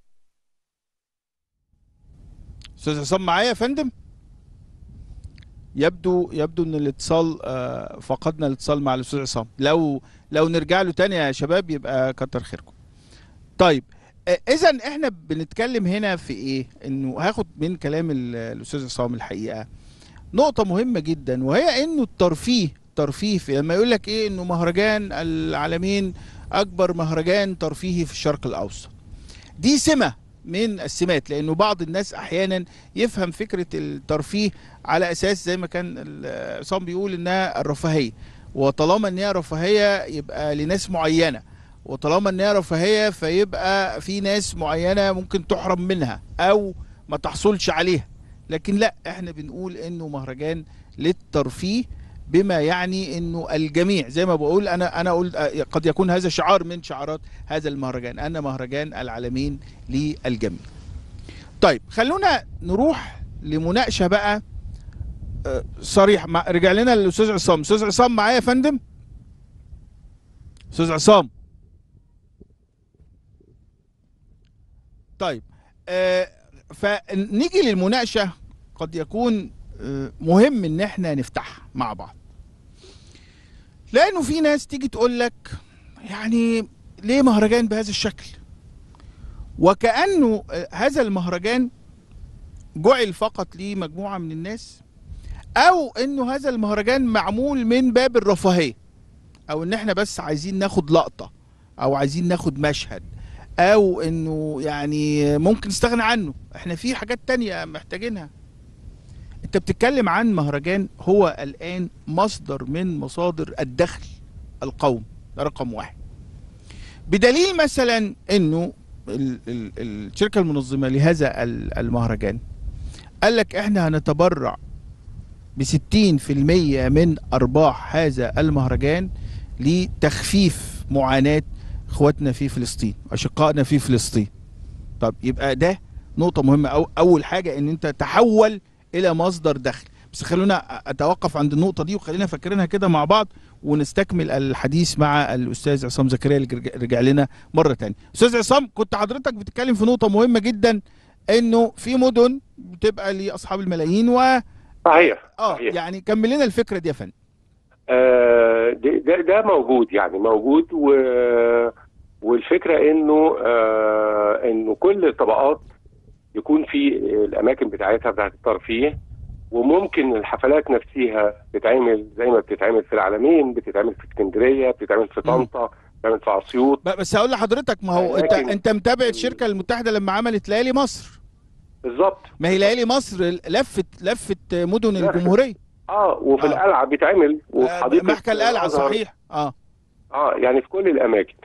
استاذ عصام معايا يا فندم يبدو يبدو ان الاتصال آه، فقدنا الاتصال مع الاستاذ عصام لو لو نرجع له تاني يا شباب يبقى كتر خيركم طيب اذا احنا بنتكلم هنا في ايه انه هاخد من كلام ال- الاستاذ عصام الحقيقه نقطه مهمه جدا وهي انه الترفيه ترفيه في لما يقول لك ايه انه مهرجان العالمين اكبر مهرجان ترفيهي في الشرق الاوسط دي سمه من السمات لانه بعض الناس احيانا يفهم فكره الترفيه على اساس زي ما كان ال- عصام بيقول انها الرفاهيه وطالما ان هي رفاهيه يبقى لناس معينه وطالما ان هي رفاهيه فيبقى في ناس معينه ممكن تحرم منها او ما تحصلش عليها لكن لا احنا بنقول انه مهرجان للترفيه بما يعني انه الجميع زي ما بقول انا انا قلت قد يكون هذا شعار من شعارات هذا المهرجان ان مهرجان العالمين للجميع طيب خلونا نروح لمناقشه بقى آه، صريح مع رجع لنا الاستاذ عصام استاذ عصام معايا يا فندم استاذ عصام طيب آه فنيجي للمناقشه قد يكون آه مهم ان احنا نفتحها مع بعض لانه في ناس تيجي تقول لك يعني ليه مهرجان بهذا الشكل وكانه آه، هذا المهرجان جعل فقط لمجموعه من الناس او انه هذا المهرجان معمول من باب الرفاهيه او ان احنا بس عايزين ناخد لقطه او عايزين ناخد مشهد او انه يعني ممكن نستغنى عنه احنا في حاجات تانية محتاجينها انت بتتكلم عن مهرجان هو الان مصدر من مصادر الدخل القوم ده رقم واحد بدليل مثلا انه ال- ال- الشركه المنظمه لهذا ال- المهرجان قال لك احنا هنتبرع ب 60% من ارباح هذا المهرجان لتخفيف معاناه اخواتنا في فلسطين اشقائنا في فلسطين طب يبقى ده نقطه مهمه أو اول حاجه ان انت تحول الى مصدر دخل بس خلونا اتوقف عند النقطه دي وخلينا فاكرينها كده مع بعض ونستكمل الحديث مع الاستاذ عصام زكريا اللي رجع- رجع لنا مره تانية استاذ عصام كنت حضرتك بتتكلم في نقطه مهمه جدا انه في مدن بتبقى لاصحاب الملايين و صحيح اه صحيح. يعني كمل لنا الفكره دي يا فندم آه، ده, ده ده موجود يعني موجود و والفكره انه آه انه كل الطبقات يكون في الاماكن بتاعتها بتاعت الترفيه وممكن الحفلات نفسها تتعمل زي ما بتتعمل في العالمين بتتعمل في اسكندريه بتتعمل في طنطا بتتعمل في اسيوط ب- بس هقول لحضرتك ما هو انت لكن- انت متابع الشركه المتحده لما عملت ليالي مصر بالظبط ما هي ليالي مصر لفت لفت مدن لفت. الجمهوريه اه وفي آه. القلعه بيتعمل وفي آه، حديقه محكى القلعه الأزهر. صحيح اه اه يعني في كل الاماكن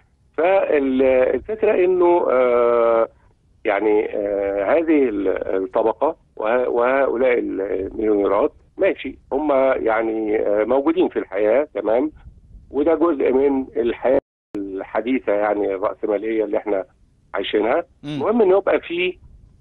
فالفكره انه آه يعني آه هذه ال- الطبقه وه- وهؤلاء المليونيرات ماشي هم يعني آه موجودين في الحياه تمام وده جزء من الحياه الحديثه يعني الراسماليه اللي احنا عايشينها مم. المهم ان يبقى في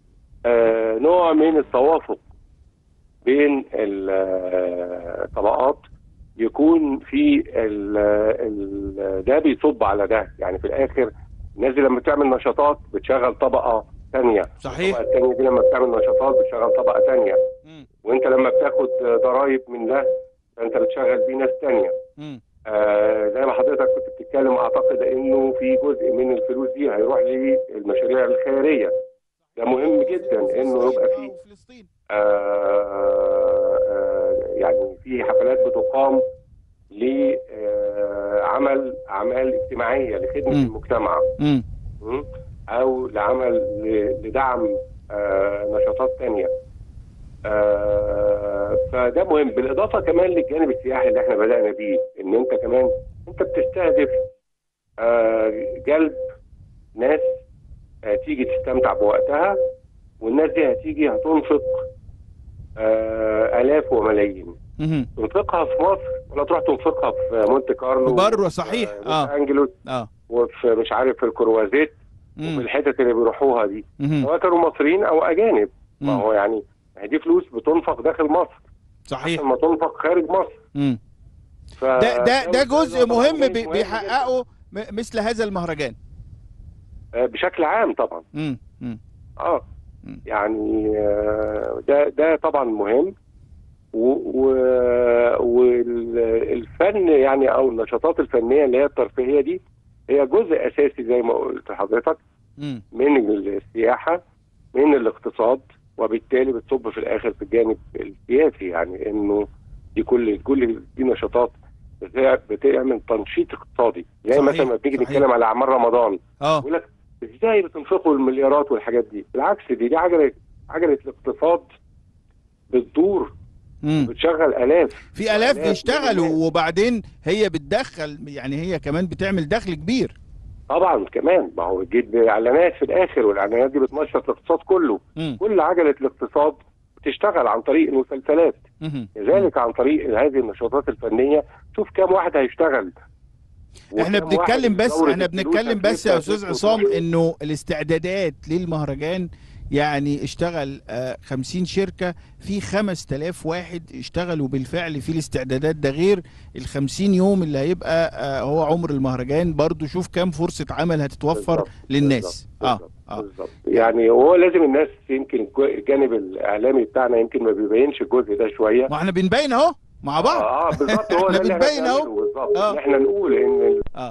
آه نوع من التوافق بين ال- آه، الطبقات يكون في ال ال ده بيصب على ده يعني في الاخر الناس دي لما بتعمل نشاطات بتشغل طبقه ثانيه صحيح. الطبقه الثانيه دي لما بتعمل نشاطات بتشغل طبقه ثانيه مم. وانت لما بتاخد ضرائب من ده فانت بتشغل بيه ناس ثانيه مم. آه زي ما حضرتك كنت بتتكلم اعتقد انه في جزء من الفلوس دي هيروح للمشاريع الخيريه ده مهم جدا انه يبقى في فلسطين آه، آه، يعني في حفلات بتقام لعمل اعمال اجتماعيه لخدمه مم. المجتمع مم. م? او لعمل ل- لدعم آه، نشاطات تانية آه، فده مهم بالاضافه كمان للجانب السياحي اللي احنا بدانا بيه ان انت كمان انت بتستهدف آه، جلب ناس آه، تيجي تستمتع بوقتها والناس دي هتيجي هتنفق آه، الاف وملايين مم. تنفقها في مصر ولا تروح تنفقها في مونte كارلو بره صحيح آه، اه لوس انجلوس اه وفي مش عارف في الكروازيت وفي مم. الحتت اللي بيروحوها دي مم. سواء كانوا مصريين او اجانب ما مم. هو يعني ما هي دي فلوس بتنفق داخل مصر صحيح احسن ما تنفق خارج مصر مم. ف ده ده ده جزء طبعاً مهم بي- مهم بيحققه م- مثل هذا المهرجان جداً. آه، بشكل عام طبعا مم. مم. اه مم. يعني آه، ده ده طبعا مهم والفن يعني او النشاطات الفنيه اللي هي الترفيهيه دي هي جزء اساسي زي ما قلت لحضرتك مم. من السياحه من الاقتصاد وبالتالي بتصب في الاخر في الجانب السياسي يعني انه دي كل كل دي نشاطات بتع- بتعمل تنشيط اقتصادي زي صحيح، مثلا ما بنيجي صحيح. نتكلم على اعمال رمضان اه يقول لك ازاي بتنفقوا المليارات والحاجات دي بالعكس دي دي عجله عجله الاقتصاد بتدور مم. بتشغل الاف في الاف وآلاف بيشتغلوا من الناس. وبعدين هي بتدخل يعني هي كمان بتعمل دخل كبير طبعا كمان ما هو جد اعلانات في الاخر والاعلانات دي بتنشط الاقتصاد كله مم. كل عجله الاقتصاد بتشتغل عن طريق المسلسلات مم. كذلك عن طريق هذه النشاطات الفنيه شوف كام واحد هيشتغل احنا وكام واحد بنتكلم بس دورة احنا الفلوس بنتكلم بس يا هتبقى استاذ عصام تدخل. انه الاستعدادات للمهرجان يعني اشتغل آه، 50 شركة في 5000 واحد اشتغلوا بالفعل في الاستعدادات ده غير ال 50 يوم اللي هيبقى آه، هو عمر المهرجان برضو شوف كام فرصة عمل هتتوفر بالظبط، للناس بالظبط، اه بالظبط، اه بالظبط يعني هو لازم الناس يمكن الجو- الجانب الاعلامي بتاعنا يمكن ما بيبينش الجزء ده شويه ما احنا بنبين اهو مع بعض اه, آه بالظبط هو احنا ده اللي بنبين بنعمله اهو بالظبط آه. ان احنا نقول ان ال- اه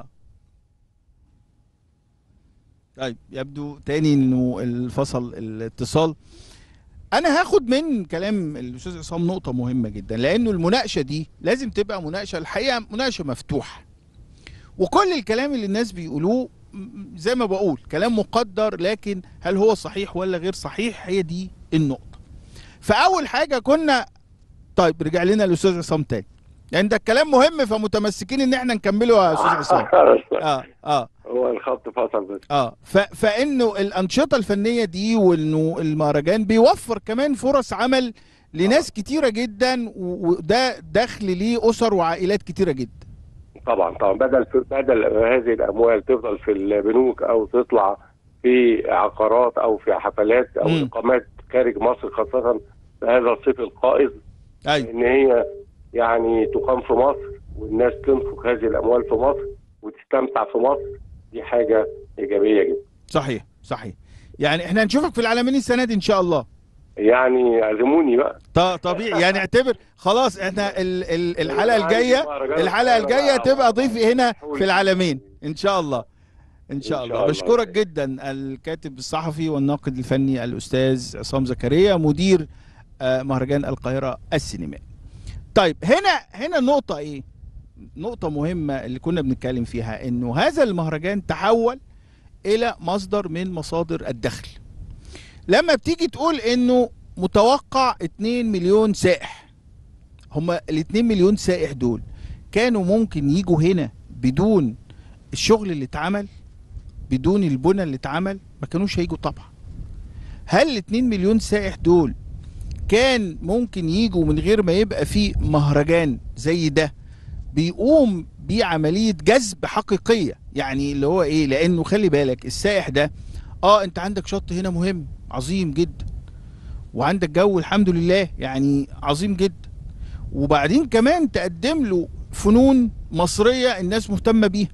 طيب يبدو تاني انه الفصل الاتصال انا هاخد من كلام الاستاذ عصام نقطه مهمه جدا لانه المناقشه دي لازم تبقى مناقشه الحقيقه مناقشه مفتوحه وكل الكلام اللي الناس بيقولوه م- زي ما بقول كلام مقدر لكن هل هو صحيح ولا غير صحيح هي دي النقطه فاول حاجه كنا طيب رجع لنا الاستاذ عصام تاني يعني ده الكلام مهم فمتمسكين ان احنا نكمله يا استاذ عصام اه اه هو الخط فصل بس اه ف... فانه الانشطه الفنيه دي وانه المهرجان بيوفر كمان فرص عمل لناس كتيره جدا و- وده دخل ليه اسر وعائلات كتيره جدا طبعا طبعا بدل في بدل هذه الاموال تفضل في البنوك او تطلع في عقارات او في حفلات او مم. اقامات خارج مصر خاصه في هذا الصيف القائز ايوه ان هي يعني تقام في مصر والناس تنفق هذه الاموال في مصر وتستمتع في مصر دي حاجه ايجابيه جدا صحيح صحيح يعني احنا هنشوفك في العالمين السنه دي ان شاء الله يعني اعزموني بقى ط- طبيعي يعني اعتبر خلاص احنا ال... ال... الحلقه الجايه الحلقه الجايه تبقى ضيفي هنا في العالمين ان شاء الله ان شاء الله الله. بشكرك جدا الكاتب الصحفي والناقد الفني الاستاذ عصام زكريا مدير آه، مهرجان القاهره السينمائي طيب هنا هنا النقطه ايه نقطه مهمه اللي كنا بنتكلم فيها انه هذا المهرجان تحول الى مصدر من مصادر الدخل لما بتيجي تقول انه متوقع 2 مليون سائح هما ال 2 مليون سائح دول كانوا ممكن يجوا هنا بدون الشغل اللي اتعمل بدون البنى اللي اتعمل ما كانوش هيجوا طبعا هل ال 2 مليون سائح دول كان ممكن يجوا من غير ما يبقى في مهرجان زي ده بيقوم بعملية جذب حقيقية يعني اللي هو ايه لانه خلي بالك السائح ده اه انت عندك شط هنا مهم عظيم جدا وعندك جو الحمد لله يعني عظيم جدا وبعدين كمان تقدم له فنون مصرية الناس مهتمة بيها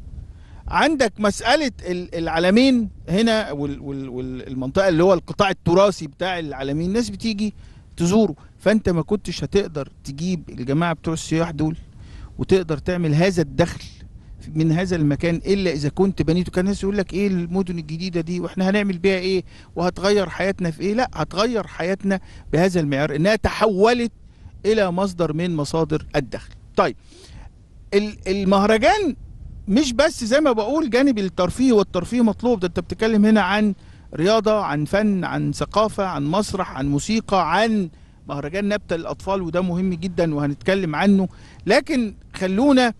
عندك مسألة ال- العلمين هنا وال- وال- والمنطقة اللي هو القطاع التراثي بتاع العلمين الناس بتيجي تزوره فانت ما كنتش هتقدر تجيب الجماعة بتوع السياح دول وتقدر تعمل هذا الدخل من هذا المكان الا اذا كنت بنيته كان الناس يقول لك ايه المدن الجديده دي واحنا هنعمل بيها ايه وهتغير حياتنا في ايه لا هتغير حياتنا بهذا المعيار انها تحولت الى مصدر من مصادر الدخل طيب ال- المهرجان مش بس زي ما بقول جانب الترفيه والترفيه مطلوب ده انت بتتكلم هنا عن رياضه عن فن عن ثقافه عن مسرح عن موسيقى عن مهرجان نبتة للأطفال وده مهم جدا وهنتكلم عنه لكن خلونا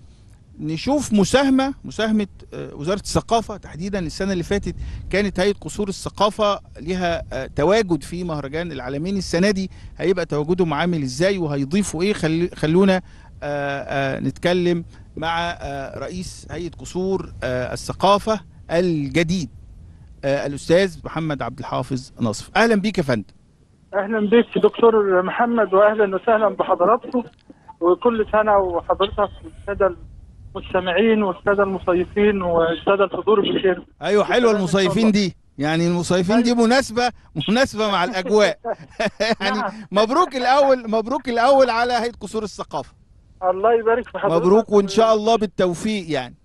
نشوف مساهمة مساهمة آه، وزارة الثقافة تحديدا السنة اللي فاتت كانت هيئة قصور الثقافة لها آه، تواجد في مهرجان العالمين السنة دي هيبقى تواجدهم عامل ازاي وهيضيفوا ايه خل... خلونا آه، آه، نتكلم مع آه، رئيس هيئة قصور آه، الثقافة الجديد آه، الأستاذ محمد عبد الحافظ نصف أهلا بيك يا فندم اهلا بك دكتور محمد واهلا وسهلا بحضراتكم وكل سنه وحضرتك والساده المستمعين والساده المصيفين والساده الحضور بخير ايوه حلوه المصيفين دي يعني المصيفين دي مناسبه مناسبه مع الاجواء يعني مبروك الاول مبروك الاول على هيئه قصور الثقافه الله يبارك في حضرتك مبروك وان شاء الله بالتوفيق يعني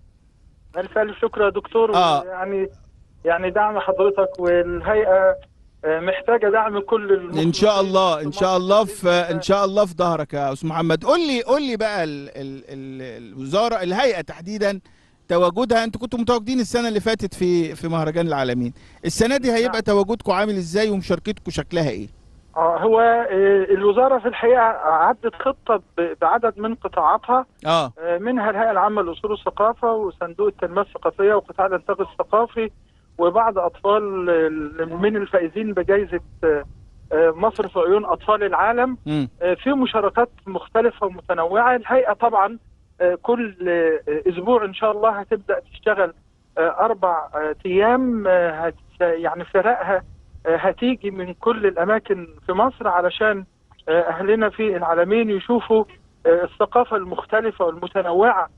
الف الف شكر يا دكتور آه. يعني يعني دعم حضرتك والهيئه آه، محتاجه دعم كل المسلمين ان شاء الله ان شاء الله في ان شاء الله في ظهرك يا استاذ محمد قول لي قول لي بقى ال ال ال الوزاره الهيئه تحديدا تواجدها انتوا كنتوا متواجدين السنه اللي فاتت في في مهرجان العالمين السنه دي هيبقى تواجدكم عامل ازاي ومشاركتكم شكلها ايه اه هو آه، الوزاره في الحقيقه عدت خطه ب- بعدد من قطاعاتها اه آه، منها الهيئه العامه لاصول الثقافه وصندوق التنميه الثقافيه وقطاع الانتاج الثقافي وبعض اطفال آه، من الفائزين بجائزه آه، آه، مصر في عيون اطفال العالم مم. آه، في مشاركات مختلفه ومتنوعه الهيئه طبعا آه، كل آه، اسبوع ان شاء الله هتبدا تشتغل آه، اربع آه، ايام آه، هت يعني فرقها آه، هتيجي من كل الاماكن في مصر علشان آه، اهلنا في العالمين يشوفوا آه، الثقافه المختلفه والمتنوعه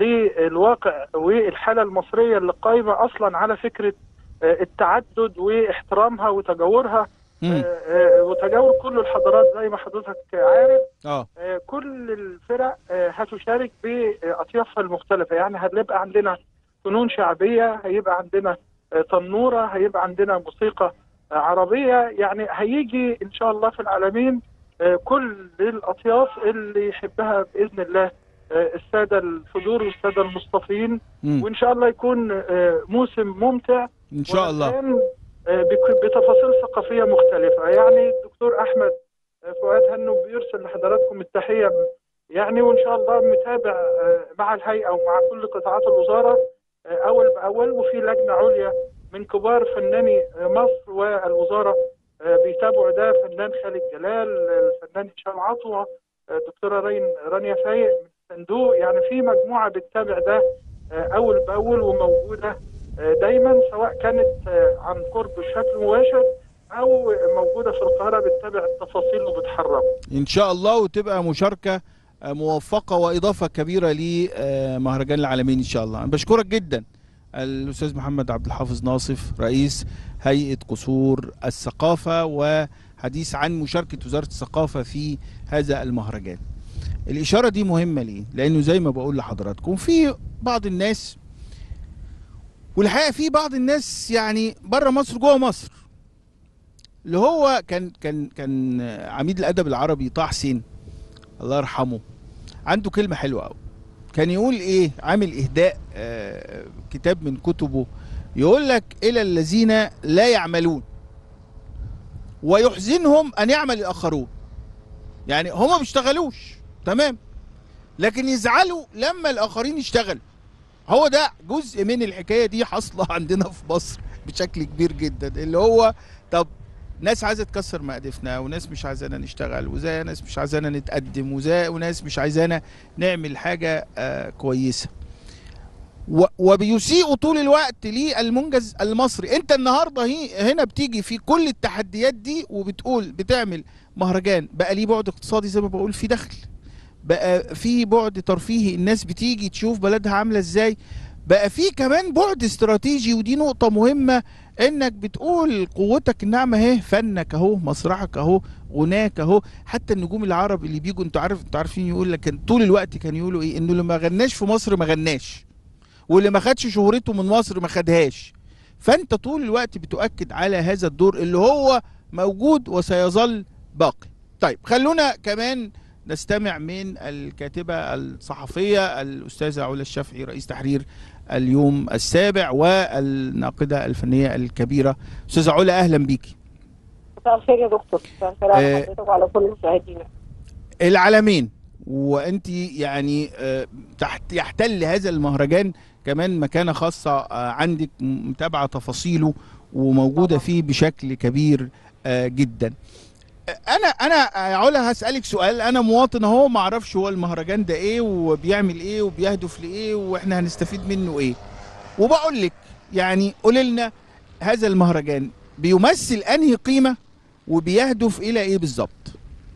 للواقع والحاله المصريه اللي قايمه اصلا على فكره آه، التعدد واحترامها وتجاورها مم. آه، آه، وتجاور كل الحضارات زي ما حضرتك عارف اه آه، كل الفرق آه، هتشارك بأطيافها المختلفة يعني هنبقى عندنا فنون شعبية هيبقى عندنا آه، تنورة هيبقى عندنا موسيقى آه، عربية يعني هيجي إن شاء الله في العالمين آه، كل الأطياف اللي يحبها بإذن الله آه، السادة الحضور والسادة المصطفين مم. وإن شاء الله يكون آه، موسم ممتع ان شاء الله ومليان، آه، بك- بتفاصيل ثقافية مختلفة يعني الدكتور أحمد آه، فؤاد هنو بيرسل لحضراتكم التحية يعني وان شاء الله متابع آه، مع الهيئه ومع كل قطاعات الوزاره آه، اول باول وفي لجنه عليا من كبار فناني آه، مصر والوزاره آه، بيتابعوا ده فنان خالد جلال الفنان هشام عطوه آه، دكتوره رين رانيا فايق من الصندوق يعني في مجموعه بتتابع ده آه، اول باول وموجوده آه، دايما سواء كانت آه، عن قرب بشكل مباشر او موجوده في القاهره بتتابع التفاصيل وبتحرك ان شاء الله وتبقى مشاركه آه، موفقه واضافه كبيره لمهرجان العالمين ان شاء الله انا بشكرك جدا الاستاذ محمد عبد الحافظ ناصف رئيس هيئه قصور الثقافه وحديث عن مشاركه وزاره الثقافه في هذا المهرجان الاشاره دي مهمه ليه لانه زي ما بقول لحضراتكم في بعض الناس والحقيقه في بعض الناس يعني بره مصر جوه مصر اللي هو كان كان كان عميد الادب العربي طه حسين الله يرحمه عنده كلمه حلوه قوي كان يقول ايه عامل اهداء آه كتاب من كتبه يقول لك الى الذين لا يعملون ويحزنهم ان يعمل الاخرون يعني هما ما بيشتغلوش تمام لكن يزعلوا لما الاخرين يشتغلوا هو ده جزء من الحكايه دي حاصله عندنا في مصر بشكل كبير جدا اللي هو طب ناس عايزه تكسر مقادفنا وناس مش عايزانا نشتغل وزي ناس مش عايزانا نتقدم وزي وناس مش عايزانا نعمل حاجه آه كويسه و- وبيسيئوا طول الوقت للمنجز المصري انت النهارده هي هنا بتيجي في كل التحديات دي وبتقول بتعمل مهرجان بقى ليه بعد اقتصادي زي ما بقول في دخل بقى في بعد ترفيهي الناس بتيجي تشوف بلدها عامله ازاي بقى في كمان بعد استراتيجي ودي نقطة مهمة انك بتقول قوتك الناعمة اهي فنك اهو مسرحك اهو غناك اهو حتى النجوم العرب اللي بيجوا انتوا عارف انتوا عارفين يقول لك كان طول الوقت كانوا يقولوا ايه انه اللي ما غناش في مصر ما غناش واللي ما خدش شهرته من مصر ما خدهاش فانت طول الوقت بتؤكد على هذا الدور اللي هو موجود وسيظل باقي طيب خلونا كمان نستمع من الكاتبة الصحفية الأستاذة علا الشافعي رئيس تحرير اليوم السابع والناقدة الفنية الكبيرة أستاذة علا أهلا بيكي مساء الخير يا دكتور مساء الخير على آه، حضرتك وعلى كل مشاهدينا العالمين وانت يعني آه، تحت يحتل هذا المهرجان كمان مكانة خاصة آه، عندك متابعة تفاصيله وموجودة فيه بشكل كبير آه، جدا انا انا يا علا هسالك سؤال انا مواطن اهو ما اعرفش هو المهرجان ده ايه وبيعمل ايه وبيهدف لايه واحنا هنستفيد منه ايه وبقول لك يعني قولي لنا هذا المهرجان بيمثل انهي قيمه وبيهدف الى ايه بالظبط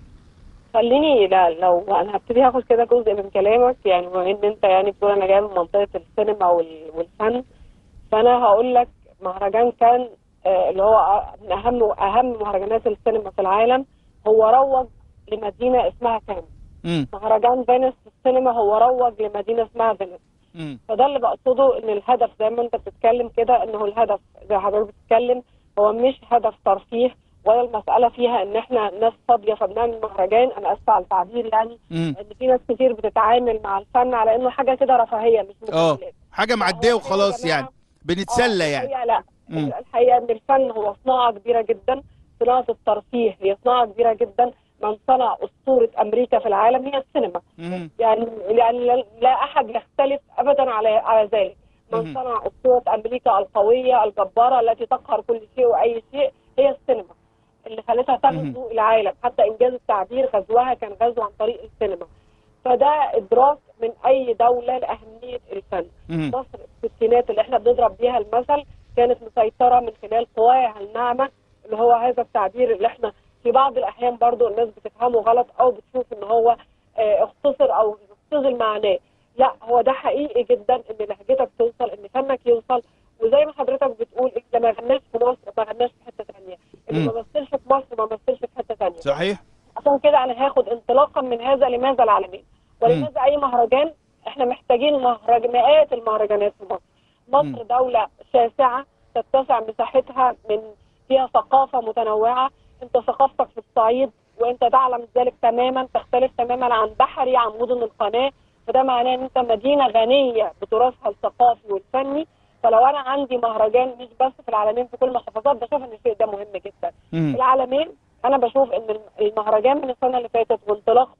خليني لا لو انا هبتدي هاخد كده جزء من كلامك يعني بما ان انت يعني بتقول انا جاي من منطقه السينما وال- والفن فانا هقول لك مهرجان كان آه، اللي هو من اهم اهم مهرجانات السينما في العالم هو روج لمدينه اسمها كان امم مهرجان فينيس في السينما هو روج لمدينه اسمها فينيس امم فده اللي بقصده ان الهدف زي ما انت بتتكلم كده انه الهدف زي حضرتك بتتكلم هو مش هدف ترفيه ولا المساله فيها ان احنا ناس فاضيه فبنعمل مهرجان انا اسفه على التعبير يعني امم ان في ناس كتير بتتعامل مع الفن على انه حاجه كده رفاهيه مش اه مسؤوليه حاجه معديه وخلاص يعني بنتسلى يعني الحقيقه لا مم. الحقيقه ان الفن هو صناعه كبيره جدا صناعه الترفيه هي صناعه كبيره جدا من صنع اسطوره امريكا في العالم هي السينما مم. يعني يعني لا- لا احد يختلف ابدا على على ذلك من مهم. صنع اسطوره امريكا القويه الجباره التي تقهر كل شيء واي شيء هي السينما اللي خلتها تغزو العالم حتى انجاز التعبير غزوها كان غزو عن طريق السينما فده ادراك من اي دوله لاهميه الفن مم. مصر في الستينات اللي احنا بنضرب بيها المثل كانت مسيطره من خلال قواها الناعمه اللي هو هذا التعبير اللي احنا في بعض الاحيان برضو الناس بتفهمه غلط او بتشوف ان هو آه، اختصر او اختزل معناه لا هو ده حقيقي جدا ان لهجتك توصل ان فنك يوصل وزي ما حضرتك بتقول انت ما غناش في مصر ما غناش في حته ثانيه اللي مم. ما مثلش في مصر ما مثلش في حته ثانيه صحيح عشان كده انا هاخد انطلاقا من هذا لماذا العالمين ولماذا اي مهرجان احنا محتاجين مهرج مئات المهرجانات في مصر مصر دولة شاسعة تتسع مساحتها من فيها ثقافة متنوعة انت ثقافتك في الصعيد وانت تعلم ذلك تماما تختلف تماما عن بحري عن مدن القناة فده معناه ان انت مدينة غنية بتراثها الثقافي والفني فلو انا عندي مهرجان مش بس في العالمين في كل المحافظات بشوف ان الشيء ده مهم جدا مم. العالمين انا بشوف ان المهرجان من السنه اللي فاتت وانطلاقته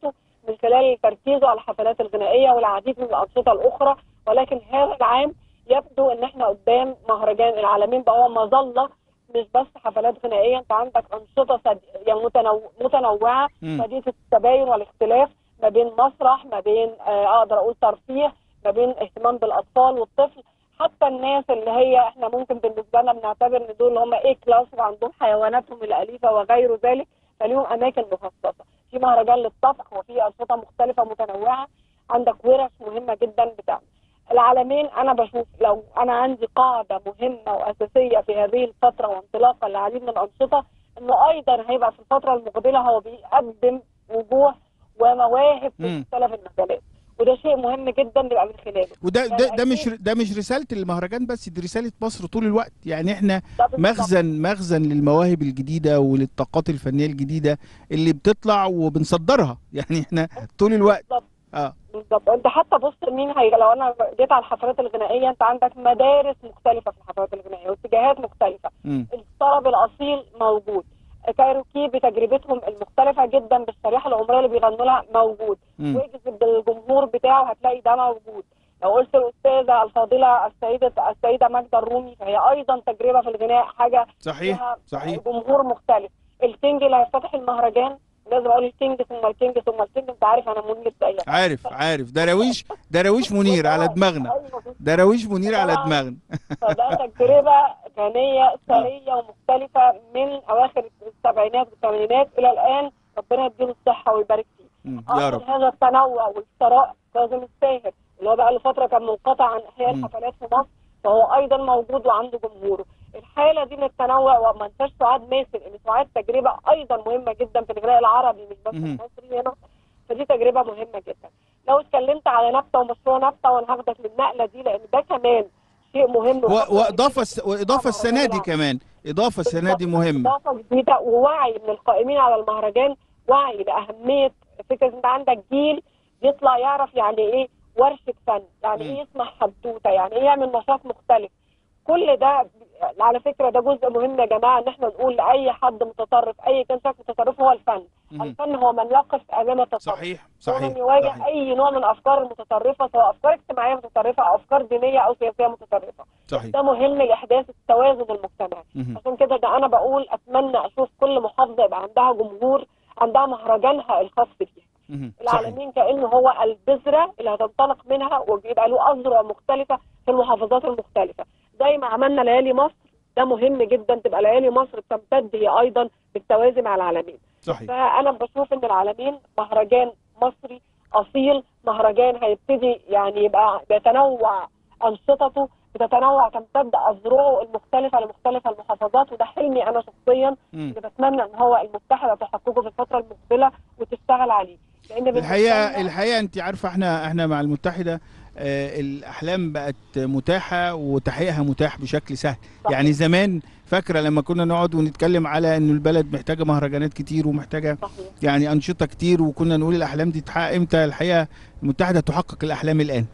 من خلال تركيزه على الحفلات الغنائيه والعديد من الانشطه الاخرى ولكن هذا العام يبدو ان احنا قدام مهرجان العالمين بقى هو مظله مش بس حفلات غنائيه انت عندك انشطه سد... يعني متنو... متنوعه مم. حديث التباين والاختلاف ما بين مسرح ما بين آه، اقدر اقول ترفيه ما بين اهتمام بالاطفال والطفل حتى الناس اللي هي احنا ممكن بالنسبه لنا بنعتبر ان دول اللي هم ايه كلاس وعندهم حيواناتهم الاليفه وغير ذلك فليهم اماكن مخصصه في مهرجان للطبخ وفي انشطه مختلفه متنوعه عندك ورش مهمه جدا بتعمل العالمين انا بشوف لو انا عندي قاعده مهمه واساسيه في هذه الفتره وانطلاقا لعديد من الانشطه انه ايضا هيبقى في الفتره المقبله هو بيقدم وجوه ومواهب في مم. مختلف المجالات وده شيء مهم جدا نبقى من خلاله وده ده, يعني ده مش ده مش رساله المهرجان بس دي رساله مصر طول الوقت يعني احنا ده بالظبط. مخزن مخزن للمواهب الجديده وللطاقات الفنيه الجديده اللي بتطلع وبنصدرها يعني احنا طول الوقت بالظبط اه بالظبط انت حتى بص مين هي لو انا جيت على الحفلات الغنائيه انت عندك مدارس مختلفه في الحفلات الغنائيه واتجاهات مختلفه مم. الطرب الاصيل موجود كايروكي بتجربتهم المختلفه جدا بالشريحه العمريه اللي بيغنوا لها موجود مم. واجذب الجمهور بتاعه هتلاقي ده موجود لو قلت الاستاذه الفاضله السيده السيده ماجده الرومي فهي ايضا تجربه في الغناء حاجه صحيح فيها صحيح جمهور مختلف الكينج اللي هيفتتح المهرجان لازم اقول الكينج ثم الكينج ثم الكينج انت عارف انا منير زيك عارف عارف دراويش دراويش منير على دماغنا دراويش منير على دماغنا فده تجربه غنيه ثريه ومختلفه من اواخر السبعينات والثمانينات الى الان ربنا يديله الصحه ويبارك فيه مم. يا رب أيضاً هذا التنوع والثراء كاظم الساهر اللي هو بقى له فتره كان منقطع عن احياء مم. الحفلات في مصر فهو ايضا موجود وعنده جمهوره الحاله دي من التنوع وما انساش سعاد ماسل ان سعاد تجربه ايضا مهمه جدا في الغناء العربي مش بس مم. المصري هنا فدي تجربه مهمه جدا لو اتكلمت على نبته ومشروع نبته وانا هاخدك للنقله دي لان ده كمان شيء مهم و- واضافه الس- واضافه السنه دي كمان اضافه السنه دي مهمه اضافه جديده ووعي من القائمين على المهرجان وعي باهميه فكره انت عندك جيل يطلع يعرف يعني ايه ورشه فن يعني مم. ايه يسمع حدوته يعني ايه يعمل نشاط مختلف كل ده على فكره ده جزء مهم يا جماعه ان احنا نقول لاي حد متطرف اي كان شكل متطرف هو الفن مم. الفن هو من يقف امام التطرف صحيح هو صحيح من يواجه صحيح اي نوع من الافكار المتطرفه سواء افكار اجتماعيه متطرفه او افكار دينيه او سياسيه متطرفه صحيح ده مهم لاحداث التوازن المجتمعي مهم. عشان كده ده انا بقول اتمنى اشوف كل محافظه يبقى عندها جمهور عندها مهرجانها الخاص بيها مهم. صحيح العالمين كانه هو البذره اللي هتنطلق منها ويبقى له اذرع مختلفه في المحافظات المختلفه زي ما عملنا ليالي مصر ده مهم جدا تبقى ليالي مصر بتمتد هي ايضا بالتوازي مع العالمين صحيح فانا بشوف ان العالمين مهرجان مصري اصيل مهرجان هيبتدي يعني يبقى بيتنوع انشطته بتتنوع تمتد اذرعه المختلفه لمختلف المحافظات وده حلمي انا شخصيا مم. اللي بتمنى ان هو المتحده تحققه في الفتره المقبله وتشتغل عليه لان بالنسبة الحقيقه لنا- الحقيقه انت عارفه احنا احنا مع المتحده آه، الاحلام بقت متاحه وتحقيقها متاح بشكل سهل صحيح. يعني زمان فاكره لما كنا نقعد ونتكلم على ان البلد محتاجه مهرجانات كتير ومحتاجه صحيح يعني انشطه كتير وكنا نقول الاحلام دي تتحقق امتى الحقيقه المتحده تحقق الاحلام الان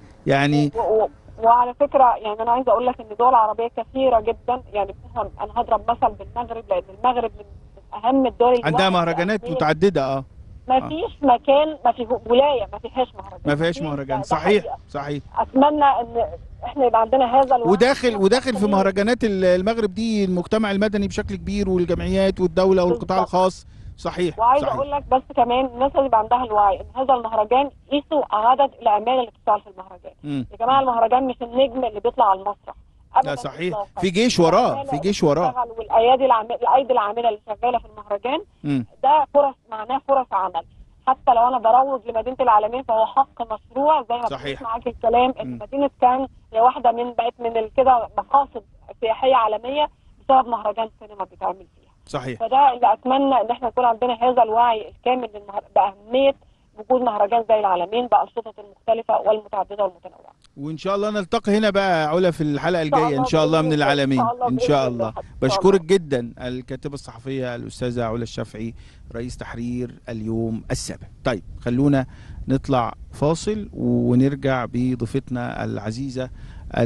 يعني و- و- وعلى فكره يعني انا عايزه اقول لك ان دول عربيه كثيره جدا يعني بتفهم انا هضرب مثل بالمغرب لان المغرب من من اهم الدول اللي عندها واخدة مهرجانات أهمية. متعدده اه ما فيش مكان ما فيه ولايه ما فيهاش مهرجان ما فيهاش دي- مهرجان ده- ده صحيح حقيقة. صحيح اتمنى ان احنا يبقى عندنا هذا الوعي وداخل وداخل في كمان. مهرجانات ال- المغرب دي المجتمع المدني بشكل كبير والجمعيات والدوله والقطاع بالظبط. الخاص صحيح وعايزه صحيح اقول لك بس كمان الناس اللي يبقى عندها الوعي ان هذا المهرجان قيسوا عدد الاعمال اللي بتشتغل في المهرجان مم. يا جماعه المهرجان مش النجم اللي بيطلع على المسرح لا أبداً صحيح إطلاقاً. في جيش وراه العمالة في جيش وراه اللي بتشتغل والايادي العامله الايدي العامله اللي شغاله في المهرجان مم. ده فرص معناه فرص عمل حتى لو انا بروج لمدينه العالمين فهو حق مشروع زي ما صحيح. بتقول معاك الكلام ان مم. مدينه كان هي واحده من بقت من ال- كده مقاصد سياحيه عالميه بسبب مهرجان سينما بيتعمل فيها صحيح فده اللي اتمنى ان احنا يكون عندنا هذا الوعي الكامل للمهر... باهميه وجود مهرجان زي العالمين بانشطته المختلفه والمتعدده والمتنوعه وان شاء الله نلتقي هنا بقى علا في الحلقه شاء الجايه ان شاء الله من بإذن الله. العالمين إن شاء الله ان شاء بإذن الله. الله إن شاء بشكرك الله. جدا الكاتبه الصحفيه الاستاذه علا الشافعي رئيس تحرير اليوم السابع طيب خلونا نطلع فاصل ونرجع بضيفتنا العزيزه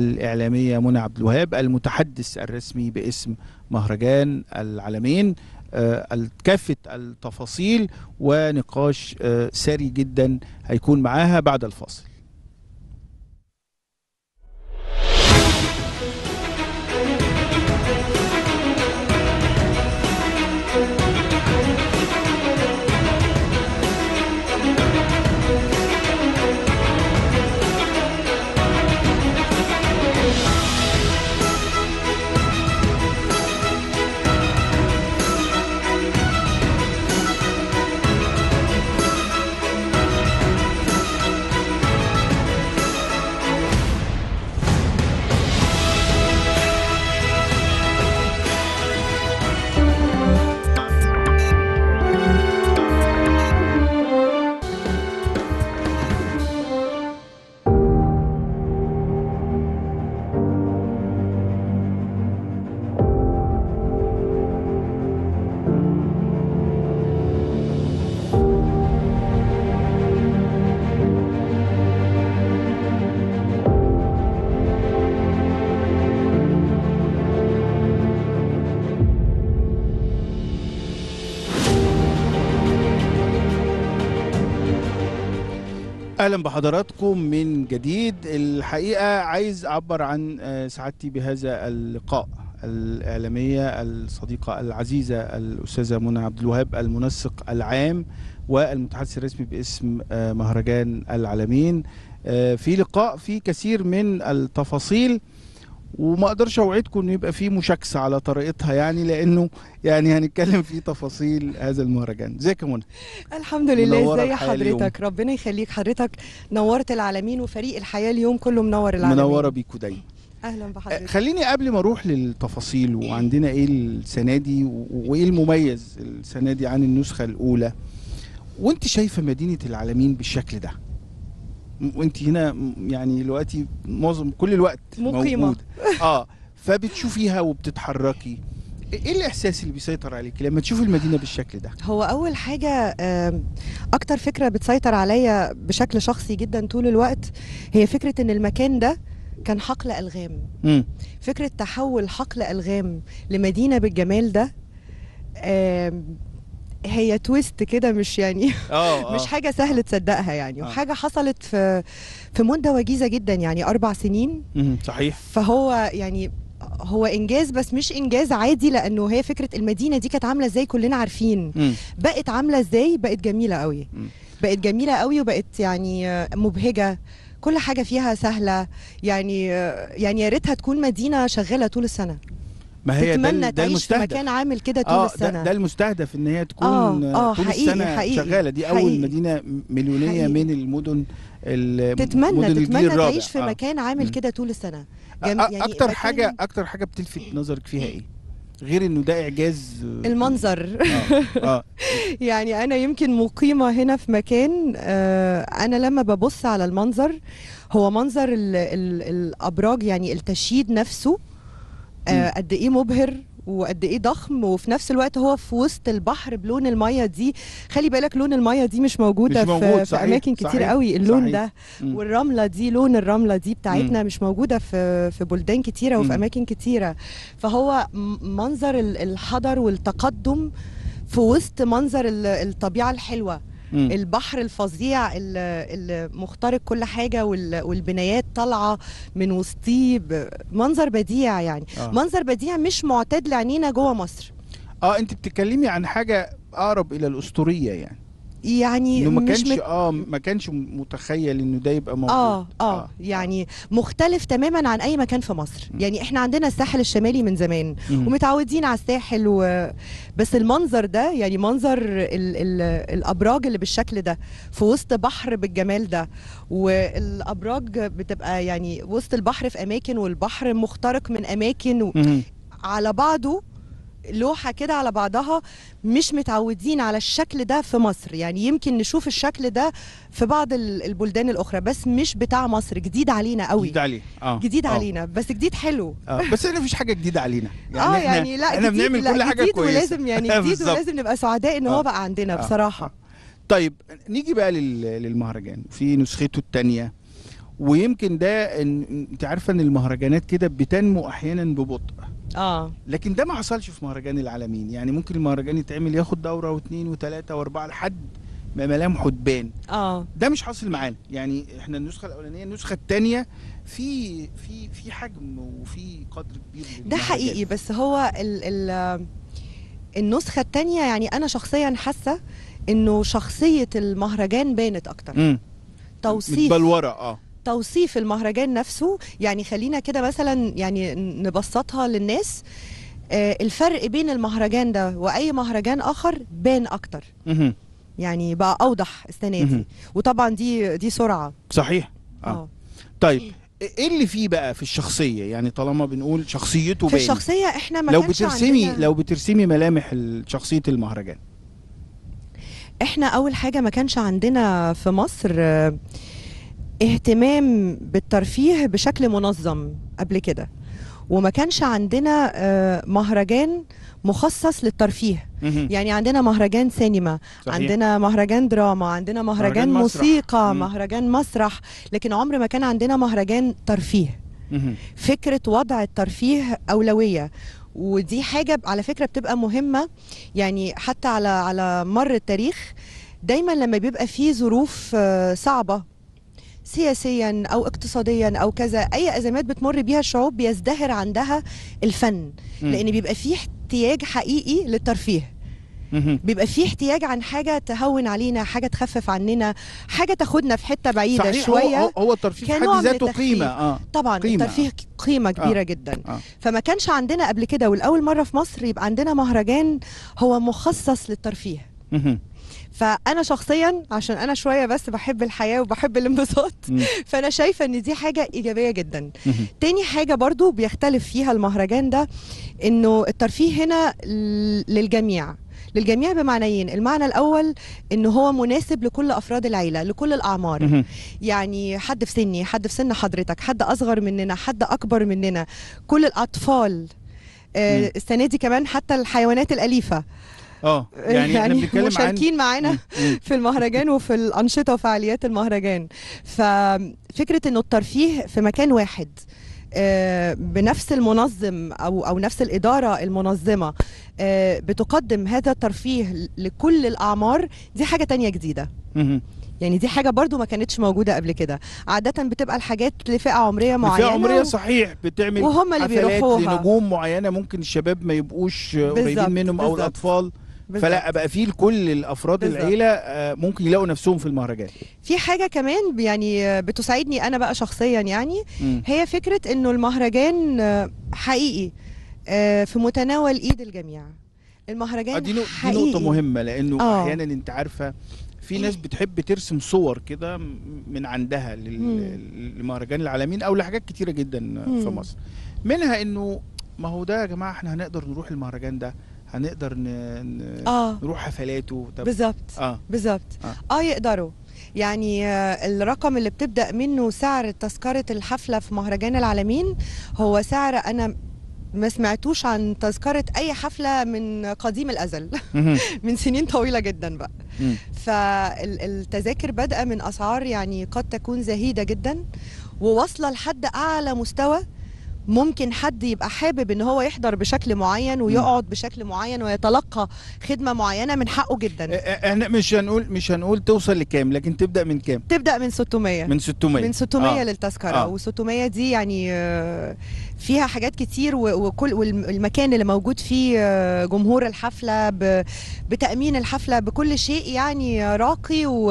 الاعلاميه منى عبد الوهاب المتحدث الرسمي باسم مهرجان العالمين آه، كافه التفاصيل ونقاش آه، سري جدا هيكون معاها بعد الفاصل اهلا بحضراتكم من جديد الحقيقه عايز اعبر عن آه، سعادتي بهذا اللقاء الاعلاميه الصديقه العزيزه الاستاذه منى عبد الوهاب المنسق العام والمتحدث الرسمي باسم آه، مهرجان العالمين آه، في لقاء فيه كثير من التفاصيل وما اقدرش اوعدكم انه يبقى فيه مشاكسه على طريقتها يعني لانه يعني هنتكلم في تفاصيل هذا المهرجان ازيك يا منى الحمد لله منورة ازي الحياة اليوم. حضرتك ربنا يخليك حضرتك نورت العالمين وفريق الحياه اليوم كله منور العالمين منوره بيكوا دايما اهلا بحضرتك خليني قبل ما اروح للتفاصيل وعندنا ايه السنه دي و- وايه المميز السنه دي عن النسخه الاولى وانت شايفه مدينه العالمين بالشكل ده م- وانت هنا م- يعني دلوقتي معظم كل الوقت مقيمة. موجود اه فبتشوفيها وبتتحركي ايه الاحساس اللي بيسيطر عليك لما تشوفي المدينه بالشكل ده هو اول حاجه آم، اكتر فكره بتسيطر عليا بشكل شخصي جدا طول الوقت هي فكره ان المكان ده كان حقل الغام امم فكره تحول حقل الغام لمدينه بالجمال ده آم، هي تويست كده مش يعني اه مش حاجه سهل تصدقها يعني آه. وحاجه حصلت في في مده وجيزه جدا يعني اربع سنين مم، صحيح فهو يعني هو انجاز بس مش انجاز عادي لانه هي فكره المدينه دي كانت عامله ازاي كلنا عارفين مم. بقت عامله ازاي بقت جميله قوي مم. بقت جميله قوي وبقت يعني آه، مبهجه كل حاجه فيها سهله يعني آه، يعني يا ريتها تكون مدينه شغاله طول السنه ما هي ده, تتمنى ال- ده تعيش في المستهدف مكان عامل كده طول اه السنه ده, ده المستهدف ان هي تكون آه، آه آه، طول حقيقي، السنه حقيقي، شغاله دي اول حقيقي. مدينه مليونيه حقيقي. من المدن ال- تتمنى مدن الجيل تتمنى الرابع. تعيش في آه. مكان عامل مم. كده طول السنه أ- جم- يعني اكتر مكان- حاجه اكتر حاجه بتلفت نظرك فيها ايه غير انه ده اعجاز آه، المنظر اه اه يعني انا يمكن مقيمه هنا في مكان آه، انا لما ببص على المنظر هو منظر ال ال الابراج يعني التشييد نفسه آه، قد ايه مبهر وقد ايه ضخم وفي نفس الوقت هو في وسط البحر بلون الميه دي خلي بالك لون الميه دي مش موجوده مش موجود، في, في صحيح، اماكن كتير صحيح، قوي اللون صحيح. ده مم. والرمله دي لون الرمله دي بتاعتنا مش موجوده في في بلدان كتيره وفي مم. اماكن كتيره فهو م- منظر ال- الحضر والتقدم في وسط منظر ال- الطبيعه الحلوه مم. البحر الفظيع ال- اللي مخترق كل حاجه وال- والبنايات طالعه من وسطيه ب- منظر بديع يعني آه. منظر بديع مش معتاد لعينينا جوه مصر اه انت بتتكلمي عن حاجه اقرب الى الاسطوريه يعني يعني انه ما مش كانش مت... اه ما كانش متخيل انه ده يبقى موجود اه اه يعني مختلف تماما عن اي مكان في مصر يعني احنا عندنا الساحل الشمالي من زمان مم. ومتعودين على الساحل و... بس المنظر ده يعني منظر ال... ال... الابراج اللي بالشكل ده في وسط بحر بالجمال ده والابراج بتبقى يعني وسط البحر في اماكن والبحر مخترق من اماكن و... مم. على بعضه لوحه كده على بعضها مش متعودين على الشكل ده في مصر يعني يمكن نشوف الشكل ده في بعض ال- البلدان الاخرى بس مش بتاع مصر جديد علينا قوي جديد عليه اه جديد آه. علينا بس جديد حلو اه بس احنا مفيش حاجه جديده علينا اه إحنا- يعني لا احنا جديد بنعمل لا كل حاجه جديد كويسه ولازم يعني جديد بالظبط. ولازم نبقى سعداء ان آه. هو بقى عندنا آه. بصراحه طيب نيجي بقى لل- للمهرجان في نسخته الثانيه ويمكن ده إن انت عارفه ان المهرجانات كده بتنمو احيانا ببطء اه لكن ده ما حصلش في مهرجان العالمين يعني ممكن المهرجان يتعمل ياخد دوره واثنين وثلاثه واربعه لحد ما ملامحه تبان اه ده مش حاصل معانا يعني احنا النسخه الاولانيه النسخه الثانيه في في في حجم وفي قدر كبير ده للمهرجان. حقيقي بس هو ال ال النسخة التانية يعني أنا شخصيا حاسة إنه شخصية المهرجان بانت أكتر امم توصيف متبلوره اه توصيف المهرجان نفسه يعني خلينا كده مثلا يعني نبسطها للناس آه، الفرق بين المهرجان ده وأي مهرجان آخر بان أكتر مهم. يعني بقى أوضح السنة مهم. دي وطبعا دي دي سرعة صحيح اه اه طيب ايه اللي فيه بقى في الشخصيه يعني طالما بنقول شخصيته في باين الشخصية احنا ما لو كانش بترسمي عندنا لو بترسمي ملامح ال- شخصيه المهرجان احنا اول حاجه ما كانش عندنا في مصر آه، اهتمام بالترفيه بشكل منظم قبل كده وما كانش عندنا آه، مهرجان مخصص للترفيه مهم. يعني عندنا مهرجان سينما صحيح. عندنا مهرجان دراما عندنا مهرجان, مهرجان مسرح. موسيقى مم. مهرجان مسرح لكن عمر ما كان عندنا مهرجان ترفيه مهم. فكرة وضع الترفيه أولوية ودي حاجة على فكرة بتبقى مهمة يعني حتى على على مر التاريخ دايما لما بيبقى فيه ظروف آه، صعبة سياسيا أو اقتصاديا أو كذا أي أزمات بتمر بيها الشعوب بيزدهر عندها الفن مم. لأن بيبقى فيه احتياج حقيقي للترفيه مهم. بيبقى فيه احتياج عن حاجة تهون علينا حاجة تخفف عننا حاجة تاخدنا في حتة بعيدة صحيح شوية هو, هو الترفيه في كنوع حد من ذاته التخفيف. قيمه اه طبعا قيمة. الترفيه قيمة كبيرة آه. جدا آه. فما كانش عندنا قبل كده والأول مرة في مصر يبقى عندنا مهرجان هو مخصص للترفيه مهم. فأنا شخصيا عشان أنا شوية بس بحب الحياة وبحب الانبساط مم. فأنا شايفة إن دي حاجة إيجابية جدا مهم. تاني حاجة برضو بيختلف فيها المهرجان ده إنه الترفيه هنا ل- للجميع للجميع بمعنيين المعنى الأول إنه هو مناسب لكل أفراد العيلة لكل الأعمار مهم. يعني حد في سني حد في سن حضرتك حد اصغر مننا حد اكبر مننا كل الاطفال مم. آه السنه دي كمان حتى الحيوانات الاليفه اه يعني, احنا بنتكلم عن مشاركين معانا مم. مم. في المهرجان وفي الانشطه وفعاليات المهرجان ففكره انه الترفيه في مكان واحد آه، بنفس المنظم او او نفس الاداره المنظمه آه، بتقدم هذا الترفيه لكل الاعمار دي حاجه تانية جديده مهم. يعني دي حاجه برضو ما كانتش موجوده قبل كده عاده بتبقى الحاجات لفئه عمريه معينه فئة عمرية و- صحيح بتعمل وهم اللي حفلات بيروحوها. لنجوم معينة ممكن الشباب ما يبقوش بالظبط، قريبين منهم أو بالظبط. الأطفال بالظبط. فلا بقى في لكل الأفراد بالظبط. العيلة آه، ممكن يلاقوا نفسهم في المهرجان في حاجه كمان يعني بتساعدني انا بقى شخصيا يعني مم. هي فكره انه المهرجان آه، حقيقي آه، في متناول ايد الجميع آه، المهرجان دي نق- دي حقيقي نقطة مهمة لأنه آه. أحيانا أنت عارفة في ناس بتحب ترسم صور كده م- من عندها لل- مم. لمهرجان العالمين أو لحاجات كتيرة جدا في مم. مصر منها إنه ما هو ده يا جماعة احنا هنقدر نروح المهرجان ده هنقدر ن... ن... اه نروح حفلاته طب بالظبط اه بالظبط آه. اه يقدروا يعني آه، الرقم اللي بتبدا منه سعر تذكره الحفله في مهرجان العالمين هو سعر انا ما سمعتوش عن تذكره اي حفله من قديم الازل مهم. من سنين طويله جدا بقى مم. فالتذاكر بادئه من اسعار يعني قد تكون زهيده جدا وواصله لحد اعلى مستوى ممكن حد يبقى حابب ان هو يحضر بشكل معين ويقعد بشكل معين ويتلقى خدمه معينه من حقه جدا آه، احنا مش هنقول مش هنقول توصل لكام لكن تبدأ من كام تبدا من 600 من 600 من 600 آه. للتذكره آه. و600 دي يعني آه، فيها حاجات كتير و- وكل والمكان اللي موجود فيه آه، جمهور الحفله ب- بتامين الحفله بكل شيء يعني راقي و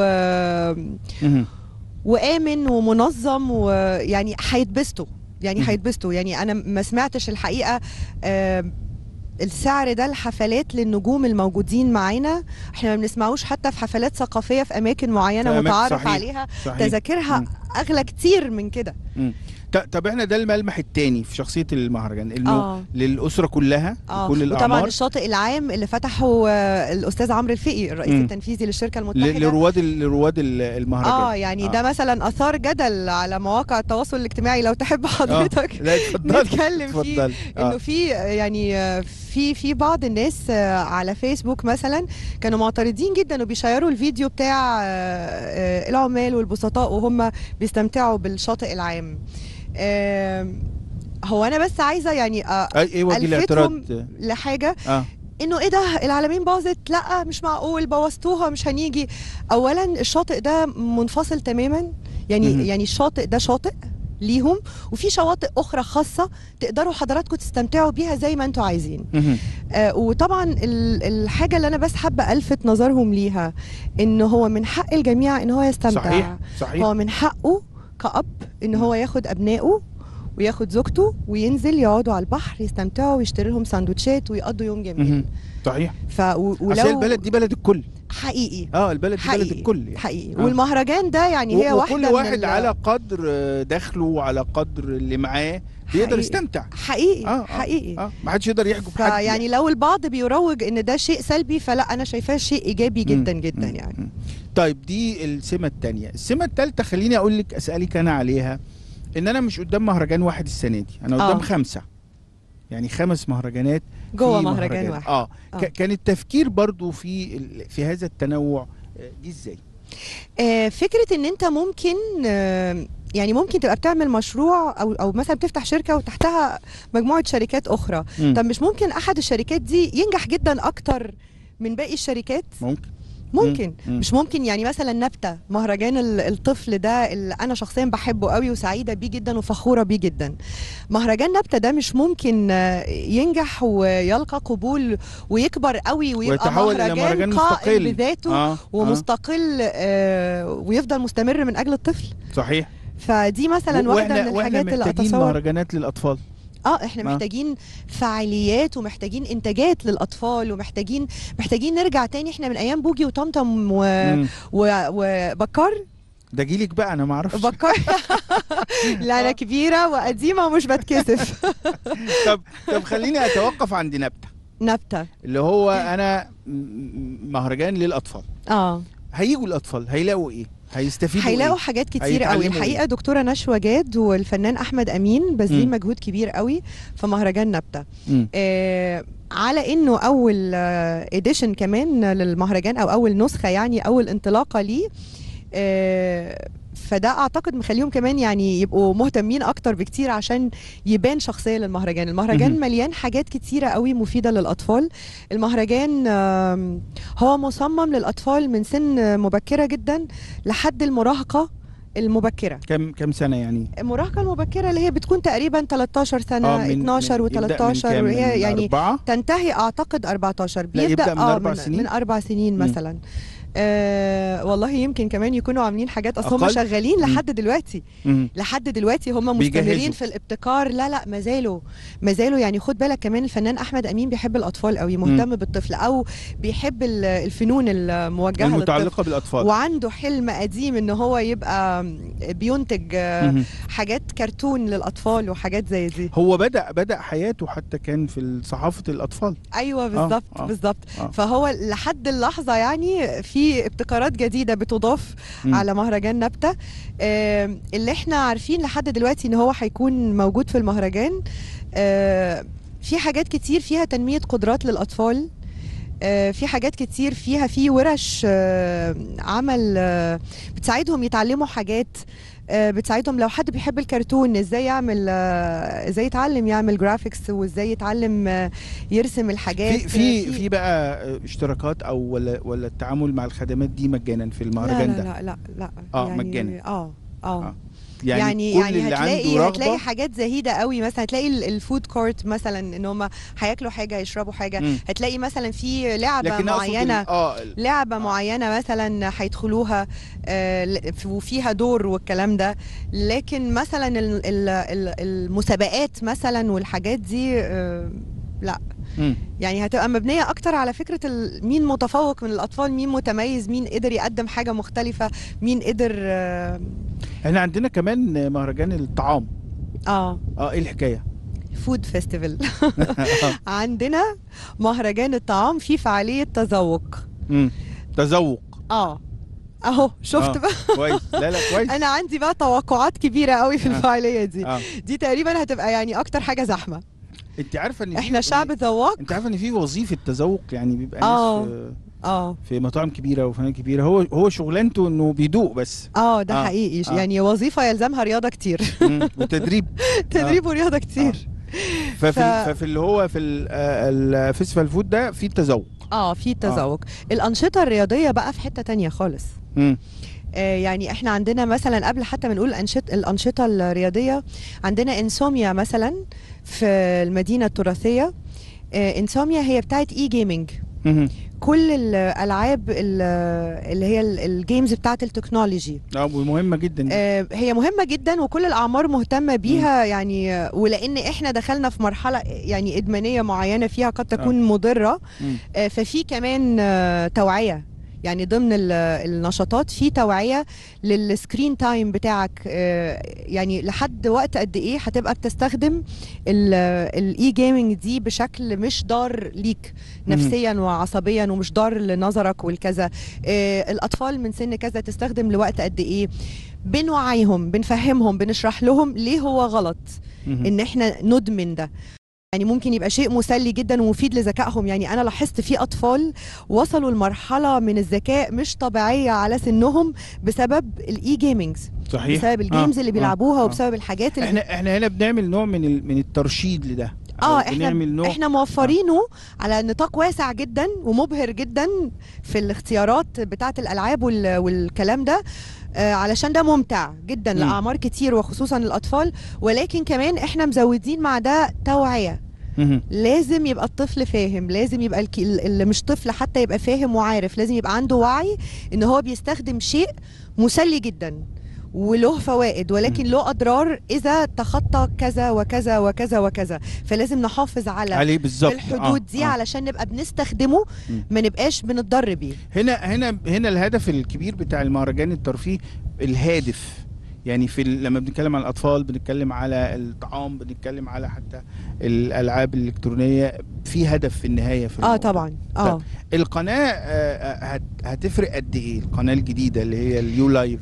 مهم. وامن ومنظم ويعني هيتبسطوا يعني مهم. هيتبسطوا يعني انا ما سمعتش الحقيقه آه، السعر ده الحفلات للنجوم الموجودين معانا احنا ما بنسمعوش حتى في حفلات ثقافيه في اماكن معينه في أماكن- متعارف صحيح. عليها صحيح. تذاكرها مم. اغلى كتير من كده مم. ط- طب احنا ده الملمح التاني في شخصية المهرجان انه آه. للأسرة كلها اه كل وطبعا الأعمار الشاطئ العام اللي فتحه آه، الاستاذ عمرو الفقي الرئيس مم. التنفيذي للشركه ل- المتحده لرواد ال- لرواد ال- المهرجان اه يعني ده مثلا اثار جدل على مواقع التواصل الاجتماعي لو تحب حضرتك لا اتفضل نتكلم فيه اتفضل انه في يعني آه، في في بعض الناس آه، على فيسبوك مثلا كانوا معترضين جدا وبيشيروا الفيديو بتاع آه، آه، العمال والبسطاء وهم بيستمتعوا بالشاطئ العام آم، هو انا بس عايزه يعني آه، أي- ايه وجه ألفتهم الاعتراض لحاجه اه انه ايه ده العلمين باظت لا مش معقول بوظتوها مش هنيجي اولا الشاطئ ده منفصل تماما يعني مهم. يعني الشاطئ ده شاطئ ليهم وفي شواطئ اخرى خاصه تقدروا حضراتكم تستمتعوا بيها زي ما انتوا عايزين مهم. آه وطبعا ال- الحاجه اللي انا بس حابه الفت نظرهم ليها ان هو من حق الجميع ان هو يستمتع صحيح صحيح هو من حقه كأب ان هو ياخد ابنائه وياخد زوجته وينزل يقعدوا على البحر يستمتعوا ويشتري لهم سندوتشات ويقضوا يوم جميل مهم. صحيح ف و- اصل ولو البلد دي بلد الكل حقيقي اه البلد دي بلد حقيقي الكل يعني. حقيقي آه. والمهرجان ده يعني هي و- واحده وكل من واحد ال- على قدر آه، دخله وعلى قدر اللي معاه بيقدر حقيقي. يستمتع حقيقي آه، آه، حقيقي اه ما حدش يقدر يحجب حد فيعني لو البعض بيروج ان ده شيء سلبي فلا انا شايفاه شيء ايجابي جدا جدا يعني طيب دي السمة التانية السمة التالتة خليني أقول لك أسألك أنا عليها إن أنا مش قدام مهرجان واحد السنة دي أنا قدام آه. خمسة يعني خمس مهرجانات في جوه مهرجان واحد. اه, آه. ك- كان التفكير برضو في ال- في هذا التنوع آه، جه ازاي؟ آه، فكره ان انت ممكن آه، يعني ممكن تبقى بتعمل مشروع او او مثلا بتفتح شركه وتحتها مجموعه شركات اخرى مم. طب مش ممكن احد الشركات دي ينجح جدا اكتر من باقي الشركات ممكن ممكن مم. مش ممكن يعني مثلا نبته مهرجان ال- الطفل ده اللي انا شخصيا بحبه قوي وسعيده بيه جدا وفخوره بيه جدا مهرجان نبته ده مش ممكن آه، ينجح ويلقى قبول ويكبر قوي ويبقى ويتحول إلى مهرجان, مهرجان قائم مستقل. بذاته آه، آه. ومستقل آه ويفضل مستمر من اجل الطفل صحيح فدي مثلا و- واحده وإحنا- من وإحنا الحاجات اللي محتاجين اتصور مهرجانات للأطفال اه احنا آه. محتاجين فعاليات ومحتاجين انتاجات للاطفال ومحتاجين محتاجين نرجع تاني احنا من ايام بوجي وطمطم و... مم. و... وبكار ده جيلك بقى أنا ما أعرفش بكار لا انا كبيره وقديمه ومش بتكسف طب طب خليني أتوقف عند نبتة نبته اللي هو أنا م- م- مهرجان للأطفال اه هيجوا الأطفال هيلاقوا إيه؟ هيستفيدوا هيلاقوا إيه؟ حاجات كتير قوي هيتعلموا الحقيقه إيه؟ دكتوره نشوى جاد والفنان احمد امين باذلين مم. مجهود كبير قوي في مهرجان نبته مم. آه على انه اول اديشن كمان للمهرجان او اول نسخه يعني اول انطلاقه ليه آه فده اعتقد مخليهم كمان يعني يبقوا مهتمين اكتر بكتير عشان يبان شخصيه للمهرجان المهرجان مهم. مليان حاجات كتيره قوي مفيده للاطفال المهرجان آم، هو مصمم للاطفال من سن مبكره جدا لحد المراهقه المبكره كم كم سنة يعني؟ المراهقه المبكره اللي هي بتكون تقريبا 13 سنه آه، من- 12 من- يبدأ من و13 كام؟ وهي من يعني أربعة؟ تنتهي اعتقد 14 لا، يبدأ من آه أربع من, سنين؟ من اربع سنين مم. مثلا آه والله يمكن كمان يكونوا عاملين حاجات اصل هم أقل؟ شغالين مم. لحد دلوقتي مم. لحد دلوقتي هم بيجهزوا. مستمرين في الابتكار لا لا ما زالوا ما زالوا يعني خد بالك كمان الفنان احمد امين بيحب الاطفال قوي مهتم بالطفل او بيحب ال- الفنون الموجهه للطفل المتعلقة بالأطفال وعنده حلم قديم ان هو يبقى بينتج آه، مهم. حاجات كرتون للاطفال وحاجات زي دي هو بدأ بدأ حياته حتى كان في صحافة الأطفال ايوه آه، بالظبط آه، بالظبط آه. فهو لحد اللحظه يعني في ابتكارات جديده بتضاف مم. على مهرجان نبته آم، اللي احنا عارفين لحد دلوقتي ان هو هيكون موجود في المهرجان آه، في حاجات كتير فيها تنميه قدرات للاطفال آه، في حاجات كتير فيها في ورش آه، عمل آه، بتساعدهم يتعلموا حاجات آه، بتساعدهم لو حد بيحب الكرتون ازاي يعمل آه، ازاي يتعلم يعمل جرافيكس وازاي يتعلم آه، يرسم الحاجات في في في بقى اشتراكات او ولا ولا التعامل مع الخدمات دي مجانا في لا المهرجان لا ده لا لا لا آه، يعني مجانا. اه اه يعني, يعني كل يعني اللي هتلاقي عنده هتلاقي رغبه حاجات زهيده قوي مثلا هتلاقي ال- الفود كورت مثلا ان هم هياكلوا حاجه يشربوا حاجه مم. هتلاقي مثلا في لعبه لكن أقصد معينه ال- اه ال- لعبه معينه مثلا هيدخلوها آه، ل- وفيها دور والكلام ده لكن مثلا ال- ال- ال- المسابقات مثلا والحاجات دي آه، لا مم. يعني هتبقى مبنيه اكتر على فكره ال- مين متفوق من الاطفال مين متميز مين قدر يقدم حاجه مختلفه مين قدر اه, احنا عندنا كمان مهرجان الطعام آه اه ايه الحكايه فود فيستيفال عندنا مهرجان الطعام فيه فعاليه تذوق مم. تذوق اه اهو شفت آه، بقى كويس لا لا كويس انا عندي بقى توقعات كبيره قوي في آه. الفعاليه دي آه. دي تقريبا هتبقى يعني اكتر حاجه زحمه انت عارفه ان في- احنا شعب ذواق انت عارفه ان في وظيفه تذوق يعني بيبقى آه. ناس آه، اه في مطاعم كبيره وفنانين كبيره هو هو شغلانته انه بيدوق بس اه ده آه، حقيقي آه. يعني وظيفه يلزمها رياضه كتير مم، وتدريب تدريب ورياضه كتير ففي ف- ف... ففي اللي هو في ال- آه، الفيستيفال فود ده في تذوق اه في تذوق الانشطه الرياضيه بقى في حته تانية خالص مم. آه، يعني احنا عندنا مثلا قبل حتى ما نقول الأنشط الأنشطة الرياضية عندنا انسوميا مثلا في المدينة التراثية آه، انسوميا هي بتاعت اي جيمنج مهم. كل الالعاب ال- اللي هي ال- الجيمز بتاعت التكنولوجي اه ومهمه جدا دي. آه، هي مهمة جدا وكل الأعمار مهتمة بيها يعني آه، ولأن إحنا دخلنا في مرحلة يعني إدمانية معينة فيها قد تكون مضرة مم. آه، ففي كمان آه، توعية يعني ضمن ال- النشاطات في توعية للسكرين تايم بتاعك آه، يعني لحد وقت قد ايه هتبقى بتستخدم الاي جيمنج دي بشكل مش ضار ليك مهم. نفسيا وعصبيا ومش ضار لنظرك والكذا آه، الاطفال من سن كذا تستخدم لوقت قد ايه بنوعيهم بنفهمهم بنشرح لهم ليه هو غلط مهم. ان احنا ندمن ده يعني ممكن يبقى شيء مسلي جدا ومفيد لذكائهم يعني انا لاحظت في اطفال وصلوا لمرحله من الذكاء مش طبيعيه على سنهم بسبب الاي جيمنجز صحيح بسبب الجيمز آه، اللي آه، بيلعبوها آه. وبسبب الحاجات اللي احنا احنا هنا بنعمل نوع من ال... من الترشيد لده اه أو احنا بنعمل نوع احنا موفرينه على نطاق واسع جدا ومبهر جدا في الاختيارات بتاعه الالعاب وال... والكلام ده آه علشان ده ممتع جدا مم. لاعمار كتير وخصوصا الاطفال ولكن كمان احنا مزودين مع ده توعيه مهم. لازم يبقى الطفل فاهم لازم يبقى الك- اللي مش طفل حتى يبقى فاهم وعارف لازم يبقى عنده وعي ان هو بيستخدم شيء مسلي جدا وله فوائد ولكن له اضرار اذا تخطى كذا وكذا وكذا وكذا فلازم نحافظ على عليه بالظبط. الحدود آه، دي آه. علشان نبقى بنستخدمه مم. ما نبقاش بنتضر بيه هنا هنا هنا الهدف الكبير بتاع المهرجان الترفيه الهادف يعني في ال- لما بنتكلم عن الاطفال بنتكلم على الطعام بنتكلم على حتى الالعاب الالكترونيه في هدف في النهايه في اه الموضوع. طبعا اه طيب، القناه آه، هت- هتفرق قد ايه القناه الجديده اللي هي اليو لايف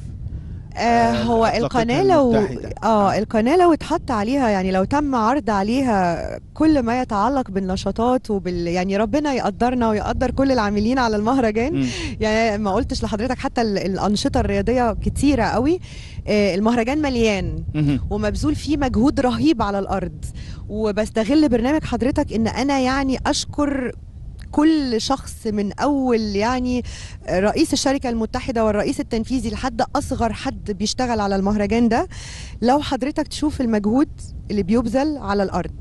آه هو أطلقتها القناة لو المتحدة. اه القناة لو اتحط عليها يعني لو تم عرض عليها كل ما يتعلق بالنشاطات وبال يعني ربنا يقدرنا ويقدر كل العاملين على المهرجان مم. يعني ما قلتش لحضرتك حتى ال- الأنشطة الرياضية كتيرة قوي آه المهرجان مليان مهم. ومبذول فيه مجهود رهيب على الأرض وبستغل برنامج حضرتك إن أنا يعني أشكر كل شخص من اول يعني رئيس الشركه المتحده والرئيس التنفيذي لحد اصغر حد بيشتغل على المهرجان ده لو حضرتك تشوف المجهود اللي بيبذل على الارض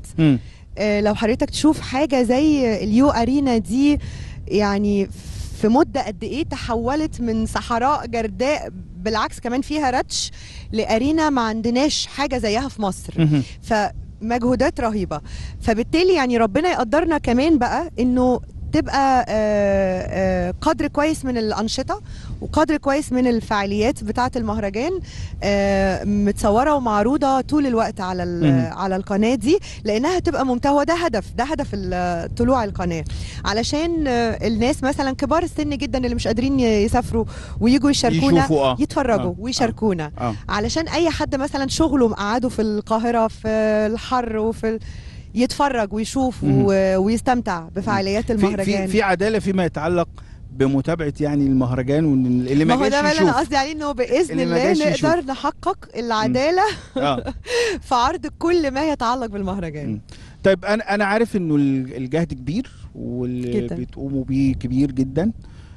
آه، لو حضرتك تشوف حاجه زي اليو ارينا دي يعني في مده قد ايه تحولت من صحراء جرداء بالعكس كمان فيها رتش لارينا ما عندناش حاجه زيها في مصر مهم. فمجهودات رهيبه فبالتالي يعني ربنا يقدرنا كمان بقى انه تبقى آه، آه، قدر كويس من الأنشطة وقدر كويس من الفعاليات بتاعة المهرجان آه، متصورة ومعروضة طول الوقت على ال- مم. على القناة دي لأنها تبقى ممتعة هو ده هدف ده هدف ال- طلوع القناة علشان آه، الناس مثلا كبار السن جدا اللي مش قادرين يسافروا ويجوا يشاركونا يشوفوا، آه. يتفرجوا آه. ويشاركونا آه. علشان اي حد مثلا شغله مقعده في القاهره في الحر وفي ال... يتفرج ويشوف مم. و... ويستمتع بفعاليات في المهرجان في في عداله فيما يتعلق بمتابعه يعني المهرجان وان اللي ما ما هو جاش ده بقى اللي انا يشوف قصدي عليه انه باذن اللي ما الله جاش يشوف. نقدر نحقق العداله آه. في عرض كل ما يتعلق بالمهرجان طيب انا انا عارف انه ال- الجهد كبير واللي جداً. بتقوموا بيه كبير جدا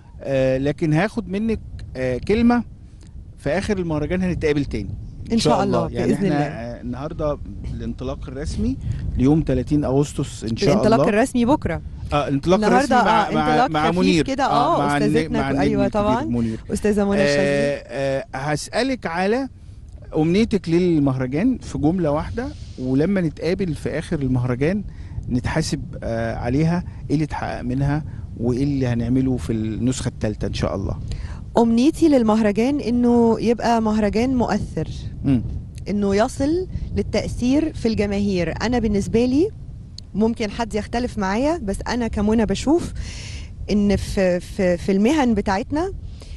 آه لكن هاخد منك آه كلمه في اخر المهرجان هنتقابل تاني إن شاء الله، يعني بإذن احنا الله. آه النهارده الانطلاق الرسمي ليوم 30 اغسطس ان شاء الانطلاق الله الرسمي بكره اه الانطلاق النهارده الرسمي مع آه مع, انطلاق مع خفيف منير كده اه, مع الن- استاذتنا مع النجم ايوه الكبير طبعا منير استاذه منى الشاذلي آه آه هسألك على أمنيتك للمهرجان في جملة واحدة ولما نتقابل في آخر المهرجان نتحاسب آه عليها إيه اللي اتحقق منها وإيه اللي هنعمله في النسخة الثالثة إن شاء الله امنيتي للمهرجان انه يبقى مهرجان مؤثر مم. انه يصل للتاثير في الجماهير انا بالنسبه لي ممكن حد يختلف معايا بس انا كمنى بشوف ان في في في المهن بتاعتنا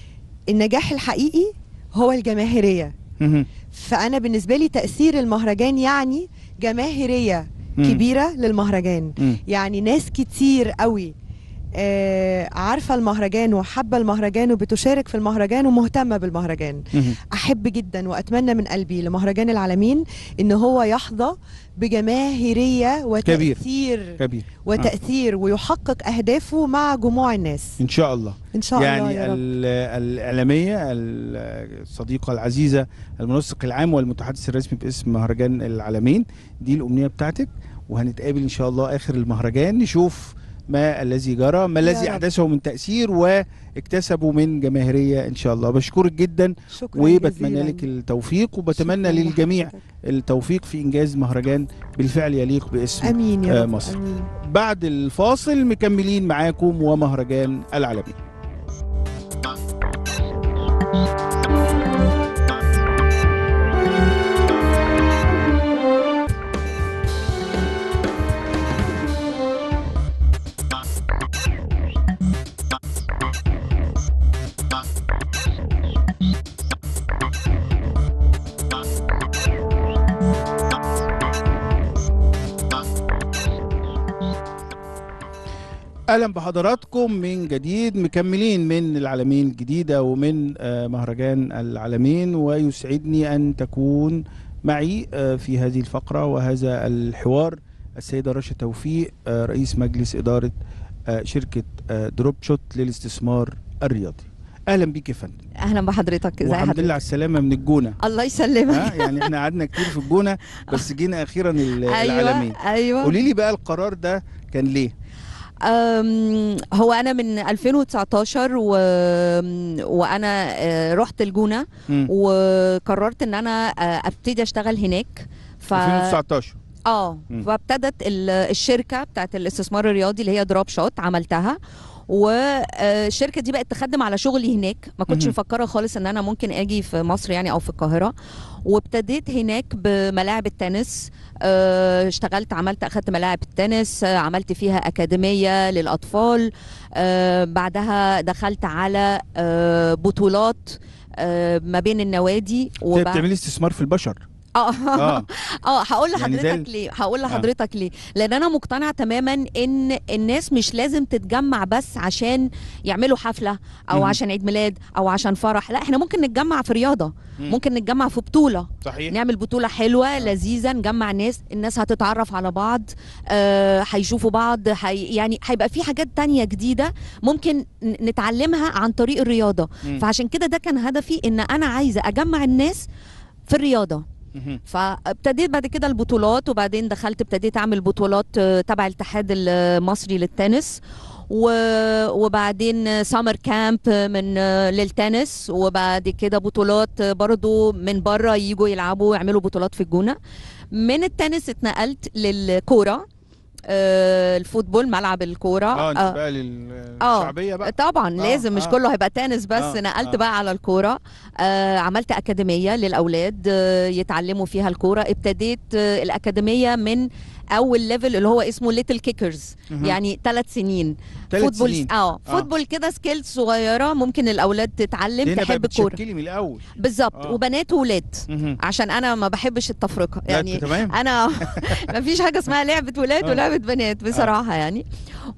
النجاح الحقيقي هو الجماهيريه مهم. فانا بالنسبه لي تاثير المهرجان يعني جماهيريه مم. كبيره للمهرجان مم. يعني ناس كتير قوي آه، عارفه المهرجان وحابه المهرجان وبتشارك في المهرجان ومهتمه بالمهرجان مهم. احب جدا واتمنى من قلبي لمهرجان العالمين ان هو يحظى بجماهيريه وتاثير كبير وتاثير ويحقق اهدافه مع جموع الناس ان شاء الله ان شاء الله يعني يا رب. ال- الاعلاميه الصديقه العزيزه المنسق العام والمتحدث الرسمي باسم مهرجان العالمين دي الامنيه بتاعتك وهنتقابل ان شاء الله اخر المهرجان نشوف ما الذي جرى ما يا الذي رب. احدثه من تاثير واكتسبوا من جماهيريه ان شاء الله بشكرك جدا شكراً وبتمنى جزيلاً. لك التوفيق وبتمنى شكراً للجميع لحضرتك. التوفيق في انجاز مهرجان بالفعل يليق باسم امين يا آه، رب مصر امين بعد الفاصل مكملين معاكم ومهرجان العالمين اهلا بحضراتكم من جديد مكملين من العالمين الجديده ومن آه، مهرجان العالمين ويسعدني ان تكون معي آه، في هذه الفقره وهذا الحوار السيده رشا توفيق آه، رئيس مجلس اداره آه، شركه آه، دروب شوت للاستثمار الرياضي اهلا بيك يا فندم اهلا بحضرتك ازي والحمد لله حضرتك على السلامه من الجونه الله يسلمك ها يعني احنا قعدنا كتير في الجونه بس جينا اخيرا ال- أيوة، العالمين أيوة. قولي لي بقى القرار ده كان ليه أم، هو انا من 2019 و... وانا آه، رحت الجونه مم. وقررت ان انا آه، ابتدي اشتغل هناك ف 2019 اه مم. فابتدت ال- الشركه بتاعت الاستثمار الرياضي اللي هي دروب شوت عملتها والشركه دي بقت تخدم على شغلي هناك ما كنتش مهم. مفكره خالص ان انا ممكن اجي في مصر يعني او في القاهره وابتديت هناك بملاعب التنس آه، اشتغلت عملت اخدت ملاعب التنس آه، عملت فيها اكاديميه للاطفال آه، بعدها دخلت على آه، بطولات آه، ما بين النوادي انت بتعملي استثمار في البشر اه آه. اه هقول يعني زي لحضرتك ال- ليه هقول آه. لحضرتك ليه لان انا مقتنعه تماما ان الناس مش لازم تتجمع بس عشان يعملوا حفله او مم. عشان عيد ميلاد او عشان فرح لا احنا ممكن نتجمع في رياضه مم. ممكن نتجمع في بطوله صحيح نعمل بطوله حلوه لذيذه نجمع ناس الناس هتتعرف على بعض آه، هيشوفوا بعض حي يعني هيبقى في حاجات تانية جديده ممكن ن- نتعلمها عن طريق الرياضه مم. فعشان كده ده كان هدفي ان انا عايزه اجمع الناس في الرياضه مهم. فابتديت بعد كده البطولات وبعدين دخلت ابتديت اعمل بطولات آه، تبع الاتحاد المصري للتنس و- وبعدين سامر كامب من آه، للتنس وبعد كده بطولات آه، برضو من بره يجوا يلعبوا يعملوا بطولات في الجونه من التنس اتنقلت للكوره آه، الفوتبول ملعب الكوره اه انت آه، بقى للشعبيه بقى طبعا آه، لازم مش آه. كله هيبقى تنس بس آه، نقلت آه. بقى على الكوره آه عملت اكاديميه للاولاد آه يتعلموا فيها الكوره ابتديت آه الاكاديميه من اول ليفل اللي هو اسمه ليتل كيكرز مهم. يعني ثلاث سنين تلات فوتبول سنين. اه آه. فوتبول كده سكيلز صغيره ممكن الاولاد تتعلم هنا بقى تحب الكوره بتشكلي من الاول بالظبط آه. وبنات وولاد مهم. عشان انا ما بحبش التفرقه لا، يعني أنت تمام. انا ما فيش حاجه اسمها لعبه ولاد آه. ولعبه بنات بصراحه يعني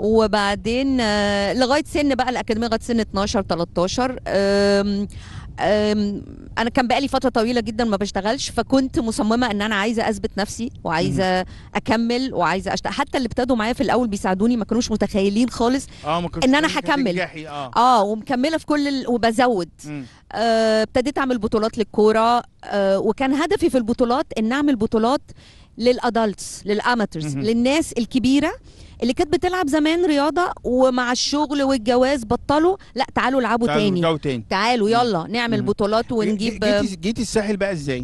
وبعدين آه، لغايه سن بقى الاكاديميه لغايه سن 12 13 آم، آم، انا كان بقالي فتره طويله جدا ما بشتغلش فكنت مصممه ان انا عايزه اثبت نفسي وعايزه اكمل وعايزه اشتغل حتى اللي ابتدوا معايا في الاول بيساعدوني ما كانوش متخيلين خالص اه ما كنتش ان انا فاكرك هكمل هتنجحي، اه اه ومكمله في كل ال... وبزود مم. آه، ابتديت اعمل بطولات للكوره آه، وكان هدفي في البطولات ان اعمل بطولات للادلتس للاماترز مهم. للناس الكبيره اللي كانت بتلعب زمان رياضه ومع الشغل والجواز بطلوا لا تعالوا العبوا تعالوا تاني ارجعوا تاني. تعالوا يلا نعمل مم. بطولات ونجيب جيتي جيتي الساحل بقى ازاي؟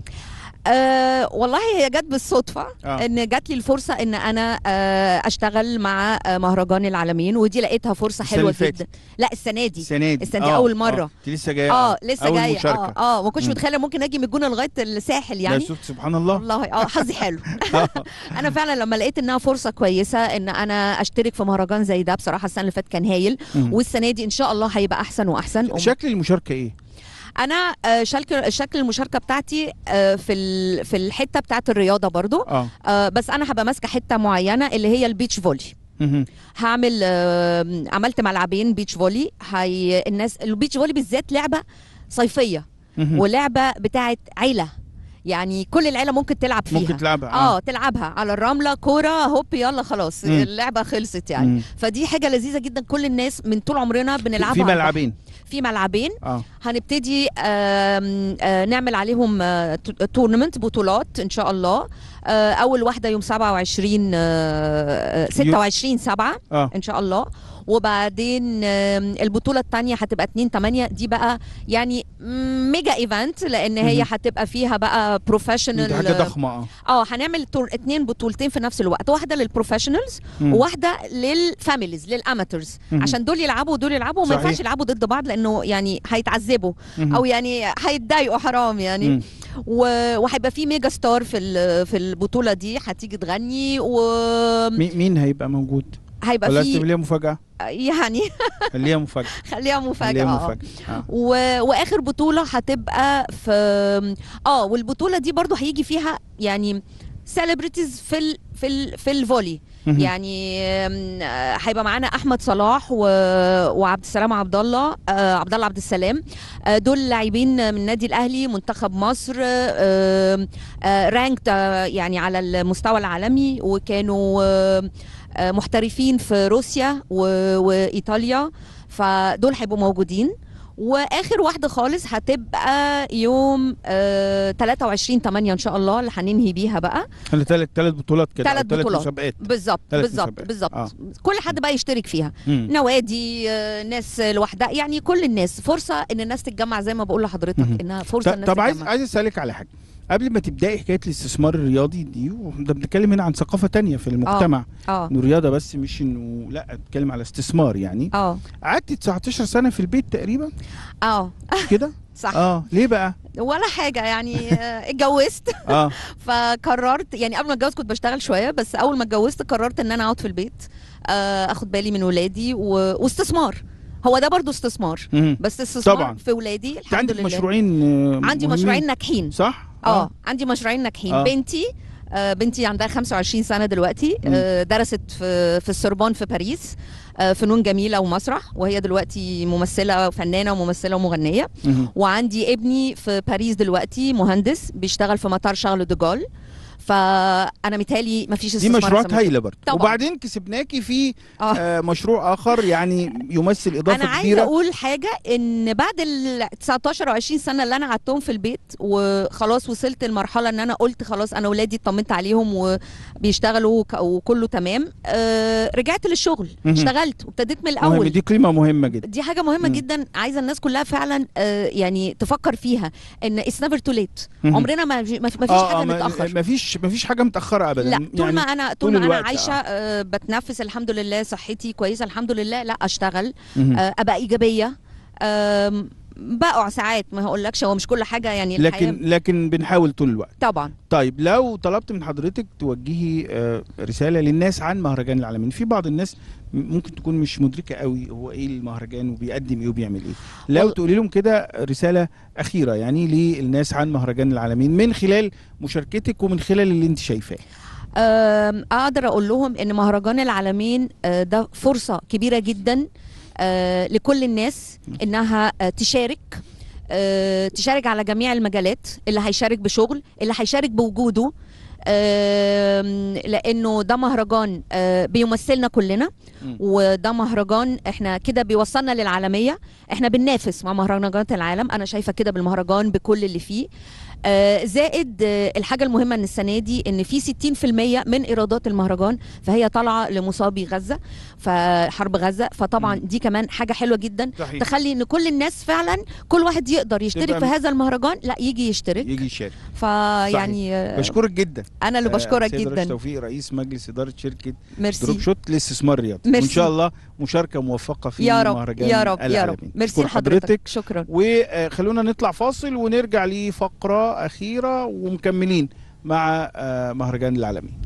آه والله هي جت بالصدفه آه. ان جات لي الفرصه ان انا آه اشتغل مع آه مهرجان العالمين ودي لقيتها فرصه السنة حلوه اللي فاتت. جدا لا السنه دي السنه دي السنه دي آه، اول مره آه. انت لسه جايه اه لسه أول جايه مشاركة. اه اه ما كنتش مم. متخيله ممكن اجي من الجونه لغايه الساحل لا يعني شفت سبحان الله والله اه حظي حلو انا فعلا لما لقيت انها فرصه كويسه ان انا اشترك في مهرجان زي ده بصراحه السنه اللي فاتت كان هايل مم. والسنه دي ان شاء الله هيبقى احسن واحسن شكل المشاركه ايه؟ انا آه، شكل شكل المشاركه بتاعتي آه، في ال- في الحته بتاعت الرياضه برضو اه آه، بس انا هبقى ماسكه حته معينه اللي هي البيتش فولي مهم. هعمل آم، عملت ملعبين بيتش فولي هي الناس البيتش فولي بالذات لعبه صيفيه مهم. ولعبه بتاعت عيله يعني كل العيله ممكن تلعب فيها ممكن تلعبها، آه. اه تلعبها على الرمله كوره هوب يلا خلاص مم. اللعبه خلصت يعني مم. فدي حاجه لذيذه جدا كل الناس من طول عمرنا بنلعبها في على البحر. ملعبين في ملعبين اه هنبتدي آم، آه، نعمل عليهم تورنمنت بطولات ان شاء الله آه، اول واحده يوم 27 آه، آه، 26 7 آه. ان شاء الله وبعدين آم، البطوله الثانيه هتبقى 2 8 دي بقى يعني ميجا ايفنت لان هي مهم. هتبقى فيها بقى بروفيشنال دي حاجه ضخمه اه اه هنعمل تور اتنين بطولتين في نفس الوقت واحده للبروفيشنالز مم. وواحده للفاميليز للاماتورز مهم. عشان دول يلعبوا ودول يلعبوا وما صحيح. ينفعش يلعبوا ضد بعض لانه يعني هيتعذبوا مهم. او يعني هيتضايقوا حرام يعني مم. و- وهيبقى في ميجا ستار في ال- في البطوله دي هتيجي تغني مي- مين هيبقى موجود وهيبقى ولا في ليها مفاجاه يعني خليها مفاجاه خليها مفاجاه خليها آه. مفاجاه آه. و... واخر بطوله هتبقى في اه والبطوله دي برضو هيجي فيها يعني سيلبرتيز في ال... في ال... في الفولي مهم. يعني آم، آه، هيبقى معانا احمد صلاح و... وعبد السلام عبد الله آه، عبد الله عبد السلام آه، دول لاعبين من النادي الاهلي منتخب مصر رانكت يعني على المستوى العالمي وكانوا آه، آه، محترفين في روسيا و... وايطاليا فدول هيبقوا موجودين واخر واحده خالص هتبقى يوم آه 23 8 ان شاء الله اللي هننهي بيها بقى انا ثلاث ثلاث بطولات كده أو ثلاث ثلاث بطولات مسابقات بالظبط ثلاث بالظبط مسابقات. بالظبط آه. كل حد بقى يشترك فيها مم. نوادي آه، ناس لوحدها يعني كل الناس فرصه ان الناس تتجمع زي ما بقول لحضرتك مهم. انها فرصه طب, الناس طب عايز تتجمع. عايز اسالك على حاجه قبل ما تبداي حكايه الاستثمار الرياضي دي وده بنتكلم هنا عن ثقافه تانية في المجتمع اه انه رياضه بس مش انه لا اتكلم على استثمار يعني اه قعدت 19 سنه في البيت تقريبا اه مش كده صح اه ليه بقى ولا حاجه يعني آه، اتجوزت اه فقررت يعني قبل ما اتجوز كنت بشتغل شويه بس اول ما اتجوزت قررت ان انا اقعد في البيت آه، اخد بالي من ولادي و... واستثمار هو ده برضو استثمار مم. بس استثمار طبعا. في ولادي انت الحمد عندك لله مشروعين آه، عندي مهمين. مشروعين ناجحين صح اه عندي مشروعين ناجحين آه. بنتي آه بنتي عندها 25 سنه دلوقتي آه درست في في السوربون في باريس آه فنون جميله ومسرح وهي دلوقتي ممثله فنانه وممثله ومغنيه مهم. وعندي ابني في باريس دلوقتي مهندس بيشتغل في مطار شارل دو جول فانا متهيألي مفيش دي استثمار مشروعات أحسن من كده. هايله برضه طبعا وبعدين كسبناكي في آه مشروع اخر يعني يمثل اضافه انا عايزه كبيره اقول حاجه ان بعد ال 19 او 20 سنه اللي انا قعدتهم في البيت وخلاص وصلت لمرحله ان انا قلت خلاص انا اولادي اطمنت عليهم وبيشتغلوا وك- وكله تمام آه رجعت للشغل مهم. اشتغلت وابتديت من مهم الاول دي قيمه مهمه جدا دي حاجه مهمه مم. جدا عايزه الناس كلها فعلا آه يعني تفكر فيها ان اتس نيفر تو ليت مهم. عمرنا ما ما فيش آه، حاجه آه، ما- متاخر ما فيش ما فيش حاجه متاخره ابدا لا طول ما انا طول, ما انا الوقت، عايشه آه. آه بتنفس الحمد لله صحتي كويسه الحمد لله لا اشتغل مهم. آه ابقى ايجابيه آم، بقع ساعات ما هقولكش هو مش كل حاجه يعني الحياه لكن لكن بنحاول طول الوقت طبعا طيب لو طلبت من حضرتك توجهي آه، رساله للناس عن مهرجان العالمين في بعض الناس م- ممكن تكون مش مدركه قوي هو ايه المهرجان وبيقدم ايه وبيعمل ايه لو وال- تقولي لهم كده رساله اخيره يعني للناس عن مهرجان العالمين من خلال مشاركتك ومن خلال اللي انت شايفاه آم، اقدر اقول لهم ان مهرجان العالمين آه، ده فرصه كبيره جدا آه، لكل الناس انها آه، تشارك آه، تشارك على جميع المجالات اللي هيشارك بشغل اللي هيشارك بوجوده آم، لانه ده مهرجان آه، بيمثلنا كلنا مم. وده مهرجان احنا كده بيوصلنا للعالميه احنا بننافس مع مهرجانات العالم انا شايفه كده بالمهرجان بكل اللي فيه آه، زائد آه، الحاجه المهمه ان السنه دي ان في 60% من ايرادات المهرجان فهي طالعه لمصابي غزه فحرب غزه فطبعا دي كمان حاجه حلوه جدا صحيح. تخلي ان كل الناس فعلا كل واحد يقدر يشترك تبقى في م- هذا المهرجان لا يجي يشترك يجي يشارك فيعني آه، بشكرك جدا انا اللي آه، بشكرك سيد راشد جدا توفيق رئيس مجلس اداره شركه ميرسي. دروب شوت للاستثمار الرياضي وان ميرسي. شاء الله مشاركه موفقه في يا رب مهرجان يا رب يا رب العالمين. ميرسي أشكر لحضرتك شكرا وخلونا نطلع فاصل ونرجع لفقره اخيره ومكملين مع آه، مهرجان العالمين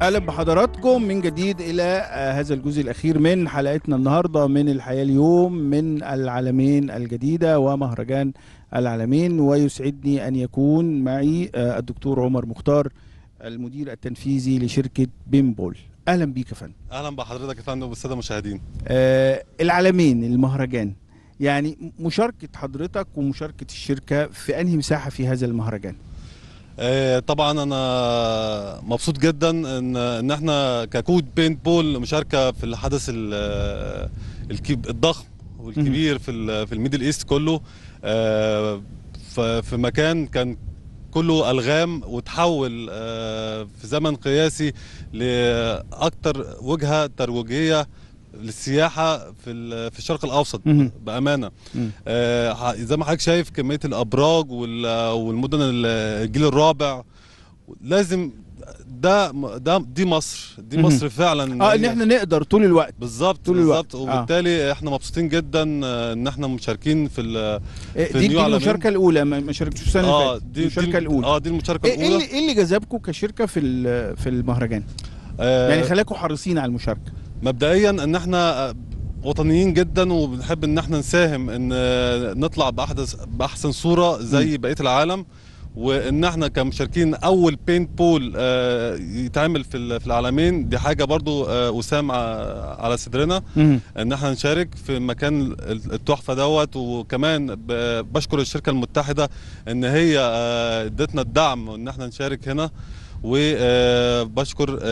اهلا بحضراتكم من جديد الى آه، هذا الجزء الاخير من حلقتنا النهارده من الحياه اليوم من العالمين الجديده ومهرجان العالمين ويسعدني ان يكون معي آه، الدكتور عمر مختار المدير التنفيذي لشركه بيمبول اهلا بيك يا فندم اهلا بحضرتك يا فندم والساده المشاهدين آه، العالمين المهرجان يعني مشاركه حضرتك ومشاركه الشركه في انهي مساحه في هذا المهرجان آه، طبعا انا مبسوط جدا ان ان احنا ككود بينت بول مشاركه في الحدث ال- الكب- الضخم والكبير في ال- في الميدل ايست كله آه، ف- في مكان كان كله الغام وتحول آه، في زمن قياسي لاكثر وجهه ترويجيه للسياحه في ال- في الشرق الاوسط مهم. بامانه مم. آه، ح- زي ما حضرتك شايف كميه الابراج وال- والمدن ال- الجيل الرابع لازم ده ده دي مصر دي مهم. مصر فعلا اه ان احنا نقدر طول الوقت بالظبط طول الوقت. بالظبط آه. وبالتالي احنا مبسوطين جدا آه، ان احنا مشاركين في ال- آه، في دي, نيو دي عالمين. المشاركه الاولى ما ما شاركتوش السنه اللي اه فاتت دي المشاركه دي الاولى اه دي المشاركه ايه إيه الاولى اللي, إيه اللي جذبكم كشركه في ال- في المهرجان آه، يعني خلاكم حريصين على المشاركه مبدئيا ان احنا وطنيين جدا وبنحب ان احنا نساهم ان نطلع باحدث باحسن صوره زي بقيه العالم وان احنا كمشاركين اول بينت بول آه، يتعمل في ال- في العالمين دي حاجه برضو آه، وسام ع- على صدرنا مم. ان احنا نشارك في مكان التحفه دوت وكمان ب- بشكر الشركه المتحده ان هي آه، ادتنا الدعم ان احنا نشارك هنا وبشكر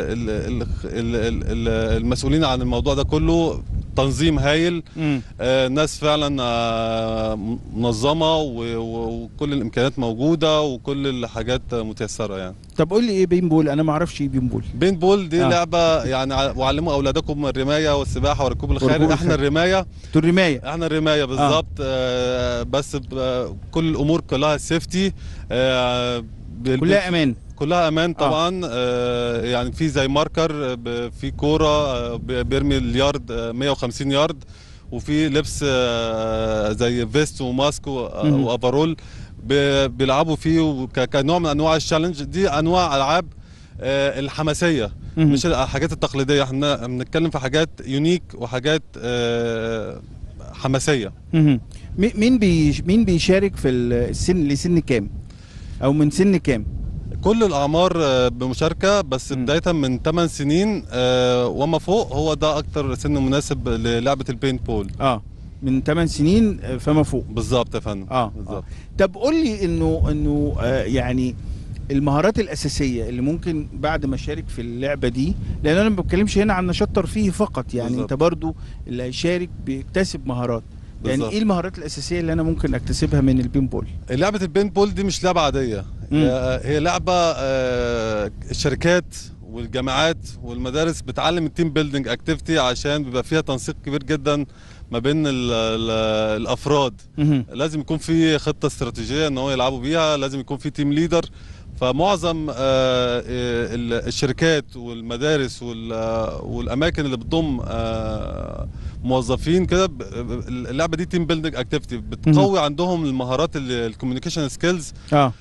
المسؤولين عن الموضوع ده كله تنظيم هايل مم. آه، ناس فعلا آه، منظمه و- و- وكل الامكانيات موجوده وكل الحاجات متيسره يعني طب قول لي ايه بين بول انا ما اعرفش ايه بين بول بين بول دي آه. آه. لعبه يعني ع- وعلموا اولادكم الرمايه والسباحه وركوب وركوب الخيل احنا الخيل. الرمايه انتوا الرمايه احنا الرمايه بالظبط آه. بس ب- كل الامور كلها سيفتي آه بال- كلها امان كلها امان طبعا آه يعني في زي ماركر ب- في كوره آه، ب- بيرمي اليارد آه، 150 يارد وفي لبس آه، زي فيست وماسك و- آه، مهم. وافرول ب- بيلعبوا فيه وك- كنوع من انواع الشالنج دي انواع العاب آه، الحماسيه مهم. مش الحاجات التقليديه احنا بنتكلم في حاجات يونيك وحاجات آه، حماسيه مهم. مي- مين بي مين بيشارك في السن لسن كام او من سن كام كل الاعمار آه، بمشاركه بس مم. بدايه من 8 سنين آه، وما فوق هو ده اكتر سن مناسب للعبه البينت بول اه من 8 سنين آه، فما فوق بالظبط يا فندم اه, بالظبط آه. طب قول لي انه انه آه يعني المهارات الاساسيه اللي ممكن بعد ما اشارك في اللعبه دي لان انا ما بتكلمش هنا عن نشاط ترفيهي فقط يعني بالظبط. انت برضو اللي هيشارك بيكتسب مهارات يعني بالظبط. ايه المهارات الاساسيه اللي انا ممكن اكتسبها من البين بول لعبه البينت بول دي مش لعبه عاديه مم. هي هي لعبه آه، الشركات والجامعات والمدارس بتعلم التيم بيلدينج اكتيفيتي عشان بيبقى فيها تنسيق كبير جدا ما بين ال ال الافراد مهم. لازم يكون في خطه استراتيجيه ان هو يلعبوا بيها لازم يكون في تيم ليدر فمعظم آه، آه، ال- الشركات والمدارس وال- آه، والاماكن اللي بتضم آه، موظفين كده ب- ب- اللعبه دي تيم بيلدينج اكتيفيتي بتقوي عندهم المهارات الكوميونيكيشن سكيلز اه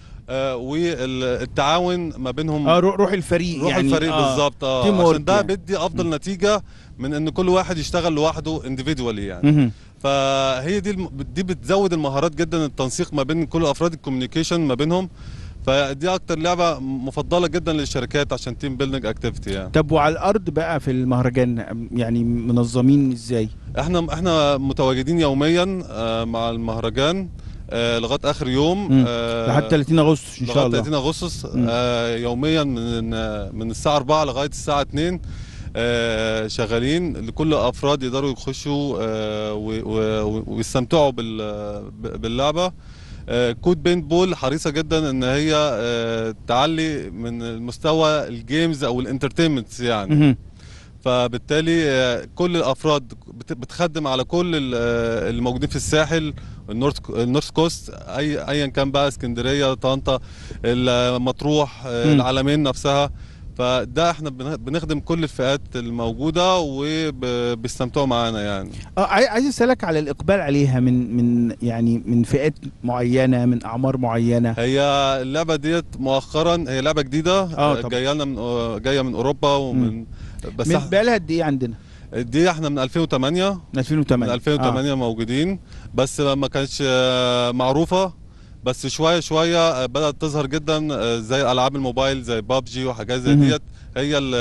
والتعاون ما بينهم اه روح, روح الفريق روح يعني الفريق آه. بالظبط اه team work عشان ده يعني. بيدي افضل نتيجه من ان كل واحد يشتغل لوحده انديفيدوالي يعني مهم. فهي دي الم... دي بتزود المهارات جدا التنسيق ما بين كل افراد الكوميونيكيشن ما بينهم فدي اكتر لعبه مفضله جدا للشركات عشان تيم بيلدينج اكتيفيتي يعني طب وعلى الارض بقى في المهرجان يعني منظمين ازاي احنا احنا متواجدين يوميا آه، مع المهرجان آه، لغايه اخر يوم مم. آه، لحد 30 اغسطس ان شاء لغايه الله 30 اغسطس مم. آه، يوميا من من الساعه 4 لغايه الساعه 2 آه، شغالين لكل افراد يقدروا يخشوا آه، و- و- ويستمتعوا بال- باللعبه آه، كود بينت بول حريصه جدا ان هي آه، تعلي من المستوى الجيمز او الانترتينمنت يعني مهم. فبالتالي آه، كل الافراد بت- بتخدم على كل ال- آه، الموجودين في الساحل النورث النورث كوست اي ايا كان بقى اسكندريه طنطا المطروح آه، مم. العلمين نفسها فده احنا بن- بنخدم كل الفئات الموجوده وبيستمتعوا معانا يعني اه عاي- عايز اسالك على الاقبال عليها من من يعني من فئات معينه من اعمار معينه هي اللعبه ديت مؤخرا هي لعبه جديده آه، طبعا. جايه لنا من جايه من اوروبا ومن بس من إح- بقالها قد ايه عندنا دي احنا من 2008 من 2008 من 2008 موجودين بس ما كانتش آه، معروفه بس شويه شويه آه، بدات تظهر جدا آه، زي العاب الموبايل زي بابجي وحاجات زي مهم. ديت هي ال-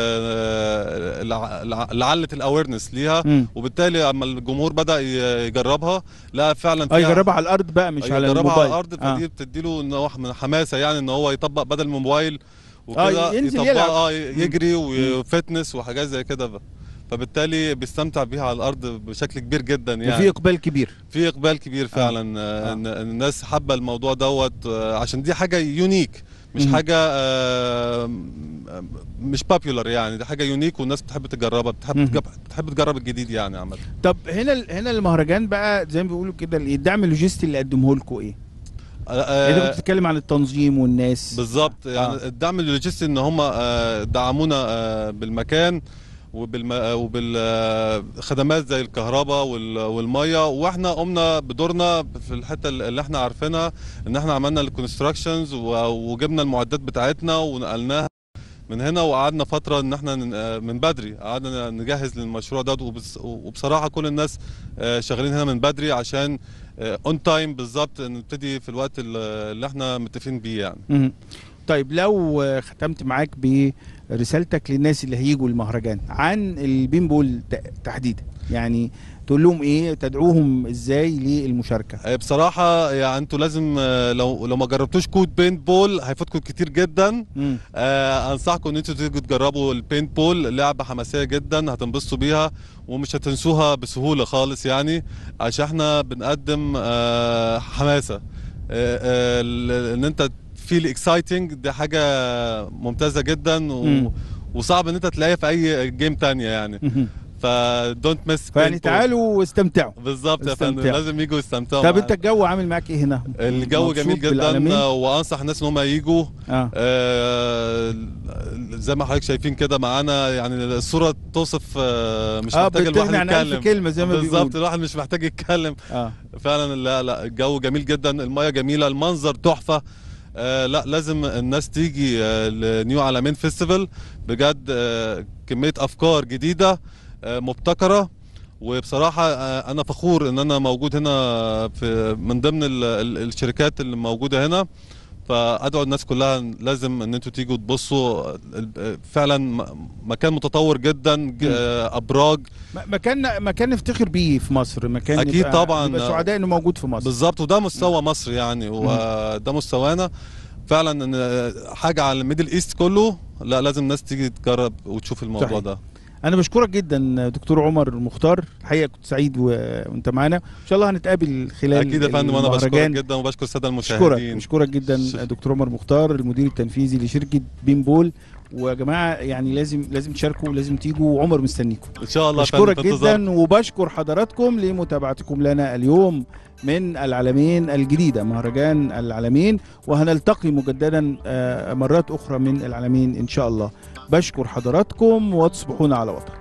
آه، الع- الع- اللي علت الاويرنس ليها مم. وبالتالي اما الجمهور بدا ي- يجربها لا فعلا اه فيها- يجربها على الارض بقى مش على يجربها الموبايل على الارض فدي بتدي له نوع من حماسه يعني ان هو يطبق بدل الموبايل آه، وكده ينزل يطبق يلعب. اه يجري وفتنس وحاجات زي كده ف- فبالتالي بيستمتع بيها على الارض بشكل كبير جدا يعني وفي اقبال كبير في اقبال كبير فعلا آه. ان إن الناس حابه الموضوع دوت آه، عشان دي حاجه يونيك مش مم. حاجه آه، مش بابيولار يعني دي حاجه يونيك والناس بتحب تجربها بتحب مم. تجرب بتحب تجرب الجديد يعني عامه طب هنا ال- هنا المهرجان بقى زي ما بيقولوا كده الدعم اللوجستي اللي قدمه لكم ايه؟ يعني انت كنت بتتكلم عن التنظيم والناس بالظبط يعني آه. الدعم اللوجستي ان هم آه، دعمونا آه، بالمكان وبالم... وبالخدمات زي الكهرباء وال... والميه واحنا قمنا بدورنا في الحته اللي احنا عارفينها ان احنا عملنا الكونستراكشنز وجبنا المعدات بتاعتنا ونقلناها من هنا وقعدنا فتره ان احنا ن- من بدري قعدنا نجهز للمشروع ده وبس- وبصراحه كل الناس آه، شغالين هنا من بدري عشان اون تايم بالظبط نبتدي في الوقت اللي اللي احنا متفقين بيه يعني مم. طيب لو آه، ختمت معاك برسالتك للناس اللي هيجوا المهرجان عن البينبول ت- تحديدا يعني تقول لهم ايه تدعوهم ازاي للمشاركه آه، بصراحة يعني انتوا لازم آه، لو لو ما جربتوش كود بينت بول هيفوتكم كتير جدا مم. آه انصحكم ان انتوا تيجوا تجربوا البينت بول لعبة حماسية جدا هتنبسطوا بيها ومش هتنسوها بسهولة خالص يعني عشان احنا بنقدم آه حماسة آه آه ال- ان انت فيل اكسايتنج دي حاجة ممتازة جدا و مم. وصعب ان انت تلاقيها في اي جيم تانية يعني مهم. فدونت مس فيعني تعالوا واستمتعوا بالظبط يا فندم استمتعوا. لازم يجوا يستمتعوا طب معانا. انت الجو عامل معاك ايه هنا الجو مبسوط جميل بالعالمين؟ جدا وانصح الناس ان هم يجوا آه. آه زي ما حضرتك شايفين كده معانا يعني الصوره توصف آه مش آه، محتاج الواحد بتغني عن ألف يتكلم كلمة زي ما بالظبط بيقول. الواحد مش محتاج يتكلم اه فعلا لا لا الجو جميل جدا المايه جميله المنظر تحفه آه لا لازم الناس تيجي آه لنيو عالمين فيستيفال بجد آه كميه افكار جديده آه مبتكره وبصراحة آه، أنا فخور إن أنا موجود هنا في من ضمن ال- ال- الشركات اللي موجودة هنا فأدعو الناس كلها لازم إن أنتوا تيجوا تبصوا ال- فعلا م- مكان متطور جدا ج- آه، أبراج م- مكان مكان نفتخر بيه في مصر مكان أكيد نبقى- طبعاً. نبقى سعداء انه موجود في مصر بالظبط وده مستوى مصر يعني وده مستوانا فعلا ان حاجه على الميدل ايست كله لا لازم الناس تيجي تجرب وتشوف الموضوع صحيح. ده انا بشكرك جدا دكتور عمر مختار الحقيقه كنت سعيد و... وانت معانا ان شاء الله هنتقابل خلال اكيد يا فندم وانا بشكرك المهرجان. جدا وبشكر الساده بشكرك المشاهدين بشكرك جدا دكتور عمر مختار المدير التنفيذي لشركه بيمبول ويا جماعه يعني لازم لازم تشاركوا لازم تيجوا وعمر مستنيكم ان شاء الله يا فندم بشكرك في انتظار. جدا وبشكر حضراتكم لمتابعتكم لنا اليوم من العالمين الجديدة مهرجان العالمين وهنلتقي مجددا آه، مرات أخرى من العالمين إن شاء الله بشكر حضراتكم وتصبحون على وطن